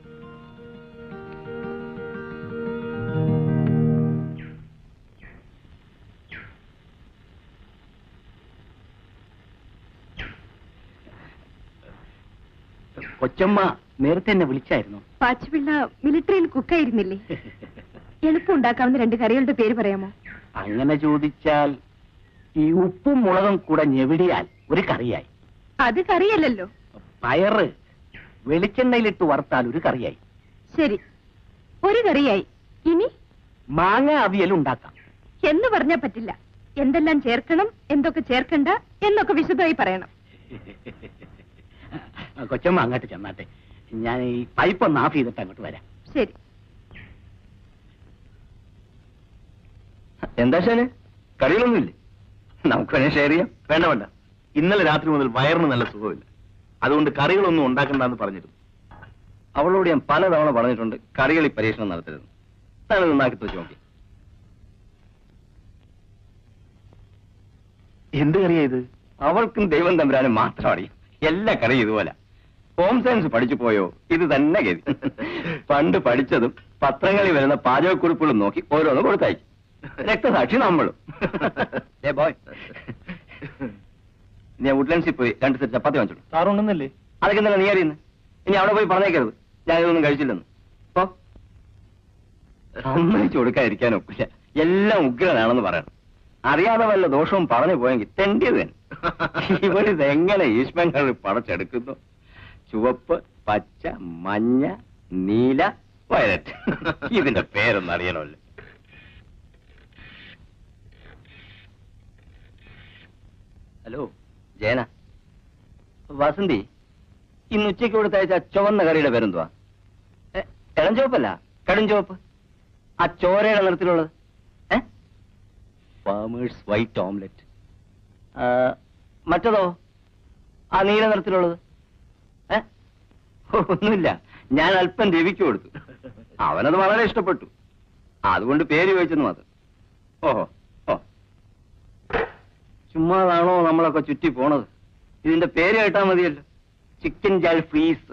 കൊച്ചമ്മ നേരത്തെ എന്നെ വിളിച്ചായിരുന്നു പാച്ചുപിള്ള മിലിറ്ററിയിൽ കുക്കായിരുന്നില്ലേ എളുപ്പം ഉണ്ടാക്കാവുന്ന രണ്ട് കറികളുടെ പേര് പറയാമോ അങ്ങനെ ചോദിച്ചാൽ ഈ ഉപ്പും മുളകും കൂടെ ഞെവിടിയാൽ ഒരു കറിയായി അത് കറിയല്ലല്ലോ പയറ് വെളിച്ചെണ്ണയിലിട്ട് വറുത്താൽ ഒരു കറിയായി ശരി ഒരു കറിയായി ഇനി മാങ്ങ അവിയൽ ഉണ്ടാക്കാം എന്ന് പറഞ്ഞാ പറ്റില്ല എന്തെല്ലാം ചേർക്കണം എന്തൊക്കെ ചേർക്കണ്ട എന്നൊക്കെ വിശദമായി പറയണം കൊച്ചമ്മ അങ്ങോട്ട് ചെന്നാട്ടെ ഞാൻ ഈ പൈപ്പ് ഒന്ന് ഓഫ് ചെയ്തിട്ട് അങ്ങോട്ട് വരാം ശരി എന്താ ഷാനെ കറികളൊന്നുമില്ലേ നമുക്ക് വേണേ ഷെയർ ചെയ്യാം വേണ്ട വേണ്ട ഇന്നലെ രാത്രി മുതൽ വയറിന് നല്ല സുഖമില്ല അതുകൊണ്ട് കറികളൊന്നും ഉണ്ടാക്കണ്ടെന്ന് പറഞ്ഞിരുന്നു അവളോട് ഞാൻ പലതവണ പറഞ്ഞിട്ടുണ്ട് കറികളിൽ പരീക്ഷണം നടത്തരുത് താനത് ഉണ്ടാക്കി വെച്ച് നോക്കി എന്ത് കറിയാ ഇത് അവൾക്കും ദൈവം തമ്പുരാനും മാത്രം അറിയും എല്ലാ കറിയും ഇതുപോലെ ഹോം സയൻസ് പഠിച്ചു പോയോ ഇത് തന്നെ ഗതി പണ്ട് പഠിച്ചതും പത്രങ്ങളിൽ വരുന്ന പാചകക്കുറിപ്പുകളും നോക്കി ഓരോന്ന് കൊടുത്തയച്ചു രക്തസാക്ഷി നമ്മളും ഏ ബോയ് ഞാൻ വുഡ്ലൻസിൽ പോയി രണ്ട് സെറ്റ് ചപ്പാത്തി വാങ്ങിച്ചോളൂ സാറുണ്ടെന്നല്ലേ അതൊക്കെ ഇന്നലെ നീ അറിയുന്നു ഇനി അവിടെ പോയി പറഞ്ഞേക്കരുത് ഞാൻ ഇതൊന്നും കഴിച്ചില്ലെന്ന് അപ്പൊ സമ്മതിച്ചു കൊടുക്കാതിരിക്കാൻ ഒക്കില്ല എല്ലാം ഉഗ്രനാണെന്ന് പറയണം അറിയാതെ വല്ല ദോഷവും പറഞ്ഞു പോയെങ്കിൽ തെണ്ടിയത് തന്നെ ഇവരിത് എങ്ങനെ ഈശ്വരങ്ങൾ പടച്ചെടുക്കുന്നു ചുവപ്പ് പച്ച മഞ്ഞ നീല വയലറ്റ് ഇതിന്റെ പേരൊന്നും അറിയണമല്ലോ ഹലോ ജയന വസന്തി ഇന്ന് ഉച്ചയ്ക്ക് കൊടുത്ത അയച്ച ചുവന്ന കറിയുടെ പേരെന്തുവാ എ, ഇളം ചുവപ്പല്ല കടും ചുവപ്പ് ആ ചോരയുടെ നിറത്തിലുള്ളത് ഏ ഫാമേഴ്സ് വൈറ്റ് ഓംലെറ്റ് മറ്റതോ ആ നീല നിറത്തിലുള്ളത് ഏ ഒന്നുമില്ല ഞാൻ അല്പം രവിക്ക് കൊടുത്തു അവനത് വളരെ ഇഷ്ടപ്പെട്ടു അതുകൊണ്ട് പേര് ചോദിച്ചെന്ന് മാത്രം ഓഹോ ഓ ചുമ്മാതാണോ നമ്മളൊക്കെ ചുറ്റി പോണത് ഇതിന്റെ പേര് കേട്ടാ മതിയല്ലോ ചിക്കൻ ജാൽ ഫ്രീസ്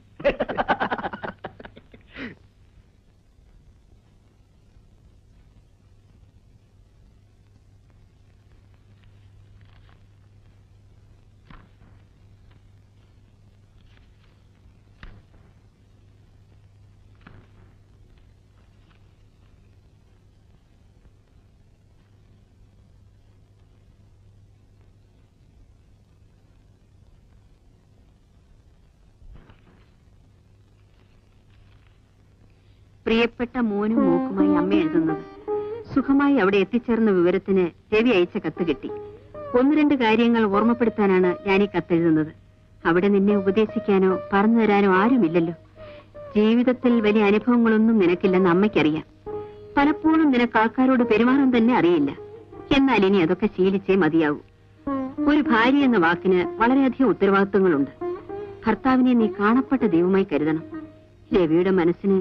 പ്രിയപ്പെട്ട മോനും മോക്കുമായി അമ്മ എഴുതുന്നത് സുഖമായി അവിടെ എത്തിച്ചേർന്ന വിവരത്തിന് രവി അയച്ച കത്ത് കിട്ടി ഒന്ന് രണ്ട് കാര്യങ്ങൾ ഓർമ്മപ്പെടുത്താനാണ് ഞാൻ ഈ കത്തെഴുതുന്നത് അവിടെ നിന്നെ ഉപദേശിക്കാനോ പറഞ്ഞു തരാനോ ആരുമില്ലല്ലോ ജീവിതത്തിൽ വലിയ അനുഭവങ്ങളൊന്നും നിനക്കില്ലെന്ന് അമ്മയ്ക്കറിയാം പലപ്പോഴും നിനക്ക് ആൾക്കാരോട് പെരുമാറാൻ തന്നെ അറിയില്ല എന്നാൽ ഇനി അതൊക്കെ ശീലിച്ചേ മതിയാവൂ ഒരു ഭാര്യ എന്ന വാക്കിന് വളരെയധികം ഉത്തരവാദിത്വങ്ങളുണ്ട് ഭർത്താവിനെ നീ കാണപ്പെട്ട ദൈവമായി കരുതണം രവിയുടെ മനസ്സിന്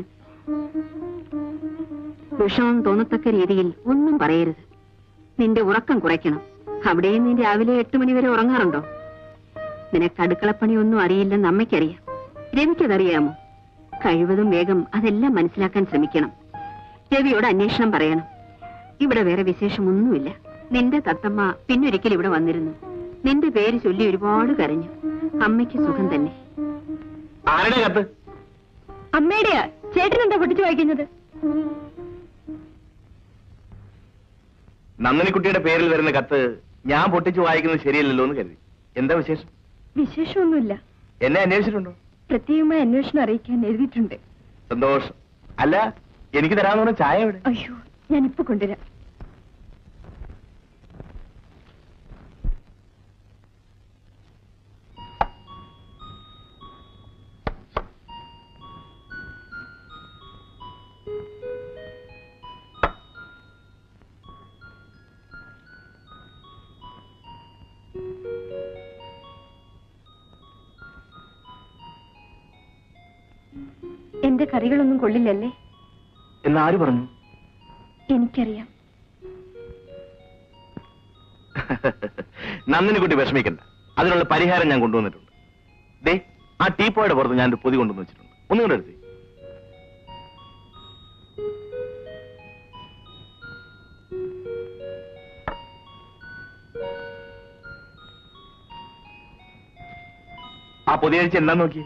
വിഷമം തോന്നത്തക്ക രീതിയിൽ ഒന്നും പറയരുത് നിന്റെ ഉറക്കം കുറയ്ക്കണം അവിടെയും നീ രാവിലെ എട്ട് മണി വരെ ഉറങ്ങാറുണ്ടോ നിനക്ക് അടുക്കളപ്പണിയൊന്നും അറിയില്ലെന്ന് അമ്മയ്ക്കറിയാം രവിക്കതറിയാമോ കഴിവതും വേഗം അതെല്ലാം മനസ്സിലാക്കാൻ ശ്രമിക്കണം രവിയോട് അന്വേഷണം പറയണം ഇവിടെ വേറെ വിശേഷമൊന്നുമില്ല നിന്റെ തത്തമ്മ പിന്നൊരിക്കൽ ഇവിടെ വന്നിരുന്നു നിന്റെ പേര് ചൊല്ലി ഒരുപാട് കരഞ്ഞു അമ്മയ്ക്ക് സുഖം തന്നെ ആരുടെ കത്ത് അമ്മയുടെയാ ചേട്ടൻ എന്താ പൊട്ടിച്ചു വായിക്കുന്നത് നന്ദിനിക്കുട്ടിയുടെ പേരിൽ വരുന്ന കത്ത് ഞാൻ പൊട്ടിച്ചു വായിക്കുന്നത് ശരിയല്ലല്ലോ എന്ന് കരുതി എന്താ വിശേഷം വിശേഷമൊന്നുമില്ല എന്നെ അന്വേഷിച്ചിട്ടുണ്ടോ പ്രത്യേകമായി അന്വേഷണം അറിയിക്കാൻ എഴുതിയിട്ടുണ്ട് സന്തോഷം അല്ല എനിക്ക് തരാന്ന് പറഞ്ഞ ചായ എവിടെ അയ്യോ ഞാൻ ഇപ്പൊ കൊണ്ടുവരാം എന്റെ കറികളൊന്നും കൊള്ളില്ലല്ലേ എന്ന് ആര് പറഞ്ഞു എനിക്കറിയാം നന്ദിനിക്കുട്ടി വിഷമിക്കണ്ട അതിനുള്ള പരിഹാരം ഞാൻ കൊണ്ടുവന്നിട്ടുണ്ട് ദേ ആ ടീപ്പോയുടെ പുറത്ത് ഞാൻ ഒരു പൊതി കൊണ്ടുവന്ന് വെച്ചിട്ടുണ്ട് ഒന്നും കൂടെ എടുത്തേ ആ പൊതി കഴിച്ച് എന്താ നോക്കി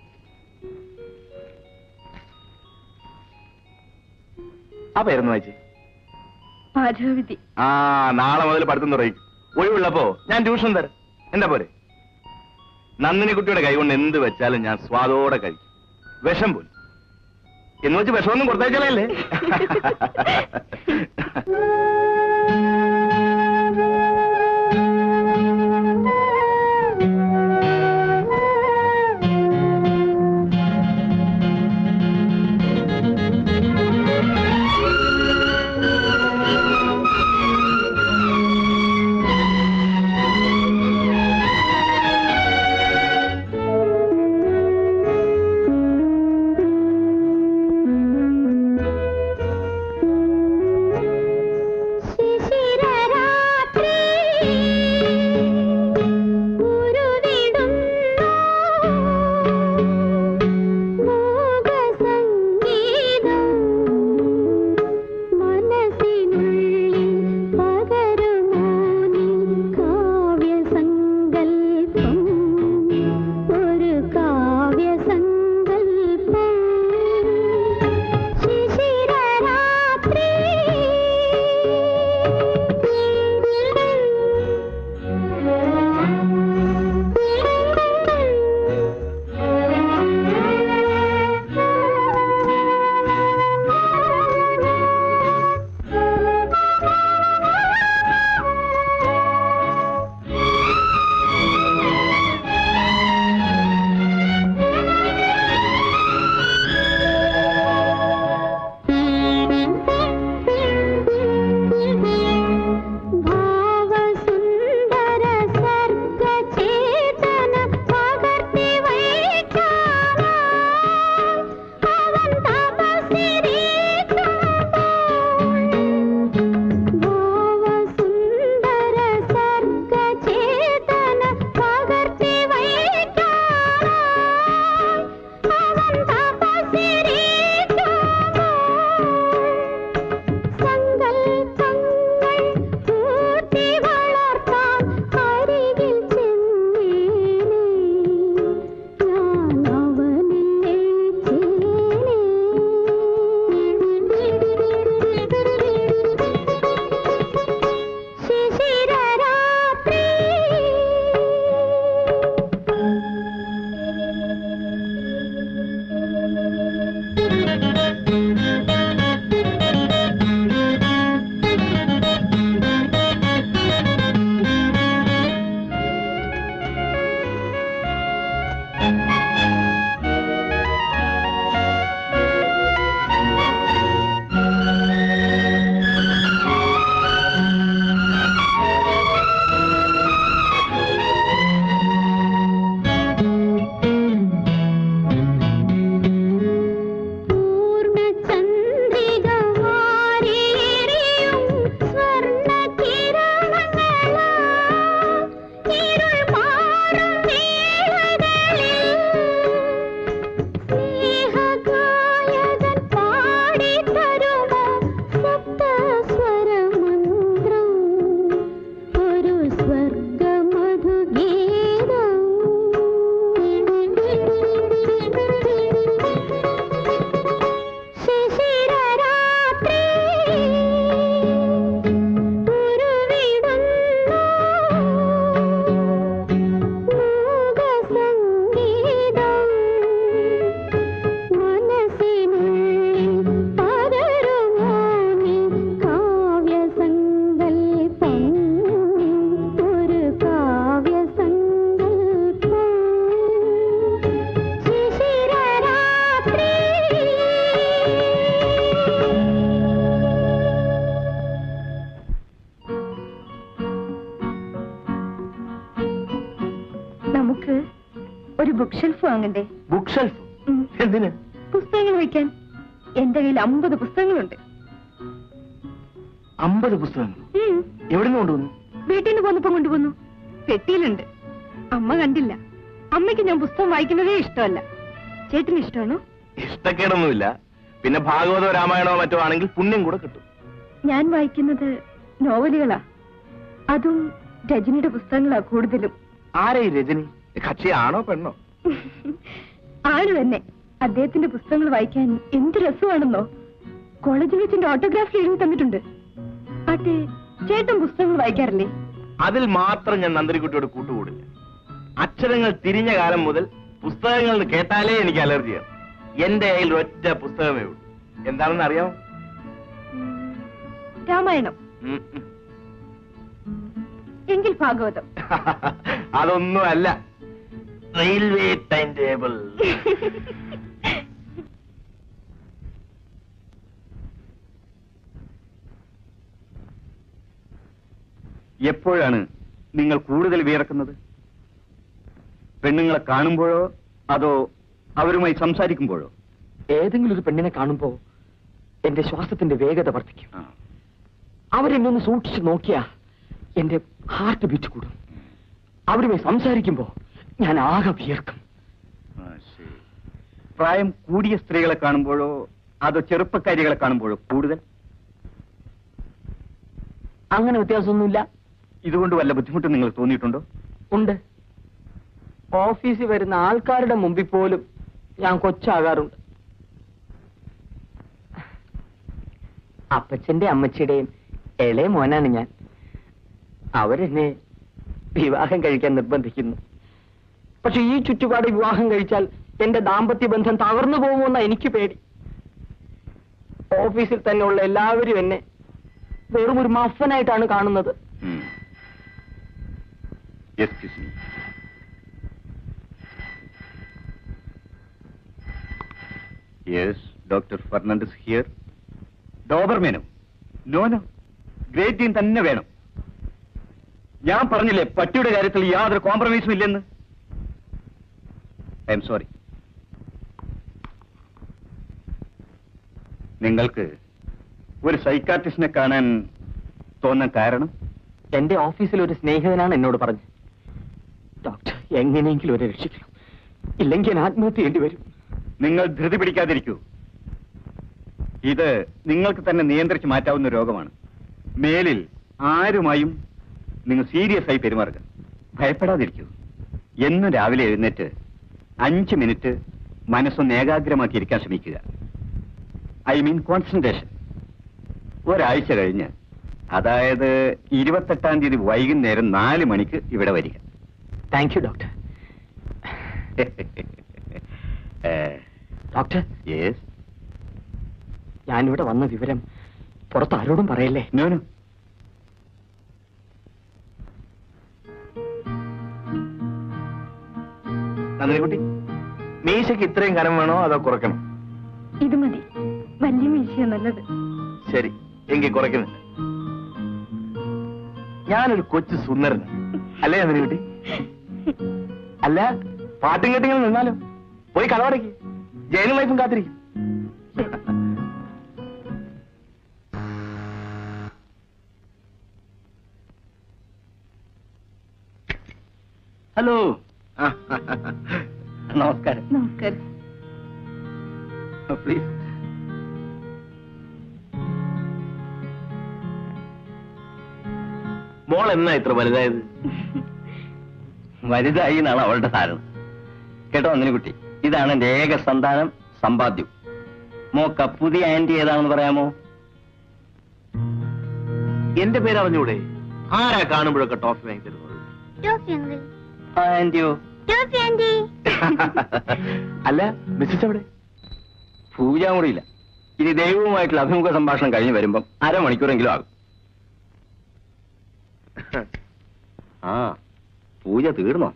ആ പേരൊന്ന് വായിച്ചേ പാചകവിധി ആ നാളെ മുതൽ പഠിത്തം തുടങ്ങി ഒഴിവുള്ളപ്പോ ഞാൻ ട്യൂഷൻ തരാം എന്താ പോരെ നന്ദിനി കുട്ടിയുടെ കൈകൊണ്ട് എന്ത് വെച്ചാലും ഞാൻ സ്വാദോടെ കഴിക്കും വിഷം പോലും എന്ന് വെച്ച് വിഷമൊന്നും കൊടുത്തേച്ചാലല്ലേ ശിശിരരാത്രി ഉരുവിടുന്നു മൂകസംഗീതം മനസ്സിനുള്ളിൽ പകരുമോ നീ കാവ്യസങ്കൽപ്പം ഒരു കാവ്യസങ്കൽപ്പം ശിശിരരാത്രി ഭാവസുന്ദര സർഗചേതന പകർത്തി വയ്ക്കാനാ അവൻ ഭാവസുന്ദര സർഗചേതന പകർത്തി വയ്ക്കാനാ അവൻ സങ്കൽപ്പങ്ങൾ കൂട്ടി വളർത്താൻ അരികിൽ ചെന്നേനെ ഞാൻ അവനിലെ ശിശിരരാത്രി പൂർണ്ണചന്ദ്രിക വാരിയെറിയും സ്വർണ്ണകിരണങ്ങളാ ഇരുൾ മാറും വേളകളിൽ സ്നേഹഗായകൻ പാടിത്തരുമോ സപ്തസ്വരമന്ത്രം ഒരു സ്വർഗമധുഗീതം ശിശിരരാത്രി ഉരുവിടുന്നു മൂകസംഗീതം മനസ്സിനുള്ളിൽ പകരുമോ നീ കാവ്യസങ്കൽപ്പം ഒരു കാവ്യസങ്കൽപ്പം ശിശിരരാത്രി നമുക്ക് ഒരു ബുക്ക് ഷെൽഫ് വാങ്ങണ്ടേ ബുക്ക് ഷെൽഫ് ഉം. എന്തിന് പുസ്തകങ്ങൾ വെക്കാൻ എന്റെ കയ്യിൽ അമ്പത് പുസ്തകങ്ങളുണ്ട് അമ്പത് പുസ്തകങ്ങൾ ഉം. എവിടെ നിന്ന് കൊണ്ടുവന്നു വീട്ടിൽ നിന്ന് പോന്നപ്പോ കൊണ്ടുപോന്നു പെട്ടിയിലുണ്ട് അമ്മ കണ്ടില്ല അമ്മയ്ക്ക് ഞാൻ പുസ്തകം വായിക്കുന്നതേ ഇഷ്ടമല്ല ചേട്ടന് ഇഷ്ടമാണോ ഇഷ്ടക്കേടൊന്നുമില്ല പിന്നെ ഭാഗവതോ രാമായണമോ മറ്റോ ആണെങ്കിൽ പുണ്യം കൂടെ കിട്ടും ഞാൻ വായിക്കുന്നത് നോവലുകളാ അതും രജനിയുടെ പുസ്തകങ്ങളാ കൂടുതലും ആരെ ഈ രജനി കക്ഷിയാണോ പെണ്ണോ ആണ് തന്നെ അദ്ദേഹത്തിന്റെ പുസ്തകങ്ങൾ വായിക്കാൻ എന്ത് രസമാണെന്നോ കോളേജിൽ വെച്ചിന്റെ ഓട്ടോഗ്രാഫ് എഴുതി തന്നിട്ടുണ്ട് ആട്ടെ ചേട്ടൻ പുസ്തകങ്ങൾ വായിക്കാറില്ലേ അതിൽ മാത്രം ഞാൻ നന്ദരിക്കുട്ടിയോട് കൂട്ടുകൂടില്ല അക്ഷരങ്ങൾ തിരിഞ്ഞ കാലം മുതൽ പുസ്തകങ്ങൾ കേട്ടാലേ എനിക്ക് അലർജിയാണ് എന്റെ കയ്യിൽ ഒറ്റ പുസ്തകമേ ഉള്ളൂ എന്താണെന്ന് അറിയാമോ രാമായണം ഉം, ഉം. എങ്കിൽ ഭാഗവതം അതൊന്നും അല്ല റെയിൽവേ ടൈം ടേബിൾ എപ്പോഴാണ് നിങ്ങൾ കൂടുതൽ വിയർക്കുന്നത് പെണ്ണുങ്ങളെ കാണുമ്പോഴോ അതോ അവരുമായി സംസാരിക്കുമ്പോഴോ ഏതെങ്കിലും ഒരു പെണ്ണിനെ കാണുമ്പോ എന്റെ ശ്വാസത്തിന്റെ വേഗത വർദ്ധിക്കും അവരെന്നെ ഒന്ന് സൂക്ഷിച്ചു നോക്കിയാ എന്റെ ഹാർട്ട് ബീറ്റ് കൂടും അവരുമായി സംസാരിക്കുമ്പോ ഞാൻ ആകെ വിയർക്കും പ്രായം കൂടിയ സ്ത്രീകളെ കാണുമ്പോഴോ അതോ ചെറുപ്പക്കാരികളെ കാണുമ്പോഴോ കൂടുതൽ അങ്ങനെ വ്യത്യാസമൊന്നുമില്ല ഇതുകൊണ്ട് വല്ല ബുദ്ധിമുട്ടും നിങ്ങൾ തോന്നിയിട്ടുണ്ടോ ഉണ്ട് ഓഫീസിൽ വരുന്ന ആൾക്കാരുടെ മുമ്പിൽ പോലും ഞാൻ കൊച്ചാകാറുണ്ട് അപ്പച്ചന്റെ അമ്മച്ചിയുടെയും ഇളയ മോനാണ് ഞാൻ അവരെന്നെ വിവാഹം കഴിക്കാൻ നിർബന്ധിക്കുന്നു പക്ഷെ ഈ ചുറ്റുപാട് വിവാഹം കഴിച്ചാൽ എന്റെ ദാമ്പത്യ ബന്ധം തകർന്നു പോകുമെന്ന എനിക്ക് പേടി ഓഫീസിൽ തന്നെ ഉള്ള എല്ലാവരും എന്നെ വെറും ഒരു മഫനായിട്ടാണ് കാണുന്നത് excuse me yes doctor Fernandes here ഡോബർമേനോ നോ നോ ഗ്രേറ്റ് ടീം തന്നെ വേണം ഞാൻ പറഞ്ഞില്ലേ പട്ടിയുടെ കാര്യത്തിൽ യാതൊരു കോംപ്രമൈസും ഇല്ലെന്ന് ഐ എം സോറി നിങ്ങൾക്ക് ഒരു സൈക്കാട്രിസ്റ്റിനെ കാണാൻ തോന്നാൻ കാരണം എന്റെ ഓഫീസിൽ ഒരു സ്നേഹിതനാണ് എന്നോട് പറഞ്ഞത് ഡോക്ടർ എങ്ങനെയെങ്കിലും ഒരു രക്ഷിക്കണം ഇല്ലെങ്കിൽ ഞാൻ ആത്മഹത്യ ചെയ്യേണ്ടി വരും നിങ്ങൾ ധൃതി പിടിക്കാതിരിക്കൂ ഇത് നിങ്ങൾക്ക് തന്നെ നിയന്ത്രിച്ച് മാറ്റാവുന്ന രോഗമാണ് മേലിൽ ആരുമായും നിങ്ങൾ സീരിയസ് ആയി പെരുമാറുക ഭയപ്പെടാതിരിക്കൂ എന്നും രാവിലെ എഴുന്നേറ്റ് അഞ്ച് മിനിറ്റ് മനസ്സൊന്ന് ഏകാഗ്രമാക്കി ഇരിക്കാൻ ശ്രമിക്കുക ഐ മീൻ കോൺസെൻട്രേഷൻ ഒരാഴ്ച കഴിഞ്ഞ് അതായത് ഇരുപത്തെട്ടാം തീയതി വൈകുന്നേരം നാല് മണിക്ക് ഇവിടെ വരിക thank you doctor doctor yes ഞാനിവിടെ വന്ന വിവരം പുറത്ത് ആരോടും പറയല്ലേ നോ നോ നന്ദിനിക്കുട്ടി മീശയ്ക്ക് ഇത്രയും കനം വേണോ അതോ കുറയ്ക്കണം ഇത് മതി വലിയ മീശയോ നല്ലത് ശരി എങ്കിൽ കുറയ്ക്കുന്നില്ല ഞാനൊരു കൊച്ചു സുന്ദരൻ അല്ലേ നന്ദിനിക്കുട്ടി അല്ല പാട്ടും കെട്ടിങ്ങനെ നിന്നാലോ പോയി കളവടയ്ക്ക് ജയിലും വൈഫും കാത്തിരിക്കും ഹലോ നമസ്കാരം നമസ്കാരം പ്ലീസ് മോൾ എന്നാ ഇത്ര വലുതായത് വലുതായി എന്നാണ് അവളുടെ ധാരണ കേട്ടോ അങ്ങനെ കുട്ടി ഇതാണ് എന്റെ ഏക സന്താനം സമ്പാദ്യം മോക്ക പുതിയ ആന്റി ഏതാണെന്ന് പറയാമോ എന്റെ പേര് അറിഞ്ഞൂടെ ആരാ കാണുമ്പോഴൊക്കെ ടോഫി വാങ്ങി തരുന്നത് ടോഫി അങ്കിൾ ആന്റിയോ ടോഫി ആന്റി അല്ല മിസ്സസ് എവിടെ പൂജാമുറിയില്ല ഇനി ദൈവവുമായിട്ടുള്ള അഭിമുഖ സംഭാഷണം കഴിഞ്ഞ് വരുമ്പം അരമണിക്കൂറെങ്കിലും ആകും ആ പൂജ തീർന്നോ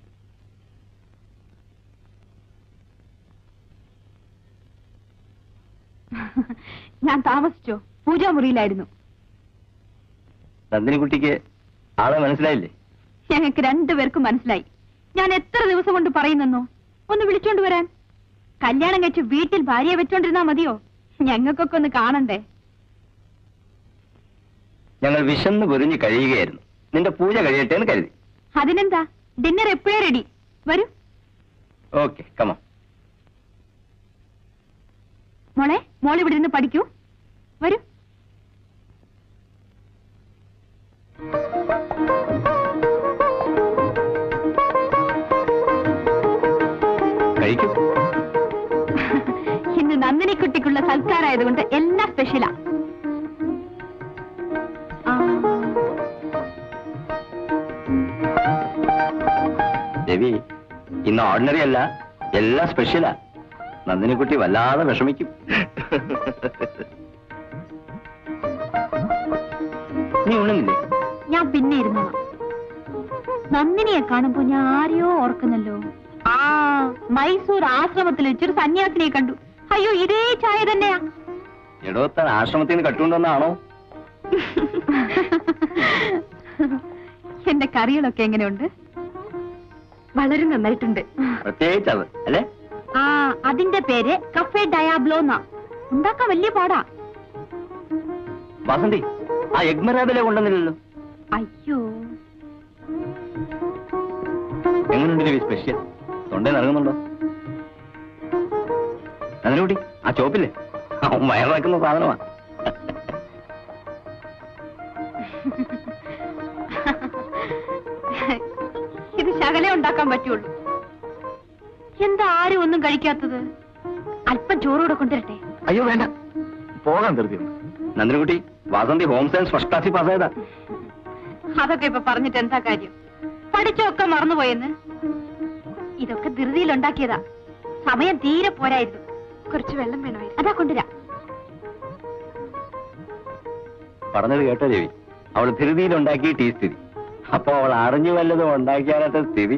ഞാൻ താമസിച്ചോ പൂജാമുറിയിലായിരുന്നു നന്ദിനിക്കുട്ടിക്ക് ആളെ മനസ്സിലായില്ലേ ഞങ്ങൾക്ക് രണ്ടുപേർക്കും മനസ്സിലായി ഞാൻ എത്ര ദിവസം കൊണ്ട് പറയുന്നെന്നോ ഒന്ന് വിളിച്ചോണ്ട് വരാൻ കല്യാണം കഴിച്ച് വീട്ടിൽ ഭാര്യയെ വെച്ചോണ്ടിരുന്നാ മതിയോ ഞങ്ങൾക്കൊക്കെ ഒന്ന് കാണണ്ടേ ഞങ്ങൾ വിശന്ന് പൊരിഞ്ഞ് കഴിയുകയായിരുന്നു നിന്റെ പൂജ കഴിയട്ടെ എന്ന് കരുതി അതിനെന്താ ഡിന്നർ എപ്പോഴേ റെഡി വരൂ ഓക്കെ കമോ മോളെ മോൾ ഇവിടെ ഇരുന്ന് പഠിക്കൂ വരൂ കഴിക്കൂ ഇന്ന് നന്ദിനി കുട്ടിക്കുള്ള സൽക്കാരായതുകൊണ്ട് എല്ലാം സ്പെഷ്യലാ ആ, രവി ഇന്ന് ഓർഡിനറി അല്ല എല്ലാം സ്പെഷ്യലാ നന്ദിനിക്കുട്ടി വല്ലാതെ വിഷമിക്കും നീ ഉണ്ണുന്നില്ലേ ഞാൻ പിന്നെ ഇരുന്നോളാം നന്ദിനിയെ കാണുമ്പോ ഞാൻ ആരെയോ ഓർക്കുന്നല്ലോ ആ മൈസൂർ ആശ്രമത്തിൽ വെച്ചൊരു സന്യാസിനെ കണ്ടു അയ്യോ ഇതേ ചായ തന്നെയാ എടോ താൻ ആശ്രമത്തിൽ നിന്ന് കട്ടുകൊണ്ടുവന്നാണോ എന്റെ കറികളൊക്കെ എങ്ങനെയുണ്ട് വളരെ നന്നായിട്ടുണ്ട് പ്രത്യേകിച്ച് അത് അല്ലേ ആ അതിന്റെ പേര് കഫേ ഡയാബ്ലോ എന്നാ ഉണ്ടാക്കാൻ വലിയ പാടാ വാസന്തി ആ എഗ്മരാബിലെ കൊണ്ടുവന്നില്ലല്ലോ അയ്യോ എങ്ങനെയുണ്ട് രവി സ്പെഷ്യൽ തൊണ്ടയിൽ ഇറങ്ങുന്നുണ്ടോ അതിനുകൂടി ആ ചോപ്പില്ലേ അവൻ വയറിറക്കുന്ന സാധനമാ ഇത് ശകലേ ഉണ്ടാക്കാൻ പറ്റുള്ളൂ എന്താ ആരും ഒന്നും കഴിക്കാത്തത് അല്പം ചോറൂടെ കൊണ്ടുവരട്ടെ അയ്യോ വേണ്ട പോകാൻ ധൃതിയുണ്ട് നന്ദിനിക്കുട്ടി വാസന്തി ഹോം സയൻസ് ഫസ്റ്റ് ക്ലാസ്സിൽ പാസ്സായതാ അതൊക്കെ ഇപ്പൊ പറഞ്ഞിട്ട് എന്താ കാര്യം പഠിച്ചൊക്കെ മറന്നുപോയെന്ന് ഇതൊക്കെ ധൃതിയിൽ ഉണ്ടാക്കിയതാ സമയം തീരെ പോരായിരുന്നു കുറച്ച് വെള്ളം വേണമായിരുന്നു അതാ കൊണ്ടുവരാം പറഞ്ഞത് കേട്ടോ രവി അവൾ ധൃതിയിൽ ഉണ്ടാക്കിയിട്ട് ഈ സ്ഥിതി അപ്പൊ അവൾ അറിഞ്ഞു വല്ലതും ഉണ്ടാക്കിയാലത്തെ സ്ഥിതി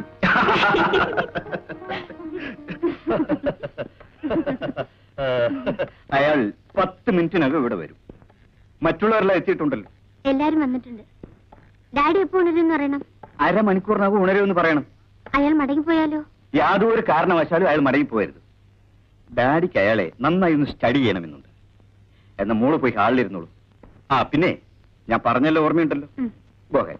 അയാൾ പത്ത് മിനിറ്റിനകം ഇവിടെ വരും മറ്റുള്ളവരെല്ലാം എത്തിയിട്ടുണ്ടല്ലോ എല്ലാരും വന്നിട്ടുണ്ട് ഡാഡി എപ്പോ ഉണരുമെന്ന് പറയണം അരമണിക്കൂറിനകം ഉണരുമെന്ന് പറയണം അയാൾ മടങ്ങിപ്പോയാലോ യാതൊരു കാരണവശാലും അയാൾ മടങ്ങിപ്പോയരുത് ഡാഡിക്ക് അയാളെ നന്നായി ഒന്ന് സ്റ്റഡി ചെയ്യണമെന്നുണ്ട് എന്നാ മോള് പോയി ഹാളിലിരുന്നോളൂ ആ പിന്നെ ഞാൻ പറഞ്ഞല്ലോ ഓർമ്മയുണ്ടല്ലോ ഉം. ഗോഹേ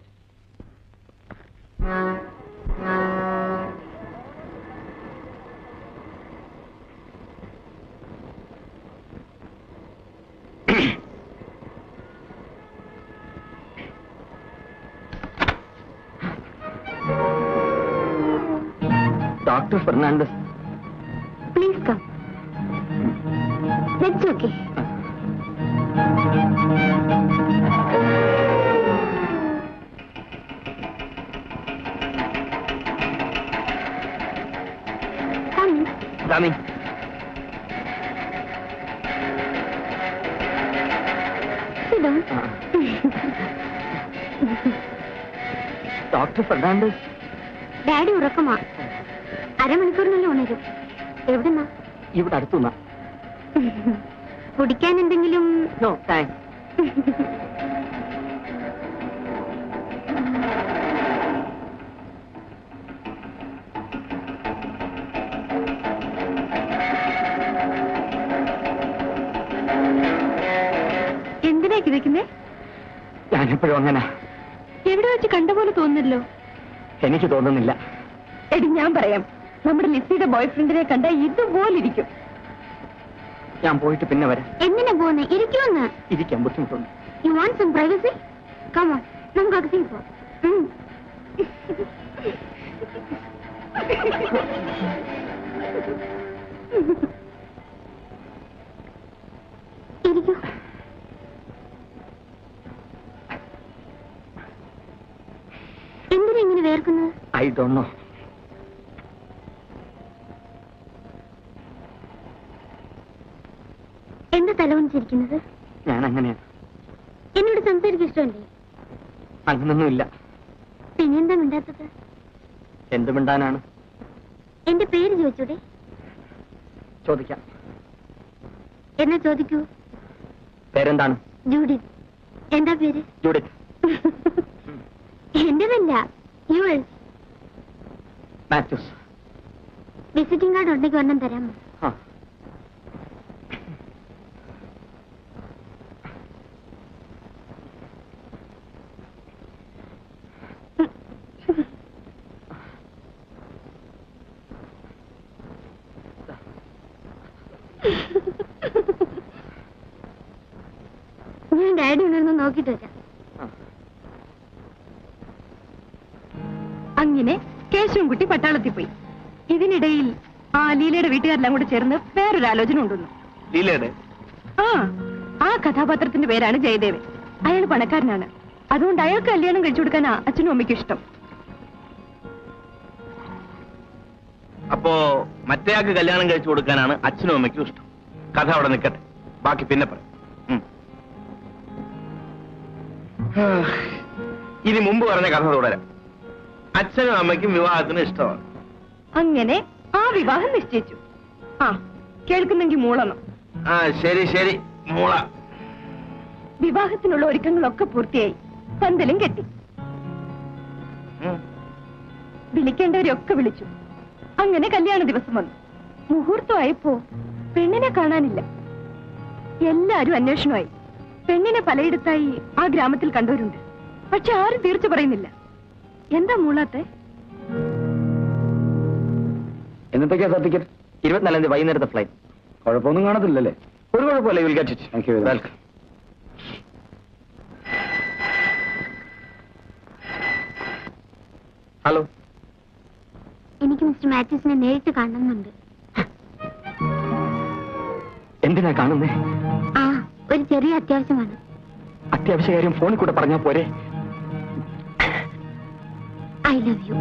doctor Fernandes please come that's okay ദാമി ഡോക്ടർ ഫെർണാണ്ടസ് ഡാഡി ഉറക്കമാ അരമണിക്കൂറിനുള്ളിൽ ഉണരും എവിടുന്നാ ഇവിടെ അടുത്തുനിന്നാ കുടിക്കാൻ എന്തെങ്കിലും നോ താങ്ക്സ് എന്തിനാ കിതയ്ക്കുന്നേ ഞാനെപ്പോഴും അങ്ങനെ എവിടെ വെച്ച് കണ്ട പോലെ തോന്നുന്നല്ലോ എനിക്ക് തോന്നുന്നില്ല എടി ഞാൻ പറയാം നമ്മുടെ ലിസിയുടെ ബോയ്ഫ്രണ്ടിനെ കണ്ട ഇതുപോലിരിക്കും ഞാൻ പോയിട്ട് പിന്നെ വരാം എന്തിനാ പോകുന്നേ ഇരിക്കുമെന്ന് ഇരിക്കാൻ ബുദ്ധിമുട്ടുണ്ട് you want some privacy come on നമുക്ക് അകത്തേക്ക് പോവാം ഉം. ഇരിക്കൂ എന്തിനാ ഇങ്ങനെ വേർക്കുന്നത് ഐ ഡോണ്ട് നോ എന്താ തലവണിച്ചിരിക്കുന്നത് ഞാൻ അങ്ങനെയാ എന്നോട് സംസാരിക്കാൻ ഇഷ്ടമല്ലേ അങ്ങനൊന്നുമില്ല പിന്നെന്താ മിണ്ടാത്തത് എന്ത് മിണ്ടാനാണ് എന്റെ പേര് ചോദിച്ചൂടെ ചോദിക്കാം എന്നാ ചോദിക്കൂ പേരെന്താണ് ജൂഡി എന്താ പേര് ജൂഡിത്ത് എന്റേതല്ല യുവേഴ്സ് മാത്യൂസ് വിസിറ്റിംഗ് കാർഡ് ഉണ്ടെങ്കിൽ ഒരെണ്ണം തരാമോ ആ ഞാൻ ഡാഡി ഉണർന്ന് നോക്കിട്ട് വരാം അങ്ങനെ കേശവൻകുട്ടി പട്ടാളത്തിൽ പോയി ഇതിനിടയിൽ ആ ലീലയുടെ വീട്ടുകാരെല്ലാം കൂടെ ചേർന്ന് വേറൊരു ആലോചന ഉണ്ടെന്നു ലീലയുടെ ആ ആ കഥാപാത്രത്തിന്റെ പേരാണ് ജയദേവൻ അയാൾ പണക്കാരനാണ് അതുകൊണ്ട് അയാൾക്ക് കല്യാണം കഴിച്ചു കൊടുക്കാനാ അച്ഛനും അമ്മയ്ക്കും ഇഷ്ടം അപ്പോ മറ്റേയാൾക്ക് കല്യാണം കഴിച്ചു കൊടുക്കാനാണ് അച്ഛനും അമ്മയ്ക്കും ഇഷ്ടം കഥ അവിടെ നിൽക്കട്ടെ ബാക്കി പിന്നെ പറയാം ഉം. ഇനി മുമ്പ് പറഞ്ഞ കഥ തുടരാം അച്ഛനും അമ്മയ്ക്കും വിവാഹത്തിന് ഇഷ്ടമാണ് അങ്ങനെ ആ വിവാഹം നിശ്ചയിച്ചു ആ കേൾക്കുന്നെങ്കിൽ മൂളണം ആ ശരി ശരി മൂള വിവാഹത്തിനുള്ള ഒരുക്കങ്ങളൊക്കെ പൂർത്തിയായി പന്തലും കെട്ടി ഉം. വിളിക്കേണ്ടവരൊക്കെ വിളിച്ചു അങ്ങനെ കല്യാണ ദിവസം വന്നു മുഹൂർത്തമായപ്പോ പെണ്ണിനെ കാണാനില്ല എല്ലാരും അന്വേഷണമായി പെണ്ണിനെ പലയിടത്തായി ആ ഗ്രാമത്തിൽ കണ്ടവരുണ്ട് പക്ഷെ ആരും തീർച്ച പറയുന്നില്ല എന്താ മൂളാത്തെ എന്നത്തേക്കാ സർട്ടിഫിക്കറ്റ് ഇരുപത്തിനാലാം തീയതി വൈകുന്നേരത്തെ ഫ്ലൈറ്റ് കുഴപ്പമൊന്നും കാണത്തില്ലല്ലേ ഒരു കുഴപ്പമില്ല will get it thank you welcome hello എനിക്ക് മിസ്റ്റർ മാത്യൂസിനെ നേരിട്ട് കാണണമെന്നുണ്ട് എന്തിനാ കാണുന്നേ ആ ഒരു ചെറിയ അത്യാവശ്യമാണ് അത്യാവശ്യ കാര്യം ഫോണിൽ കൂടെ പറഞ്ഞാ പോരെ ഐ ലവ് യു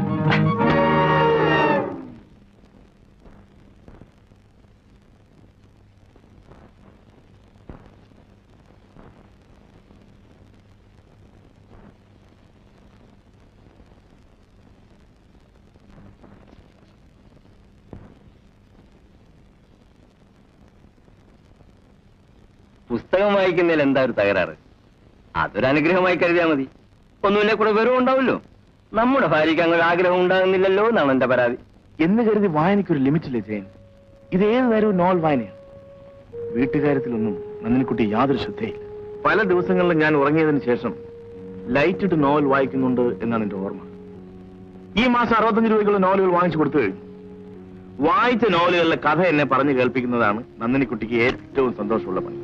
പുസ്തകം വായിക്കുന്നതിൽ എന്താ ഒരു തകരാറ് അതൊരു അനുഗ്രഹമായി കരുതിയാൽ മതി ഒന്നുമില്ല കൂടെ വെറും ഉണ്ടാവല്ലോ നമ്മുടെ ഭാര്യയ്ക്ക് അങ്ങനെ ആഗ്രഹം ഉണ്ടാകുന്നില്ലല്ലോ എന്നാണ് എന്റെ പരാതി എന്ന് കരുതി വായനയ്ക്കൊരു ലിമിറ്റില്ലേ ജയൻ ഇത് ഏത് നേരവും നോവൽ വായനയാണ് വീട്ടുകാര്യത്തിലൊന്നും നന്ദിനിക്കുട്ടി യാതൊരു ശ്രദ്ധയില്ല പല ദിവസങ്ങളിലും ഞാൻ ഉറങ്ങിയതിന് ശേഷം ലൈറ്റ് ഇട്ട് നോവൽ വായിക്കുന്നുണ്ട് എന്നാണ് എന്റെ ഓർമ്മ ഈ മാസം അറുപത്തഞ്ച് രൂപയ്ക്കുള്ള നോവലുകൾ വാങ്ങിച്ചു കൊടുത്തു കഴിഞ്ഞു വായിച്ച നോവലുകളിലെ കഥ എന്നെ പറഞ്ഞു കേൾപ്പിക്കുന്നതാണ് നന്ദിനിക്കുട്ടിക്ക് ഏറ്റവും സന്തോഷമുള്ള പണി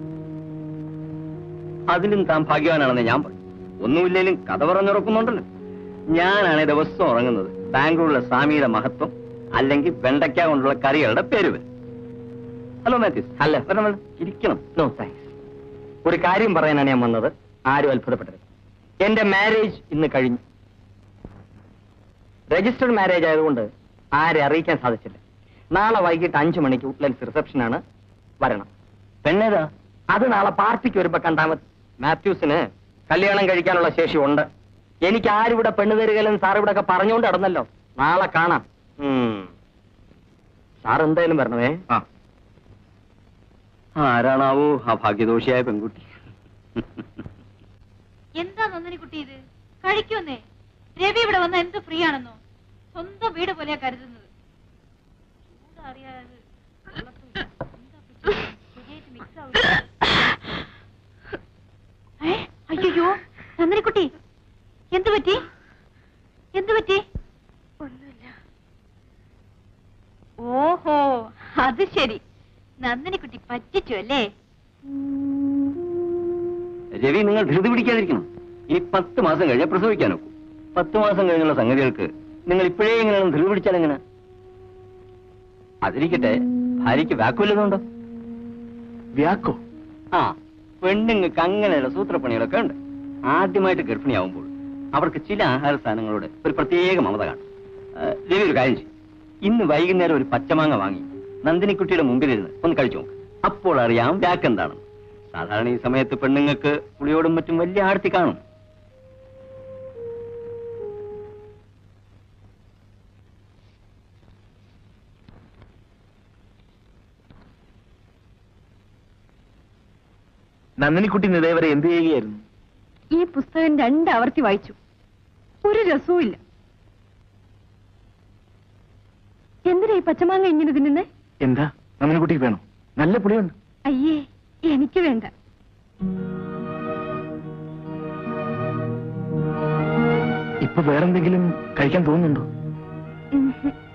അതിലും താൻ ഭാഗ്യവാനാണെന്ന് ഞാൻ പറയും ഒന്നുമില്ലേലും കഥ പറഞ്ഞുറക്കുന്നുണ്ടല്ലോ ഞാനാണ് ദിവസം ഉറങ്ങുന്നത് ബാംഗ്ലൂരിലെ സ്വാമിയുടെ മഹത്വം അല്ലെങ്കിൽ വെണ്ടയ്ക്ക കൊണ്ടുള്ള കറികളുടെ പേര് വരും ഹലോ മാത്യൂസ് അല്ല. വരണം, വരണം. ഇരിക്കണം നോ താങ്ക്സ് ഒരു കാര്യം പറയാനാണ് ഞാൻ വന്നത് ആരും അത്ഭുതപ്പെട്ടത് എന്റെ മാരേജ് ഇന്ന് കഴിഞ്ഞു രജിസ്റ്റർഡ് മാരേജ് ആയതുകൊണ്ട് ആരെ അറിയിക്കാൻ സാധിച്ചില്ല നാളെ വൈകിട്ട് അഞ്ചു മണിക്ക് ഉട്ട്ലൻസ് റിസപ്ഷനാണ് വരണം പെണ്ണേതാ അത് നാളെ പാർട്ടിക്ക് വരുമ്പോ കണ്ടാൽ മതി മാത്യൂസിന് കല്യാണം കഴിക്കാനുള്ള ശേഷി ഉണ്ട് എനിക്ക് ആരിവിടെ പെണ്ണ് തരികയില്ലെന്ന് സാർ ഇവിടെ ഒക്കെ പറഞ്ഞുകൊണ്ട് നടന്നല്ലോ നാളെ കാണാം ഉം. സാർ എന്തായാലും വരണമേ ആ ആരാണാവോ ആ ഭാഗ്യദോഷിയായ പെൺകുട്ടി എന്താ നന്ദിനിക്കുട്ടി ഇത് കഴിക്കുമെന്നേ രവി ഇവിടെ വന്ന എന്ത് ഫ്രീ ആണെന്നോ സ്വന്തം വീട് പോലെയാ കരുതുന്നത് ചൂടറിയാതെ വെള്ളത്തും എന്താ ഇപ്പൊ ചെയ്യുക? ശരിയായിട്ട് mix ആവില്ല. ഏ? അയ്യയ്യോ നന്ദിനിക്കുട്ടി എന്ത് പറ്റി എന്ത് പറ്റി ഒന്നുമില്ല ഓഹോ അത് ശരി നന്ദിനിക്കുട്ടി പറ്റിച്ചു അല്ലേ രവി നിങ്ങൾ ധൃതി പിടിക്കാതിരിക്കണം ഇനി പത്ത് മാസം കഴിഞ്ഞാൽ പ്രസവിക്കാൻ നോക്കൂ പത്ത് മാസം കഴിഞ്ഞുള്ള സംഗതികൾക്ക് നിങ്ങൾ ഇപ്പോഴേ എങ്ങനെയാണ് ധൃതി പിടിച്ചാൽ എങ്ങനെ അതിരിക്കട്ടെ ഭാര്യയ്ക്ക് വാക്കുവല്ലതുണ്ടോ വ്യാക്കോ ആ പെണ്ണുങ്ങൾക്ക് അങ്ങനെയുള്ള സൂത്രപ്പണികളൊക്കെ ഉണ്ട് ആദ്യമായിട്ട് ഗർഭിണിയാവുമ്പോൾ അവർക്ക് ചില ആഹാര സാധനങ്ങളോട് ഒരു പ്രത്യേക മമത കാണും ആ, രവി ഒരു കാര്യം ചെയ്യും ഇന്ന് വൈകുന്നേരം ഒരു പച്ചമാങ്ങ വാങ്ങി നന്ദിനിക്കുട്ടിയുടെ മുമ്പിലിരുന്ന് ഒന്ന് കഴിച്ചു നോക്ക് അപ്പോൾ അറിയാം വ്യാക്ക് എന്താണെന്ന് സാധാരണ ഈ സമയത്ത് പെണ്ണുങ്ങൾക്ക് പുളിയോടും മറ്റും വലിയ ആർത്തി കാണും നന്ദിനിക്കുട്ടി ഇന്ന് ഇതേവരെ എന്ത് ചെയ്യുകയായിരുന്നു ഈ പുസ്തകം രണ്ടാവർത്തി വായിച്ചു ഒരു രസവും ഇല്ല എന്തിനാ ഈ പച്ചമാങ്ങ ഇങ്ങനെ തിന്നുന്നേ എന്താ നന്ദിനിക്കുട്ടിക്ക് വേണോ നല്ല പുളിയുണ്ട് അയ്യേ എനിക്ക് വേണ്ട ഇപ്പൊ വേറെന്തെങ്കിലും കഴിക്കാൻ തോന്നുന്നുണ്ടോ ഉം.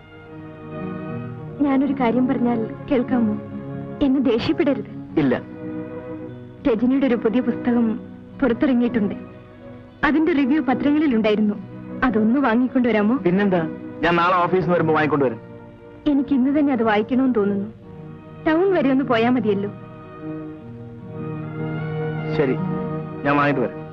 ഞാനൊരു കാര്യം പറഞ്ഞാൽ കേൾക്കാമോ എന്നെ ദേഷ്യപ്പെടരുത് ഇല്ല രജനിയുടെ ഒരു പുതിയ പുസ്തകം പുറത്തിറങ്ങിയിട്ടുണ്ട് അതിന്റെ റിവ്യൂ പത്രങ്ങളിൽ ഉണ്ടായിരുന്നു അതൊന്ന് വാങ്ങിക്കൊണ്ടുവരാമോ പിന്നെന്താ ഞാൻ നാളെ ഓഫീസിൽ നിന്ന് വരുമ്പോ വാങ്ങിക്കൊണ്ടുവരാം എനിക്ക് ഇന്ന് തന്നെ അത് വായിക്കണമെന്ന് തോന്നുന്നു ടൗൺ വരെ ഒന്ന് പോയാ മതിയല്ലോ ശരി ഞാൻ വാങ്ങിട്ട് വരാം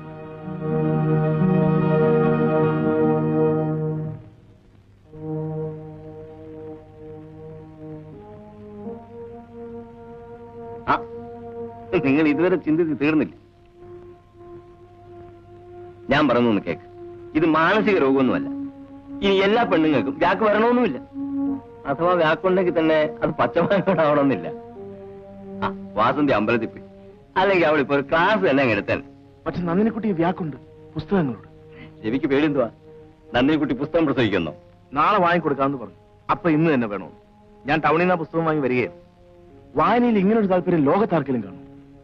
ആ നിങ്ങൾ ഇതുവരെ ചിന്തിച്ച് തീർന്നില്ല ഞാൻ പറഞ്ഞു കേക്ക് ഇത് മാനസിക രോഗമൊന്നുമല്ല ഇനി എല്ലാ പെണ്ണുങ്ങൾക്കും വ്യാക്ക് വരണമെന്നുമില്ല അഥവാ വ്യാക്കുണ്ടെങ്കിൽ തന്നെ അത് പച്ചമാവണമെന്നില്ല ആ വാസന്തി അമ്പലത്തിൽ പോയി അല്ലെങ്കിൽ അവളിപ്പോ ഒരു ക്ലാസ് തന്നെ അങ്ങ് എടുത്താൽ പക്ഷെ നന്ദിനിക്കുട്ടി വ്യാക്കുണ്ട് പുസ്തകങ്ങളോട് രവിക്ക് പേടിന്തുവാ നന്ദിനിക്കുട്ടി പുസ്തകം പ്രസവിക്കുന്നോ നാളെ വാങ്ങിക്കൊടുക്കാമെന്ന് പറഞ്ഞു അപ്പൊ ഇന്ന് തന്നെ വേണോ ഞാൻ ടൗണിൽ നിന്ന് ആ പുസ്തകം വാങ്ങി വരികയാണ് വായനയിൽ ഇങ്ങനൊരു താല്പര്യം ലോകത്താർക്കെങ്കിലും കാണും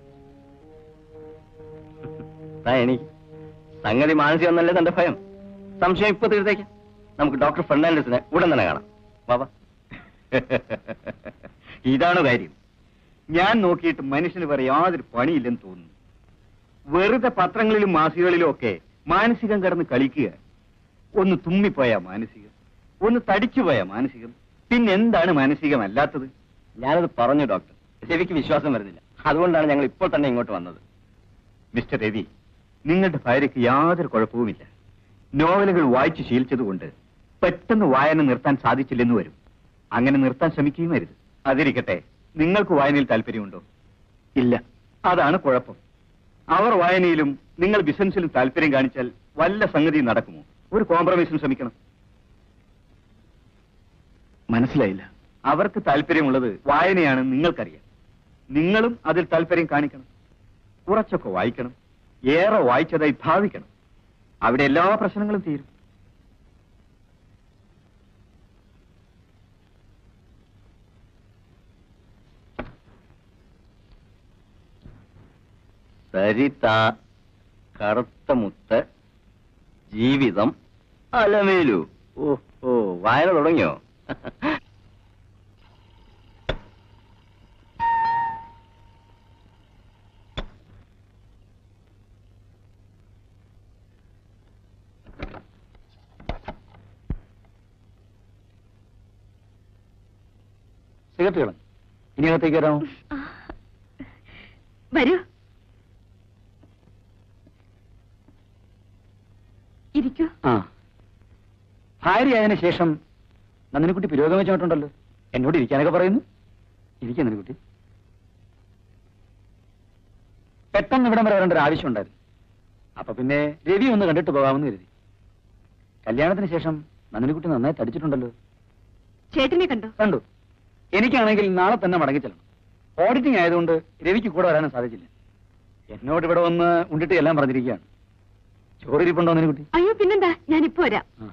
താ എനിക്ക് സംഗതി മാനസികം എന്നല്ലേ തന്റെ ഭയം സംശയം ഇപ്പൊ തീർത്തേക്കാം നമുക്ക് ഡോക്ടർ ഫെർണാണ്ടസിനെ ഉടൻ തന്നെ കാണാം ബാബാ ഇതാണ് കാര്യം ഞാൻ നോക്കിയിട്ട് മനുഷ്യന് വേറെ യാതൊരു പണിയില്ലെന്ന് തോന്നുന്നു വെറുതെ പത്രങ്ങളിലും മാസികകളിലും ഒക്കെ മാനസികം കടന്ന് കളിക്കുക ഒന്ന് തുമ്മിപ്പോയാ മാനസികം ഒന്ന് തടിച്ചുപോയാ മാനസികം പിന്നെന്താണ് മാനസികമല്ലാത്തത് ഞാനത് പറഞ്ഞു ഡോക്ടർ രവിക്ക് വിശ്വാസം വരുന്നില്ല അതുകൊണ്ടാണ് ഞങ്ങൾ ഇപ്പോൾ തന്നെ ഇങ്ങോട്ട് വന്നത് മിസ്റ്റർ രവി നിങ്ങളുടെ ഭാര്യയ്ക്ക് യാതൊരു കുഴപ്പവുമില്ല നോവലുകൾ വായിച്ചു ശീലിച്ചതുകൊണ്ട് പെട്ടെന്ന് വായന നിർത്താൻ സാധിച്ചില്ലെന്ന് വരും അങ്ങനെ നിർത്താൻ ശ്രമിക്കുകയും അരുത് അതിരിക്കട്ടെ നിങ്ങൾക്ക് വായനയിൽ താല്പര്യമുണ്ടോ ഇല്ല അതാണ് കുഴപ്പം അവർ വായനയിലും നിങ്ങൾ ബിസിനസ്സിലും താല്പര്യം കാണിച്ചാൽ വല്ല സംഗതി നടക്കുമോ ഒരു കോംപ്രമൈസിന് ശ്രമിക്കണം മനസ്സിലായില്ല അവർക്ക് താല്പര്യമുള്ളത് വായനയാണെന്ന് നിങ്ങൾക്കറിയാം നിങ്ങളും അതിൽ താല്പര്യം കാണിക്കണം കുറച്ചൊക്കെ വായിക്കണം ഏറെ വായിച്ചതായി ഭാവിക്കണം അവിടെ എല്ലാ പ്രശ്നങ്ങളും തീരും സരിത കറുത്ത മുത്ത് ജീവിതം അലമേലു ഓ ഓ വായന തുടങ്ങിയോ സിഗരറ്റ് കളഞ്ഞു ഇനി അകത്തേക്ക് വരാമോ വരൂ ഇരിക്കൂ ആ ഭാര്യയായതിനു ശേഷം നന്ദിനിക്കുട്ടി പുരോഗമിച്ചിട്ടുണ്ടല്ലോ എന്നോട് ഇരിക്കാനൊക്കെ പറയുന്നു ഇരിക്കാൻ നന്ദിനിക്കുട്ടി പെട്ടെന്ന് ഇവിടം വരെ വരേണ്ട ഒരു ആവശ്യം ഉണ്ടായിരുന്നു അപ്പൊ പിന്നെ രവി ഒന്ന് കണ്ടിട്ട് പോകാമെന്ന് കരുതി കല്യാണത്തിന് ശേഷം നന്ദിനിക്കുട്ടി നന്നായി തടിച്ചിട്ടുണ്ടല്ലോ ചേട്ടനെ കണ്ടോ കണ്ടു എനിക്കാണെങ്കിൽ നാളെ തന്നെ മടങ്ങി ചെല്ലണം ഓഡിറ്റിംഗ് ആയതുകൊണ്ട് രവിക്ക് കൂടെ വരാനും സാധിച്ചില്ല എന്നോട് ഇവിടെ വന്ന് ഉണ്ടിട്ട് എല്ലാം പറഞ്ഞിരിക്കുകയാണ് ചോറിരിപ്പുണ്ടോ നന്ദിനിക്കുട്ടി അയ്യോ പിന്നെന്താ ഞാനിപ്പോ വരാം ആ.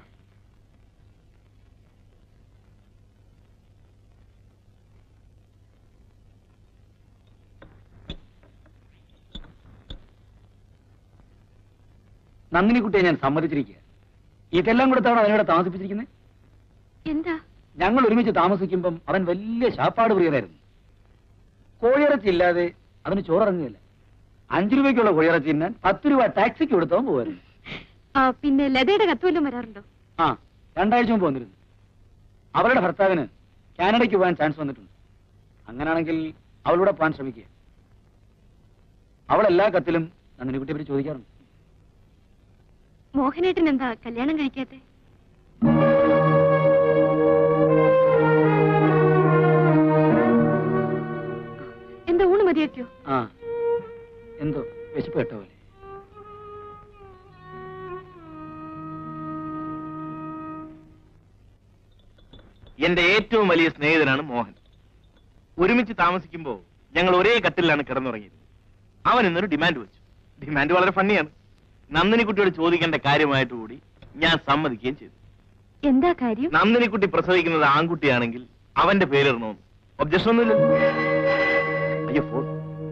നന്ദിനിക്കുട്ടിയെ ഞാൻ സമ്മതിച്ചിരിക്കുക ഇതെല്ലാം കൊടുത്താണ് അവനോട് താമസിപ്പിച്ചിരിക്കുന്നത് എന്താ ഞങ്ങൾ ഒരുമിച്ച് താമസിക്കുമ്പം അവൻ വലിയ ശാപ്പാട് പ്രിയനായിരുന്നു കോഴിയിറച്ചി ഇല്ലാതെ അവന് ചോറിറങ്ങുകയില്ല അഞ്ചു രൂപയ്ക്കുള്ള കോഴിയിറച്ചി തിന്നാൻ പത്ത് രൂപ ടാക്സിക്ക് കൊടുത്തവൻ പോവായിരുന്നു ആ പിന്നെ ലതയുടെ കത്ത് വല്ലതും വരാറുണ്ടോ ആ രണ്ടാഴ്ച മുമ്പ് വന്നിരുന്നു അവളുടെ ഭർത്താവിന് കാനഡയ്ക്ക് പോകാൻ ചാൻസ് വന്നിട്ടുണ്ട് അങ്ങനാണെങ്കിൽ അവളൂടെ പോകാൻ ശ്രമിക്കുക അവൾ എല്ലാ കത്തിലും നന്ദിനിക്കുട്ടിയെ പറ്റി ചോദിക്കാറുണ്ട് മോഹനേട്ടൻ എന്താ കല്യാണം കഴിക്കാത്തെ എന്താ ഊണ് മതിയാക്കിയോ ആ എന്തോ വിശപ്പ് കേട്ട പോലെ എന്റെ ഏറ്റവും വലിയ സ്നേഹിതനാണ് മോഹൻ ഒരുമിച്ച് താമസിക്കുമ്പോൾ ഞങ്ങൾ ഒരേ കട്ടിലാണ് കിടന്നുറങ്ങിയത് അവൻ ഇന്നൊരു ഡിമാൻഡ് വെച്ചു ഡിമാൻഡ് വളരെ ഫണ്ണിയാണ് നന്ദിനിക്കുട്ടിയോട് ചോദിക്കേണ്ട കാര്യമായിട്ട് കൂടി ഞാൻ സമ്മതിക്കുകയും ചെയ്തു എന്താ കാര്യം നന്ദിനിക്കുട്ടി പ്രസവിക്കുന്നത് ആൺകുട്ടിയാണെങ്കിൽ അവന്റെ പേരിടണമെന്ന് ഒബ്ജക്ഷൻ ഒന്നുമില്ല അയ്യോ ഫോൺ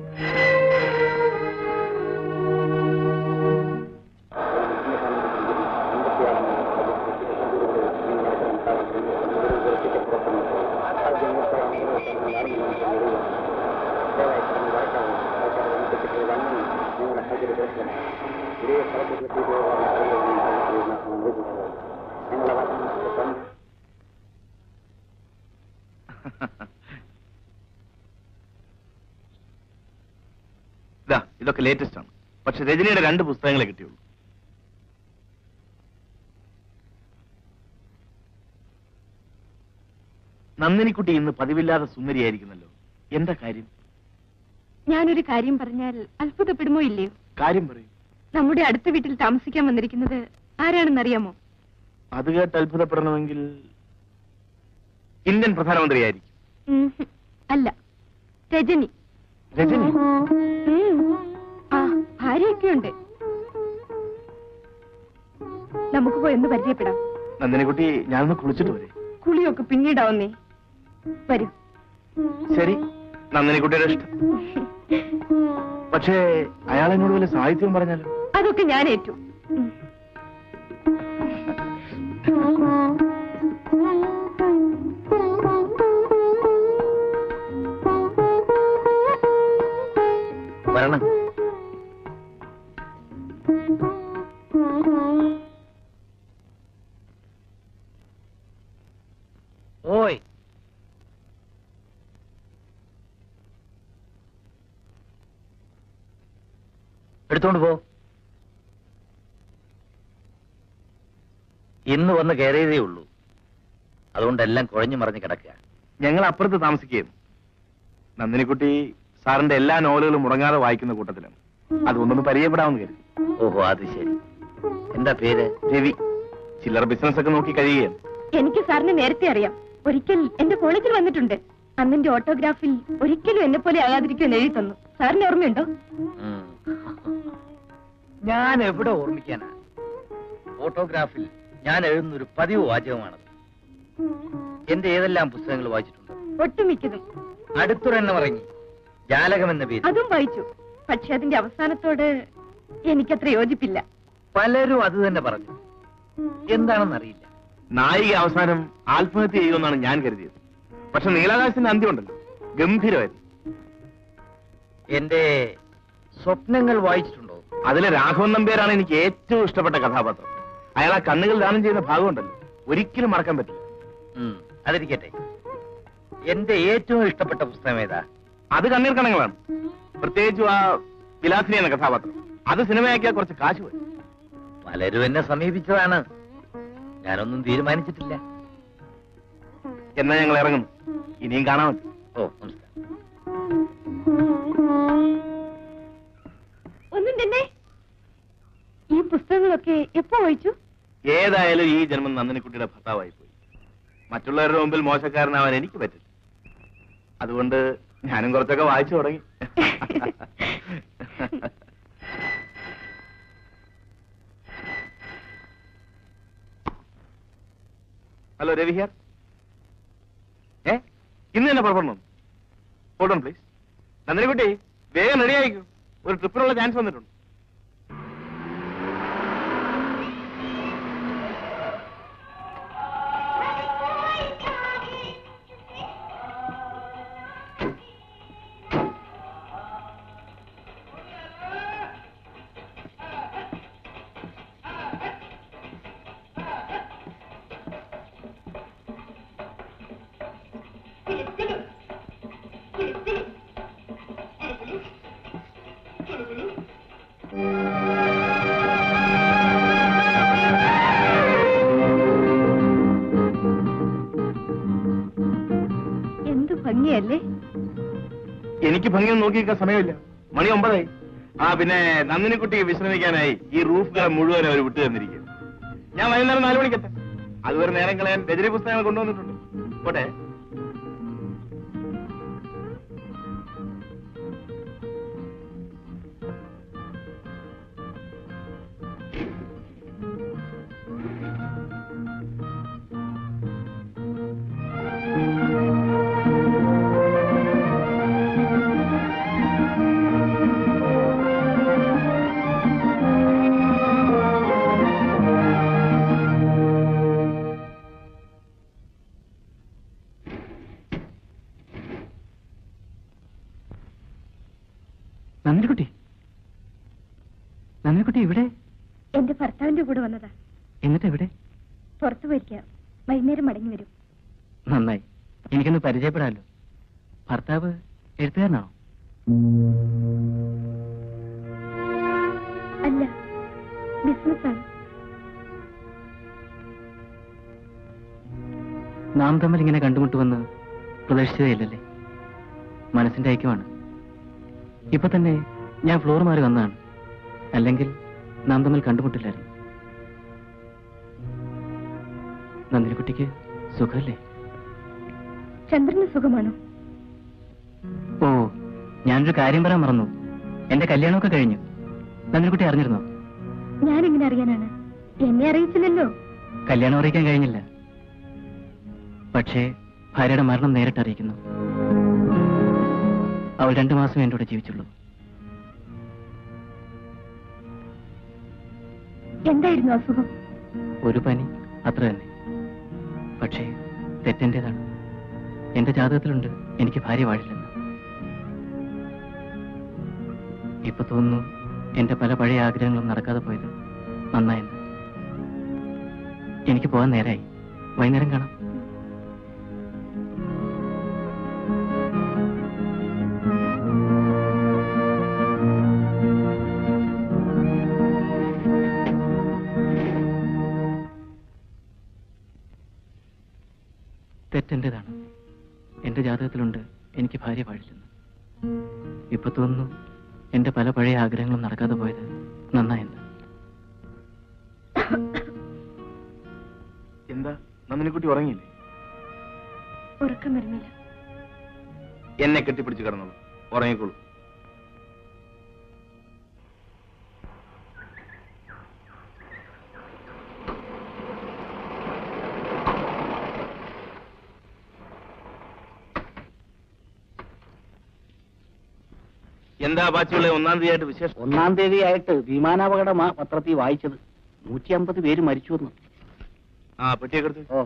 ഇതാ ഇതൊക്കെ ലേറ്റസ്റ്റ് ആണ് പക്ഷെ രജനിയുടെ രണ്ട് പുസ്തകങ്ങളെ കിട്ടിയുള്ളൂ നന്ദിനിക്കുട്ടി ഇന്ന് പതിവില്ലാതെ സുന്ദരിയായിരിക്കുന്നല്ലോ എന്താ കാര്യം ഞാനൊരു കാര്യം പറഞ്ഞാൽ അത്ഭുതപ്പെടുമോ ഇല്ലയോ കാര്യം പറയും നമ്മുടെ അടുത്ത വീട്ടിൽ താമസിക്കാൻ വന്നിരിക്കുന്നത് ആരാണെന്നറിയാമോ അത് കേട്ട് അത്ഭുതപ്പെടണമെങ്കിൽ ഇന്ത്യൻ പ്രധാനമന്ത്രിയായിരിക്കും ഉം, ഹും. അല്ല രജനി രജനി ഉം. ആ ഭാര്യയൊക്കെയുണ്ട് നമുക്ക് പോയി ഒന്ന് പരിചയപ്പെടാം നന്ദിനിക്കുട്ടി ഞാനൊന്ന് കുളിച്ചിട്ട് വരെ കുളിയൊക്കെ പിന്നീടാവുന്നേ വരൂ ശരി നന്ദിനിക്കുട്ടിയുടെ ഇഷ്ടം പക്ഷേ അയാൾ എന്നോട് വല്ല സാഹിത്യം പറഞ്ഞാലോ അതൊക്കെ ഞാൻ ഏറ്റു ഉം. വരണം ഓയ് എടുത്തോണ്ട് പോ ഇന്ന് വന്ന് കയറിയതേ ഉള്ളൂ അതുകൊണ്ട് എല്ലാം കുഴഞ്ഞു മറിഞ്ഞ് കിടക്കുക ഞങ്ങൾ അപ്പുറത്ത് താമസിക്കുകയും നന്ദിനിക്കുട്ടി സാറിന്റെ എല്ലാ നോവലുകളും മുടങ്ങാതെ വായിക്കുന്ന കൂട്ടത്തിലാണ് അതുകൊണ്ടൊന്ന് പരിചയപ്പെടാമെന്ന് കരുതി ഓഹോ അത് ശരി എന്താ പേര് രവി ചില്ലറ ബിസിനസ് ഒക്കെ നോക്കി കഴിയുകയാണ് എനിക്ക് സാറിനെ നേരത്തെ അറിയാം ഒരിക്കൽ എന്റെ കോളേജിൽ വന്നിട്ടുണ്ട് അന്നെന്റെ ഓട്ടോഗ്രാഫിൽ ഒരിക്കലും എന്നെ പോലെ ആകാതിരിക്കുമെന്ന് എഴുതി തന്നു സാറിന് ഓർമ്മയുണ്ടോ ഉം. ഞാൻ എവിടെ ഓർമ്മിക്കാനാ ഫോട്ടോഗ്രാഫിൽ ഞാൻ എഴുതുന്ന ഒരു പതിവ് വാചകമാണത് എന്റെ ഏതെല്ലാം പുസ്തകങ്ങൾ വായിച്ചിട്ടുണ്ട് ഒട്ടുമിക്കതും അടുത്തൊരെണ്ണം ഇറങ്ങി ജാലകം എന്ന പേര് അതും വായിച്ചു പക്ഷെ അതിന്റെ അവസാനത്തോട് എനിക്കത്ര യോജിപ്പില്ല പലരും അത് തന്നെ പറഞ്ഞു എന്താണെന്നറിയില്ല നായിക അവസാനം ആത്മഹത്യ ചെയ്യുമെന്നാണ് ഞാൻ കരുതിയത് പക്ഷെ നീലാകാശത്തിന്റെ അന്ത്യം ഉണ്ടല്ലോ ഗംഭീരമായിരുന്നു എന്റെ സ്വപ്നങ്ങൾ വായിച്ചിട്ടുണ്ടോ അതിലെ രാഘവൻ നമ്പ്യാരാണ് എനിക്ക് ഏറ്റവും ഇഷ്ടപ്പെട്ട കഥാപാത്രം അയാൾ ആ കണ്ണുകൾ ദാനം ചെയ്യുന്ന ഭാഗമുണ്ടല്ലോ ഒരിക്കലും മറക്കാൻ പറ്റില്ല ഉം, അതിരിക്കട്ടെ എന്റെ ഏറ്റവും ഇഷ്ടപ്പെട്ട പുസ്തകം ഏതാ അത് കണ്ണീർ കണങ്ങളാണ് പ്രത്യേകിച്ചും ആ വിലാസിനി എന്ന കഥാപാത്രം അത് സിനിമയാക്കിയാൽ കുറച്ച് കാശ് വരും പലരും എന്നെ സമീപിച്ചതാണ് ഞാനൊന്നും തീരുമാനിച്ചിട്ടില്ല എന്നാ ഞങ്ങൾ ഇറങ്ങുന്നു ഇനിയും കാണാമല്ലോ ഓ നമസ്കാരം ഒന്നും തന്നെ ഈ പുസ്തകങ്ങളൊക്കെ എപ്പോ വായിച്ചു ഏതായാലും ഈ ജന്മം നന്ദിനിക്കുട്ടിയുടെ ഭർത്താവായി പോയി മറ്റുള്ളവരുടെ മുമ്പിൽ മോശക്കാരനാവാൻ എനിക്ക് പറ്റില്ല അതുകൊണ്ട് ഞാനും കുറച്ചൊക്കെ വായിച്ചു തുടങ്ങി ഹലോ രവി ഹിയർ ഏ ഇന്ന് തന്നെ പുറപ്പെടണം ഹോൾഡ് ഓൺ പ്ലീസ് നന്ദിനിക്കുട്ടി വേഗം റെഡി ആയിക്കൂ ഒരു ട്രിപ്പിനുള്ള ചാൻസ് വന്നിട്ടുണ്ട് എന്ത് ഭംഗിയല്ലേ എനിക്ക് ഭംഗിയൊന്നും നോക്കി നിൽക്കാൻ സമയമില്ല മണി ഒമ്പതായി ആ പിന്നെ നന്ദിനിക്കുട്ടിക്ക് വിശ്രമിക്കാനായി ഈ റൂഫ് കട മുഴുവൻ അവർ വിട്ടു തന്നിരിക്കും ഞാൻ വൈകുന്നേരം നാലു മണിക്കെത്താം അതുവരെ നേരം കളയാൻ രജനി പുസ്തകങ്ങൾ കൊണ്ടുവന്നിട്ടുണ്ട് പോട്ടെ നന്ദിനിക്കുട്ടി നന്ദിനിക്കുട്ടി ഇവിടെ എന്റെ ഭർത്താവിന്റെ കൂടെ വന്നതാ എന്നിട്ട് എവിടെ പുറത്തു പോയിരിക്കാം വൈകുന്നേരം മടങ്ങി വരും നന്നായി എനിക്കൊന്ന് പരിചയപ്പെടാമല്ലോ ഭർത്താവ് എഴുത്തുകാരനാണോ അല്ല ബിസിനസ്സാണ് നാം തമ്മിൽ ഇങ്ങനെ കണ്ടുമുട്ടുമെന്ന് പ്രതീക്ഷിച്ചതേ ഇല്ലല്ലേ മനസ്സിന്റെ ഐക്യമാണ് ഇപ്പൊ തന്നെ ഞാൻ ഫ്ലോർ മാറി വന്നതാണ് അല്ലെങ്കിൽ നാം തമ്മിൽ കണ്ടുമുട്ടില്ലായിരുന്നു നന്ദിനിക്കുട്ടിക്ക് സുഖമല്ലേ ചന്ദ്രന് സുഖമാണോ ഓ ഞാനൊരു കാര്യം പറയാൻ മറന്നു എന്റെ കല്യാണമൊക്കെ കഴിഞ്ഞു നന്ദിനിക്കുട്ടി അറിഞ്ഞിരുന്നോ ഞാൻ എങ്ങനെ അറിയാനാണ് എന്നെ അറിയിച്ചില്ലല്ലോ കല്യാണം അറിയിക്കാൻ കഴിഞ്ഞില്ല പക്ഷേ ഭാര്യയുടെ മരണം നേരിട്ട് അറിയിക്കുന്നു അവൾ രണ്ടു മാസം എൻ്റെ കൂടെ ജീവിച്ചുള്ളൂ എന്തായിരുന്നു അസുഖം ഒരു പനി അത്ര തന്നെ പക്ഷേ തെറ്റെന്റേതാണ് എന്റെ ജാതകത്തിലുണ്ട് എനിക്ക് ഭാര്യ വാഴില്ലെന്ന് ഇപ്പൊ തോന്നുന്നു എന്റെ പല പഴയ ആഗ്രഹങ്ങളും നടക്കാതെ പോയത് നന്നായെന്ന് എനിക്ക് പോകാൻ നേരായി വൈകുന്നേരം കാണാം തെറ്റെന്റേതാണ് എന്റെ ജാതകത്തിലുണ്ട് എനിക്ക് ഭാര്യ പാടില്ലെന്ന് ഇപ്പൊ തോന്നുന്നു എന്റെ പല പഴയ ആഗ്രഹങ്ങളും നടക്കാതെ പോയത് നന്നായെന്ന് എന്താ നന്ദിനിക്കുട്ടി ഉറങ്ങിയില്ലേ ഉറക്കം വരുന്നില്ല എന്നെ കെട്ടിപ്പിടിച്ച് കിടന്നോളൂ ഉറങ്ങിക്കോളൂ എന്താ ബാച്ചിയുള്ള ഒന്നാം തീയതിയായിട്ട് വിശേഷം ഒന്നാം തീയതി ആയിട്ട് വിമാനാപകടമാ പത്രത്തിൽ വായിച്ചത് നൂറ്റി അമ്പത് പേര് മരിച്ചു എന്ന് ആ പെട്ടിയൊക്കെ എടുത്ത് ഓ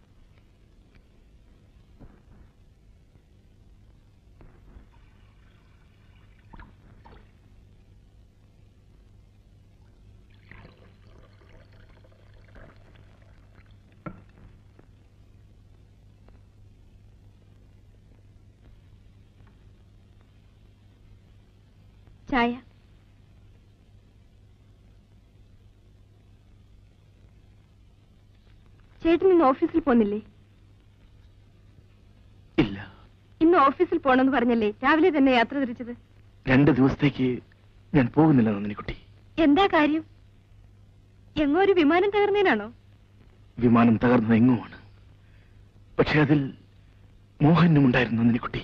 ചായ ചേട്ടൻ ഇന്ന് ഓഫീസിൽ പോന്നില്ലേ ഇല്ല ഇന്ന് ഓഫീസിൽ പോണെന്ന് പറഞ്ഞല്ലേ രാവിലെ തന്നെ യാത്ര തിരിച്ചത് രണ്ട് ദിവസത്തേക്ക് ഞാൻ പോകുന്നില്ല നന്ദിനിക്കുട്ടി എന്താ കാര്യം എങ്ങോ ഒരു വിമാനം തകർന്നേനാണോ വിമാനം തകർന്നത് എങ്ങുമാണ് പക്ഷെ അതിൽ മോഹനും ഉണ്ടായിരുന്നു നന്ദിനിക്കുട്ടി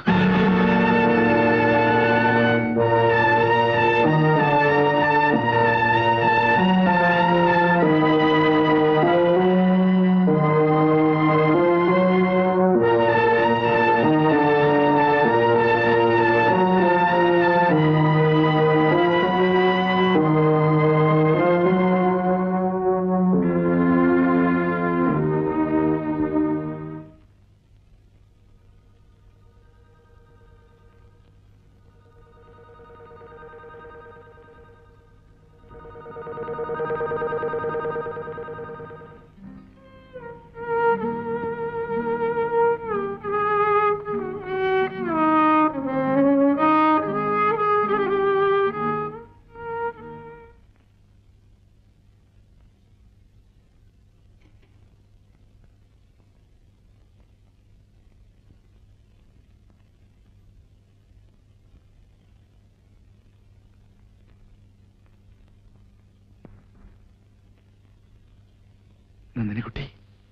നന്ദിനിക്കുട്ടി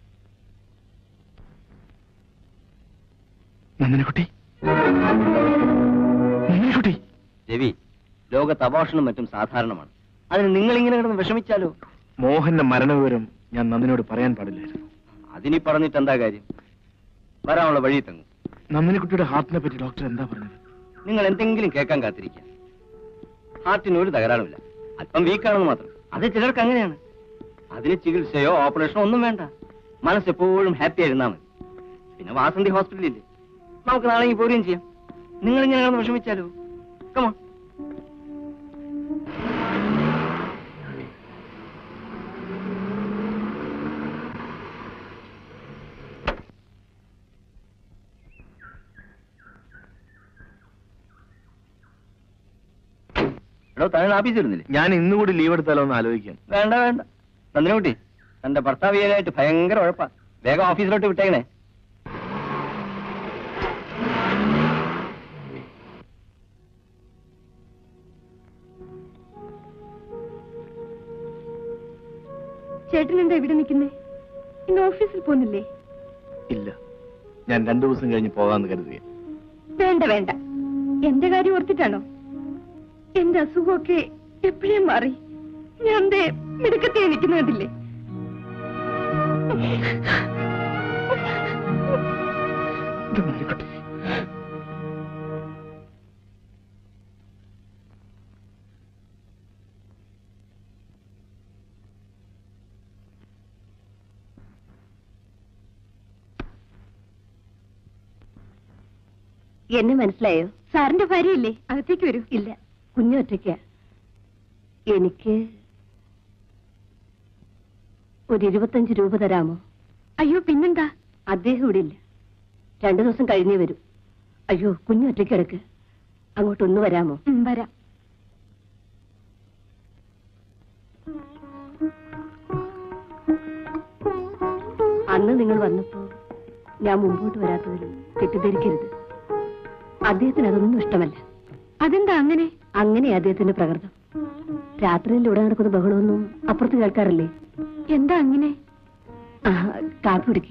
നന്ദിനിക്കുട്ടി നന്ദിനിക്കുട്ടി രവി ലോകത്ത് അപോഷണം മറ്റും സാധാരണമാണ് അതിന് നിങ്ങൾ ഇങ്ങനെ കിടന്ന് വിഷമിച്ചാലോ മോഹന്റെ മരണവിവരം ഞാൻ നന്ദിനോട് പറയാൻ പാടില്ലായിരുന്നു അതിനി പറഞ്ഞിട്ട് എന്താ കാര്യം വരാനുള്ള വഴി തങ്ങും നന്ദിനിക്കുട്ടിയുടെ ഹാർട്ടിനെ പറ്റി ഡോക്ടർ എന്താ പറഞ്ഞത് നിങ്ങൾ എന്തെങ്കിലും കേൾക്കാൻ കാത്തിരിക്കുക ഹാർട്ടിന് ഒരു തകരാറുമില്ല അല്പം വീക്കാണെന്ന് മാത്രം അത് ചിലർക്ക് അങ്ങനെയാണ് അതിന് ചികിത്സയോ ഓപ്പറേഷനോ ഒന്നും വേണ്ട മനസ്സ് എപ്പോഴും ഹാപ്പി ആയിരുന്നാൽ മതി പിന്നെ വാസന്തി ഹോസ്പിറ്റലില്ലേ നമുക്ക് നാളെ പോരുകയും ചെയ്യാം നിങ്ങൾ ഇങ്ങനെ കിടന്ന് വിഷമിച്ചാലോ കമോ എടോ താഴെ ആഫീസിൽ ഇരുന്നില്ലേ ഞാൻ ഇന്നുകൂടി ലീവ് എടുത്താലോ എന്ന് ആലോചിക്കാൻ വേണ്ട വേണ്ട നന്ദിനുകുട്ടി തന്റെ ഭർത്താവിയായിട്ട് ഭയങ്കര ഉഴപ്പാ വേഗം ഓഫീസിലോട്ട് വിട്ടേക്കണേ എന്താ ഇവിടെ നിൽക്കുന്നേ ഇന്ന് ഓഫീസിൽ പോകുന്നില്ലേ ഇല്ല ഞാൻ രണ്ടു ദിവസം കഴിഞ്ഞ് പോകാന്ന് കരുതുക വേണ്ട വേണ്ട എന്റെ കാര്യം ഓർത്തിട്ടാണോ എന്റെ അസുഖമൊക്കെ എപ്പോഴേ മാറി ഞാൻ ദേ മിടുക്കത്തെ നിൽക്കുന്നതില്ലേ എന്നെ മനസ്സിലായോ സാറിന്റെ ഭാര്യയില്ലേ അകത്തേക്ക് വരൂ ഇല്ല കുഞ്ഞൊറ്റയ്ക്ക എനിക്ക് ഒരു ഇരുപത്തഞ്ച് രൂപ തരാമോ അയ്യോ പിന്നെന്താ അദ്ദേഹം ഇവിടെ ഇല്ല രണ്ടു ദിവസം കഴിഞ്ഞേ വരൂ അയ്യോ കുഞ്ഞൊറ്റയ്ക്ക് കിടക്ക് അങ്ങോട്ടൊന്ന് വരാമോ ഉം, വരാം അന്ന് നിങ്ങൾ വന്നപ്പോ ഞാൻ മുമ്പോട്ട് വരാത്തതിൽ തെറ്റിദ്ധരിക്കരുത് അദ്ദേഹത്തിന് അതൊന്നും ഇഷ്ടമല്ല അതെന്താ അങ്ങനെ അങ്ങനെ അദ്ദേഹത്തിന്റെ പ്രകൃതം രാത്രിയിൽ ഇവിടെ നടക്കുന്ന ബഹളമൊന്നും അപ്പുറത്ത് കേൾക്കാറില്ലേ എന്താ അങ്ങനെ ആ, കാപ്പി കുടിക്ക്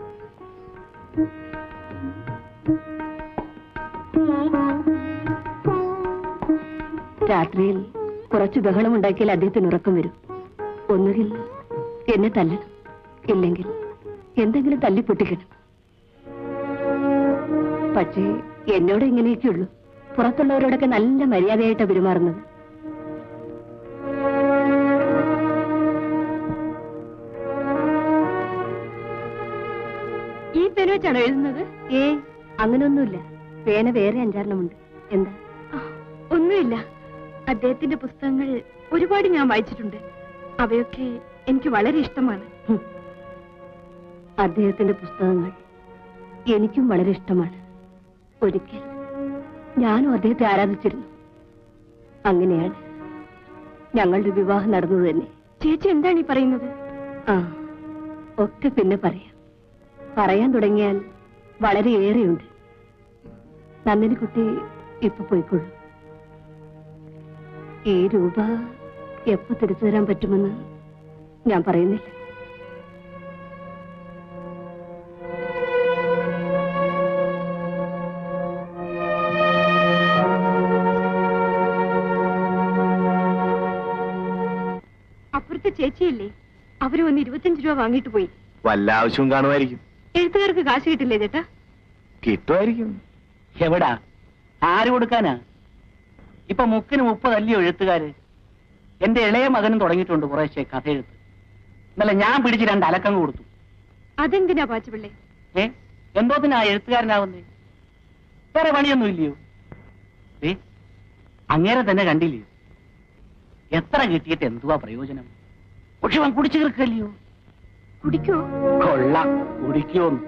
രാത്രിയിൽ കുറച്ച് ബഹളം ഉണ്ടാക്കിയാൽ അദ്ദേഹത്തിന് ഉറക്കം വരും ഒന്നുകിൽ എന്നെ തല്ലണം ഇല്ലെങ്കിൽ എന്തെങ്കിലും തല്ലി പൊട്ടിക്കണം പക്ഷേ എന്നോട് ഇങ്ങനെയൊക്കെയുള്ളൂ പുറത്തുള്ളവരോടൊക്കെ നല്ല മര്യാദയായിട്ടാണ് പെരുമാറുന്നത് ഈ പേര് വെച്ചാണോ എഴുതുന്നത് ഏ അങ്ങനെയൊന്നുമില്ല പേന വേറെ അഞ്ചാറെണ്ണമുണ്ട് എന്താ ആ, ഒന്നുമില്ല അദ്ദേഹത്തിന്റെ പുസ്തകങ്ങൾ ഒരുപാട് ഞാൻ വായിച്ചിട്ടുണ്ട് അവയൊക്കെ എനിക്ക് വളരെ ഇഷ്ടമാണ് ഹും. അദ്ദേഹത്തിന്റെ പുസ്തകങ്ങൾ എനിക്കും വളരെ ഇഷ്ടമാണ് ഒരിക്കൽ ഞാനും അദ്ദേഹത്തെ ആരാധിച്ചിരുന്നു അങ്ങനെയാണ് ഞങ്ങളുടെ വിവാഹം നടന്നത് തന്നെ ചേച്ചി എന്താണ് ഈ പറയുന്നത് ആ ഒക്കെ പിന്നെ പറയാം പറയാൻ തുടങ്ങിയാൽ വളരെയേറെയുണ്ട് നന്ദിനി കുട്ടി ഇപ്പൊ പോയിക്കൊള്ളു ഈ രൂപ എപ്പോ തിരിച്ചു തരാൻ പറ്റുമെന്ന് ഞാൻ പറയുന്നില്ല അപ്പുറത്തെ ചേച്ചിയില്ലേ അവര് വന്ന് ഇരുപത്തഞ്ച് രൂപ വാങ്ങിയിട്ട് പോയി വല്ല ആവശ്യവും കാണുമായിരിക്കും എഴുത്തുകാർക്ക് കാശ് കിട്ടില്ലേ ചേട്ടാ കിട്ടുമായിരിക്കും എവിടാ ആര് കൊടുക്കാനാ ഇപ്പൊ മുക്കിന് മുപ്പതല്ലയോ എഴുത്തുകാര് എന്റെ ഇളയ മകനും തുടങ്ങിയിട്ടുണ്ട് കുറേശ്ശെ കഥയെഴുത്ത് ഇന്നലെ ഞാൻ പിടിച്ച് രണ്ട് അലക്കം കൊടുത്തു അതെന്തിനാ പാച്ചുപിള്ളേ ഏ എന്തോത്തിനാ എഴുത്തുകാരനാവുന്നേ വേറെ പണിയൊന്നും ഇല്ലയോ ഏ അങ്ങേരെ തന്നെ കണ്ടില്ലയോ എത്ര കിട്ടിയിട്ട് എന്തുവാ പ്രയോജനം പക്ഷെ അവൻ കുടിച്ചു തീർക്കല്ലയോ കുടിക്കോ കൊള്ളാം കുടിക്കോന്ന്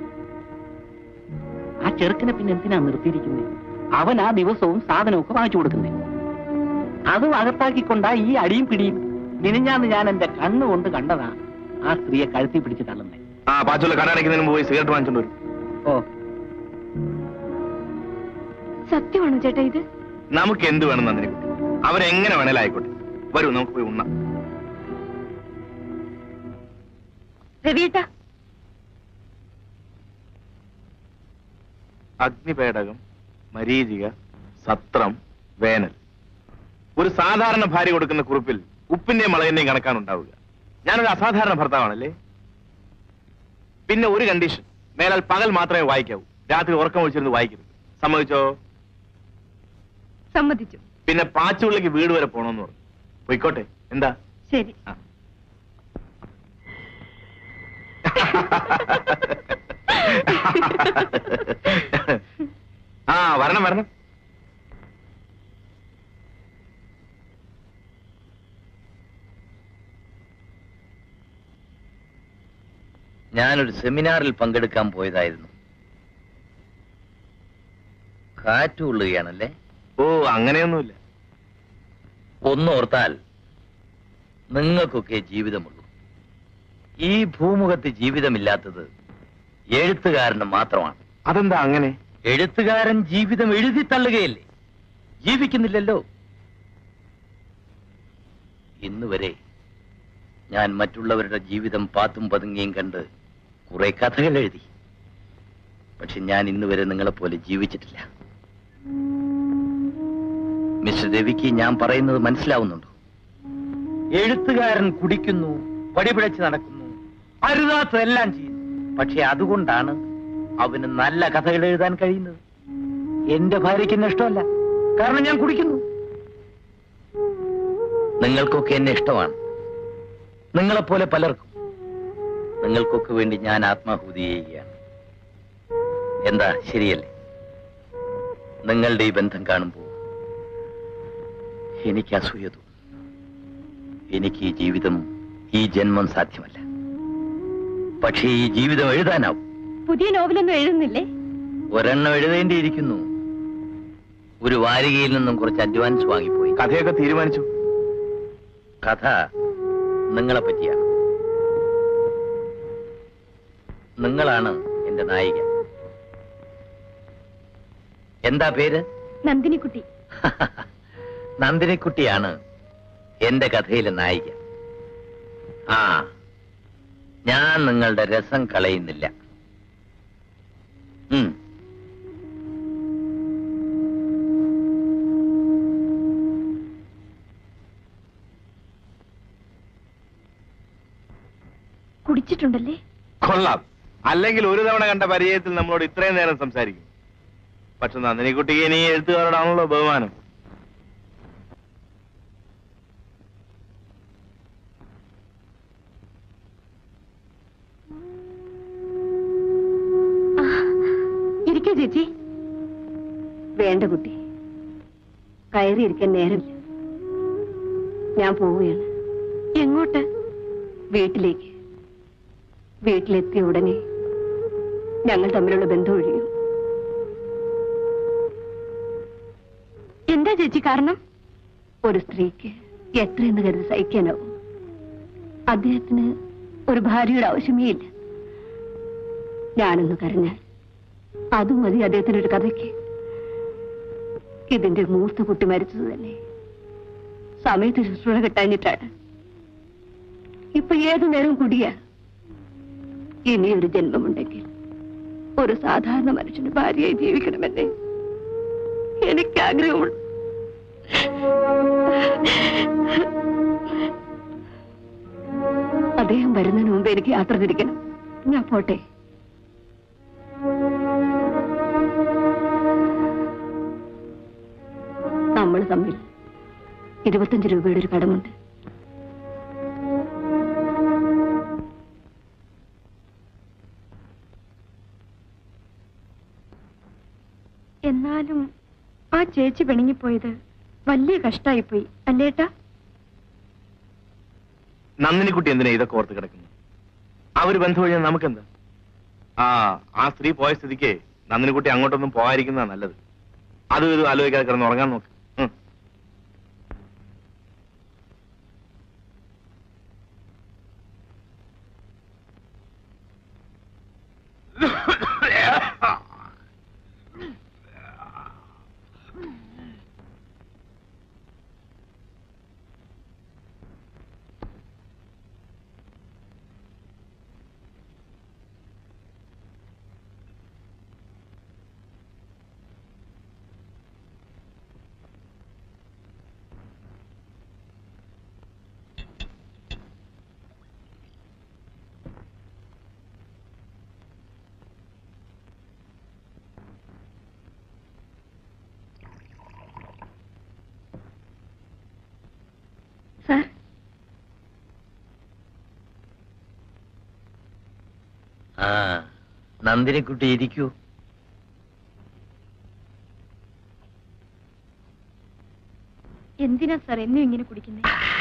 ആ ചെറുക്കനെ പിന്നെ എന്തിനാ നിർത്തിയിരിക്കുന്നത് അവൻ ആ ദിവസവും സാധനമൊക്കെ വാങ്ങിച്ചു കൊടുക്കുന്നേ അതും അകത്താക്കിക്കൊണ്ടാ ഈ അടിയും പിടിയും മിനിഞ്ഞാന്ന് ഞാൻ എന്റെ കണ്ണുകൊണ്ട് കണ്ടതാ ആ സ്ത്രീയെ കഴുത്തി പിടിച്ച് തള്ളുന്നേ ആ പാച്ചുള്ള കടയടയ്ക്കുന്നതിന് മുമ്പ് പോയി സിഗരറ്റ് വാങ്ങിച്ചോണ്ട് വരും ഓ സത്യമാണോ ചേട്ടാ ഇത് നമുക്ക് എന്ത് വേണം നന്ദിനി കുട്ടി അവരെങ്ങനെ വേണേലും ആയിക്കോട്ടെ വരൂ നമുക്ക് പോയി ഉണ്ണാം രവിയേട്ടാ അഗ്നിപേടകം മരീചിക സത്രം വേനൽ ഒരു സാധാരണ ഭാര്യ കൊടുക്കുന്ന കുറിപ്പിൽ ഉപ്പിന്റെയും മുളകിന്റെയും കണക്കാണ് ഉണ്ടാവുക ഞാനൊരു അസാധാരണ ഭർത്താവാണല്ലേ പിന്നെ ഒരു കണ്ടീഷൻ മേലാൽ പകൽ മാത്രമേ വായിക്കാവൂ രാത്രി ഉറക്കം ഒഴിച്ചിരുന്ന് വായിക്കരുത് സമ്മതിച്ചോ സമ്മതിച്ചു പിന്നെ പാച്ചുള്ളിക്ക് വീട് വരെ പോണോന്ന് പറഞ്ഞു പോയിക്കോട്ടെ എന്താ ശരി ആ വരണം വരണം ഞാനൊരു സെമിനാറിൽ പങ്കെടുക്കാൻ പോയതായിരുന്നു കാറ്റുകൊള്ളുകയാണല്ലേ ഓ അങ്ങനെയൊന്നുമില്ല ഒന്നോർത്താൽ നിങ്ങൾക്കൊക്കെ ജീവിതമുള്ളൂ ഈ ഭൂമുഖത്ത് ജീവിതമില്ലാത്തത് എഴുത്തുകാരന് മാത്രമാണ് അതെന്താ അങ്ങനെ എഴുത്തുകാരൻ ജീവിതം എഴുതി തള്ളുകയല്ലേ ജീവിക്കുന്നില്ലല്ലോ ഇന്ന് വരെ ഞാൻ മറ്റുള്ളവരുടെ ജീവിതം പാത്തും പതുങ്ങിയും കണ്ട് കുറെ കഥകൾ എഴുതി പക്ഷെ ഞാൻ ഇന്ന് വരെ നിങ്ങളെപ്പോലെ ജീവിച്ചിട്ടില്ല മിസ്റ്റർ രവിക്ക് ഞാൻ പറയുന്നത് മനസ്സിലാവുന്നുണ്ടോ എഴുത്തുകാരൻ കുടിക്കുന്നു വടിപിഴച്ച് നടക്കുന്നു അരുതാത്തതെല്ലാം ചെയ്യുന്നു പക്ഷെ അതുകൊണ്ടാണ് അവന് നല്ല കഥകൾ എഴുതാൻ കഴിയുന്നത് എന്റെ ഭാര്യയ്ക്ക് എന്നെ ഇഷ്ടമല്ല കാരണം ഞാൻ കുടിക്കുന്നു നിങ്ങൾക്കൊക്കെ എന്നെ ഇഷ്ടമാണ് നിങ്ങളെപ്പോലെ പലർക്കും നിങ്ങൾക്കൊക്കെ വേണ്ടി ഞാൻ ആത്മാഹുതി ചെയ്യുകയാണ് എന്താ ശരിയല്ലേ നിങ്ങളുടെ ഈ ബന്ധം കാണുമ്പോൾ എനിക്ക് അസൂയ തോന്നും എനിക്ക് ഈ ജീവിതം ഈ ജന്മം സാധ്യമല്ല പക്ഷേ ഈ ജീവിതം എഴുതാനാവും പുതിയ നോവലൊന്നും എഴുതുന്നില്ലേ ഒരെണ്ണം എഴുതേണ്ടിയിരിക്കുന്നു ഒരു വാരികയിൽ നിന്നും കുറച്ച് അഡ്വാൻസ് വാങ്ങിപ്പോയി കഥയൊക്കെ തീരുമാനിച്ചു കഥ നിങ്ങളെ പറ്റിയാണ് നിങ്ങളാണ് എന്റെ നായിക എന്താ പേര് നന്ദിനിക്കുട്ടി നന്ദിനിക്കുട്ടിയാണ് എന്റെ കഥയിലെ നായിക ആ ഞാൻ നിങ്ങളുടെ രസം കളയുന്നില്ല ഉം. കുടിച്ചിട്ടുണ്ടല്ലേ കൊള്ളാം അല്ലെങ്കിൽ ഒരു തവണ കണ്ട പരിചയത്തിൽ നമ്മളോട് ഇത്രയും നേരം സംസാരിക്കും പക്ഷെ നന്ദിനിക്കുട്ടിക്ക് ഇനി എഴുത്തുകാരോടാണല്ലോ ബഹുമാനം ഇരിക്കൂ ചേച്ചി വേണ്ട കുട്ടി കയറിയിരിക്കാൻ നേരമില്ല ഞാൻ പോവുകയാണ് എങ്ങോട്ട് വീട്ടിലേക്ക് വീട്ടിലെത്തിയ ഉടനെ ഞങ്ങൾ തമ്മിലുള്ള ബന്ധം ഒഴിയും എന്താ ചേച്ചി കാരണം ഒരു സ്ത്രീക്ക് എത്രയെന്ന് കരുതി സഹിക്കാനാവും അദ്ദേഹത്തിന് ഒരു ഭാര്യയുടെ ആവശ്യമേ ഇല്ല ഞാനൊന്ന് കരഞ്ഞാൽ അതും മതി അദ്ദേഹത്തിന് ഒരു കഥയ്ക്ക് ഇതിന്റെ മൂത്ത കുട്ടി മരിച്ചത് തന്നെ സമയത്ത് ശുശ്രൂഷ കിട്ടാഞ്ഞിട്ടാണ് ഇപ്പൊ ഏതു നേരവും കുടിയ ഇനി ഒരു ജന്മമുണ്ടെങ്കിൽ ഒരു സാധാരണ മനുഷ്യന് ഭാര്യയായി ജീവിക്കണമെന്നേ എനിക്ക് ആഗ്രഹമുള്ളൂ അദ്ദേഹം വരുന്നതിന് മുമ്പ് എനിക്ക് യാത്ര തിരിക്കണം ഞാൻ പോട്ടെ നമ്മൾ തമ്മിൽ ഇരുപത്തഞ്ച് രൂപയുടെ ഒരു കടമുണ്ട് എന്നാലും ആ ചേച്ചി പിണങ്ങിപ്പോയത് വലിയ കഷ്ടായിപ്പോയി അല്ലേട്ടാ നന്ദിനിക്കുട്ടി എന്തിനാ ഇതൊക്കെ ഓർത്ത് കിടക്കുന്നു അവര് ബന്ധം കഴിഞ്ഞാൽ നമുക്കെന്താ ആ ആ സ്ത്രീ പോയ സ്ഥിതിക്ക് നന്ദിനിക്കുട്ടി അങ്ങോട്ടൊന്നും പോകാതിരിക്കുന്നതാ നല്ലത് അതും ഇതും ആലോചിക്കാതെ കിടന്ന് ഉറങ്ങാൻ നോക്ക് ഉം. സാർ ആ നന്ദിനിക്കുട്ടി ഇരിക്കൂ എന്തിനാ സാർ എന്നും ഇങ്ങനെ കുടിക്കുന്നേ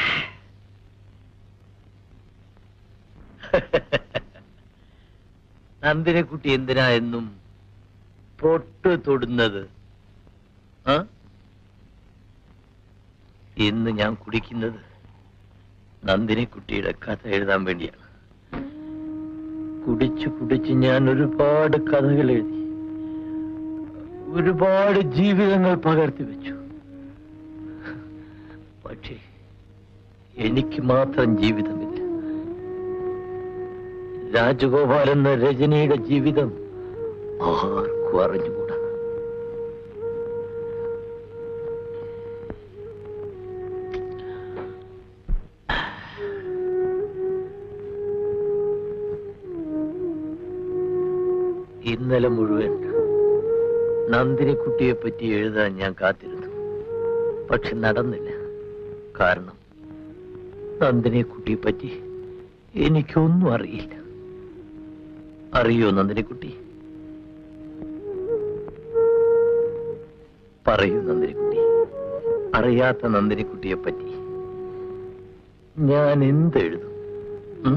നന്ദിനിക്കുട്ടി എന്തിനാ എന്നും പൊട്ട് തൊടുന്നത് ആ? ഇന്ന് ഞാൻ കുടിക്കുന്നത് നന്ദിനിക്കുട്ടിയുടെ കഥ എഴുതാൻ വേണ്ടിയാണ് കുടിച്ചു കുടിച്ച് ഞാൻ ഒരുപാട് കഥകൾ എഴുതി ഒരുപാട് ജീവിതങ്ങൾ പകർത്തി വെച്ചു പക്ഷേ എനിക്ക് മാത്രം ജീവിതമില്ല രാജഗോപാൽ എന്ന രജനിയുടെ ജീവിതം ആർക്കും അറിഞ്ഞുകൂടാ ഇന്നലെ മുഴുവൻ നന്ദിനിക്കുട്ടിയെ പറ്റി എഴുതാൻ ഞാൻ കാത്തിരുന്നു പക്ഷെ നടന്നില്ല കാരണം നന്ദിനിക്കുട്ടിയെ പറ്റി എനിക്കൊന്നും അറിയില്ല അറിയോ നന്ദിനിക്കുട്ടി പറയൂ നന്ദിനിക്കുട്ടി അറിയാത്ത നന്ദിനിക്കുട്ടിയെ പറ്റി ഞാൻ എന്തെഴുതും ഉം?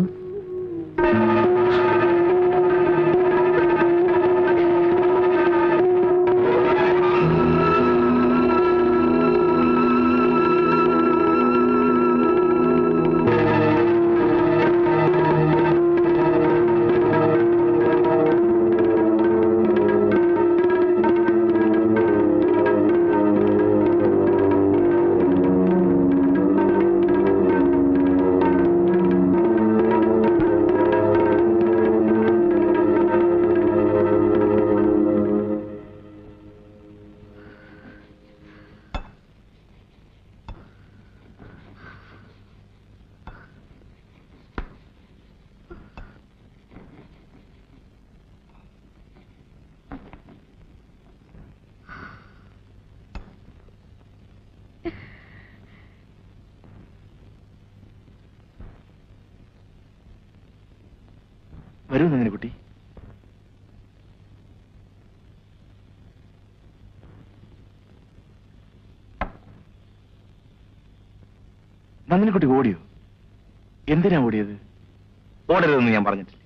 വരൂ നന്ദിനിക്കുട്ടി നന്ദിനിക്കുട്ടി ഓടിയോ എന്തിനാ ഓടിയത് ഓടരുതെന്ന് ഞാൻ പറഞ്ഞിട്ടില്ല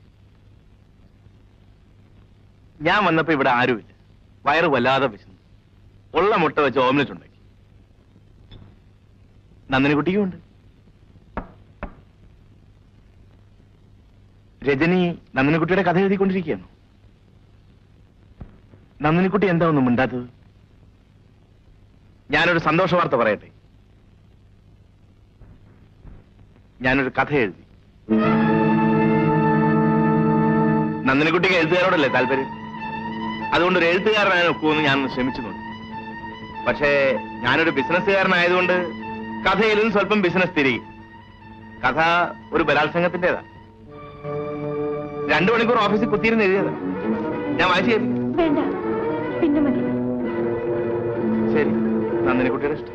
ഞാൻ വന്നപ്പോ ഇവിടെ ആരുമില്ല വയറ് വല്ലാതെ വിശന്നു ഉള്ള മുട്ട വെച്ച് ഓംലെറ്റ് ഉണ്ടാക്കി നന്ദിനിക്കുട്ടിക്കും ഉണ്ട് രജനി നന്ദിനിക്കുട്ടിയുടെ കഥ എഴുതിക്കൊണ്ടിരിക്കുകയാണ് നന്ദിനിക്കുട്ടി എന്താ ഒന്നും മിണ്ടാത്തത് ഞാനൊരു സന്തോഷ വാർത്ത പറയട്ടെ ഞാനൊരു കഥ എഴുതി നന്ദിനിക്കുട്ടിക്ക് എഴുത്തുകാരോടല്ലേ താല്പര്യം അതുകൊണ്ട് ഒരു എഴുത്തുകാരനായ ഒക്കുമെന്ന് ഞാൻ ശ്രമിച്ചുന്നുണ്ട് പക്ഷേ ഞാനൊരു ബിസിനസ്സുകാരനായതുകൊണ്ട് കഥയിലും സ്വല്പം ബിസിനസ് തിരികെ കഥ ഒരു ബലാത്സംഗത്തിന്റേതാ രണ്ടു മണിക്കൂർ ഓഫീസിൽ കുത്തിയിരുന്ന് എഴുതിയതാ ഞാൻ വായിച്ചു കേൾപ്പിക്കാം. വേണ്ട പിന്നെ മതി ശരി നന്ദിനിക്കുട്ടിയുടെ ഇഷ്ടം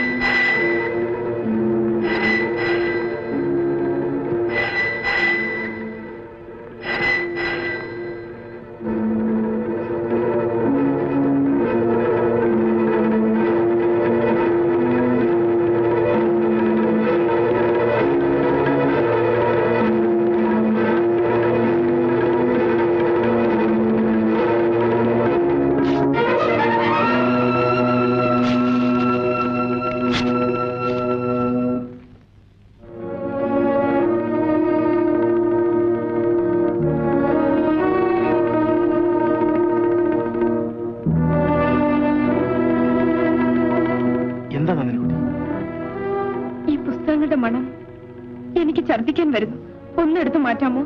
എന്താ നന്ദിനിക്കുട്ടി ഈ പുസ്തകങ്ങളുടെ മണം എനിക്ക് ഛർദ്ദിക്കാൻ വരുന്നു ഒന്നെടുത്ത് മാറ്റാമോ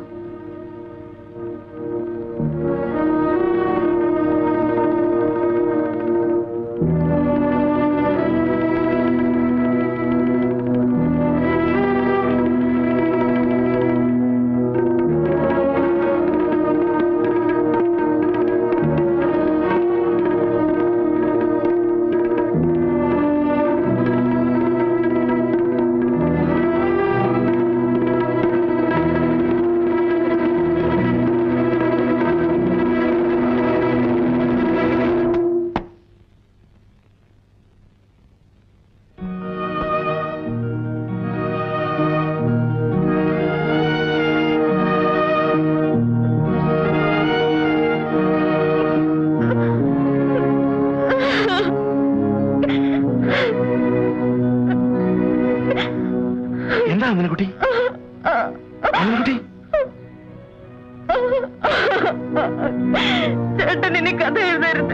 എന്താ നന്ദിനിക്കുട്ടി നന്ദിനിക്കുട്ടി ചേട്ടൻ ഇനി കഥ എഴുതരുത്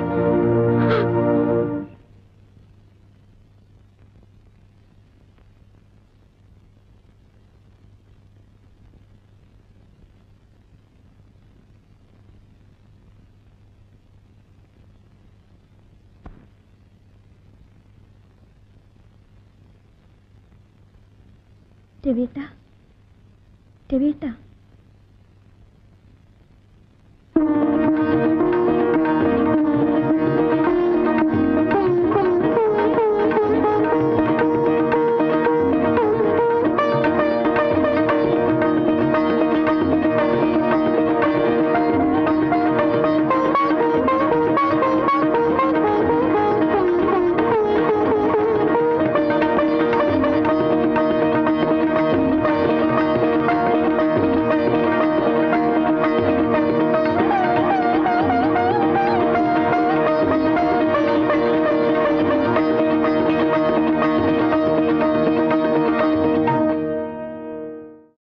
രവീട്ട രവീട്ട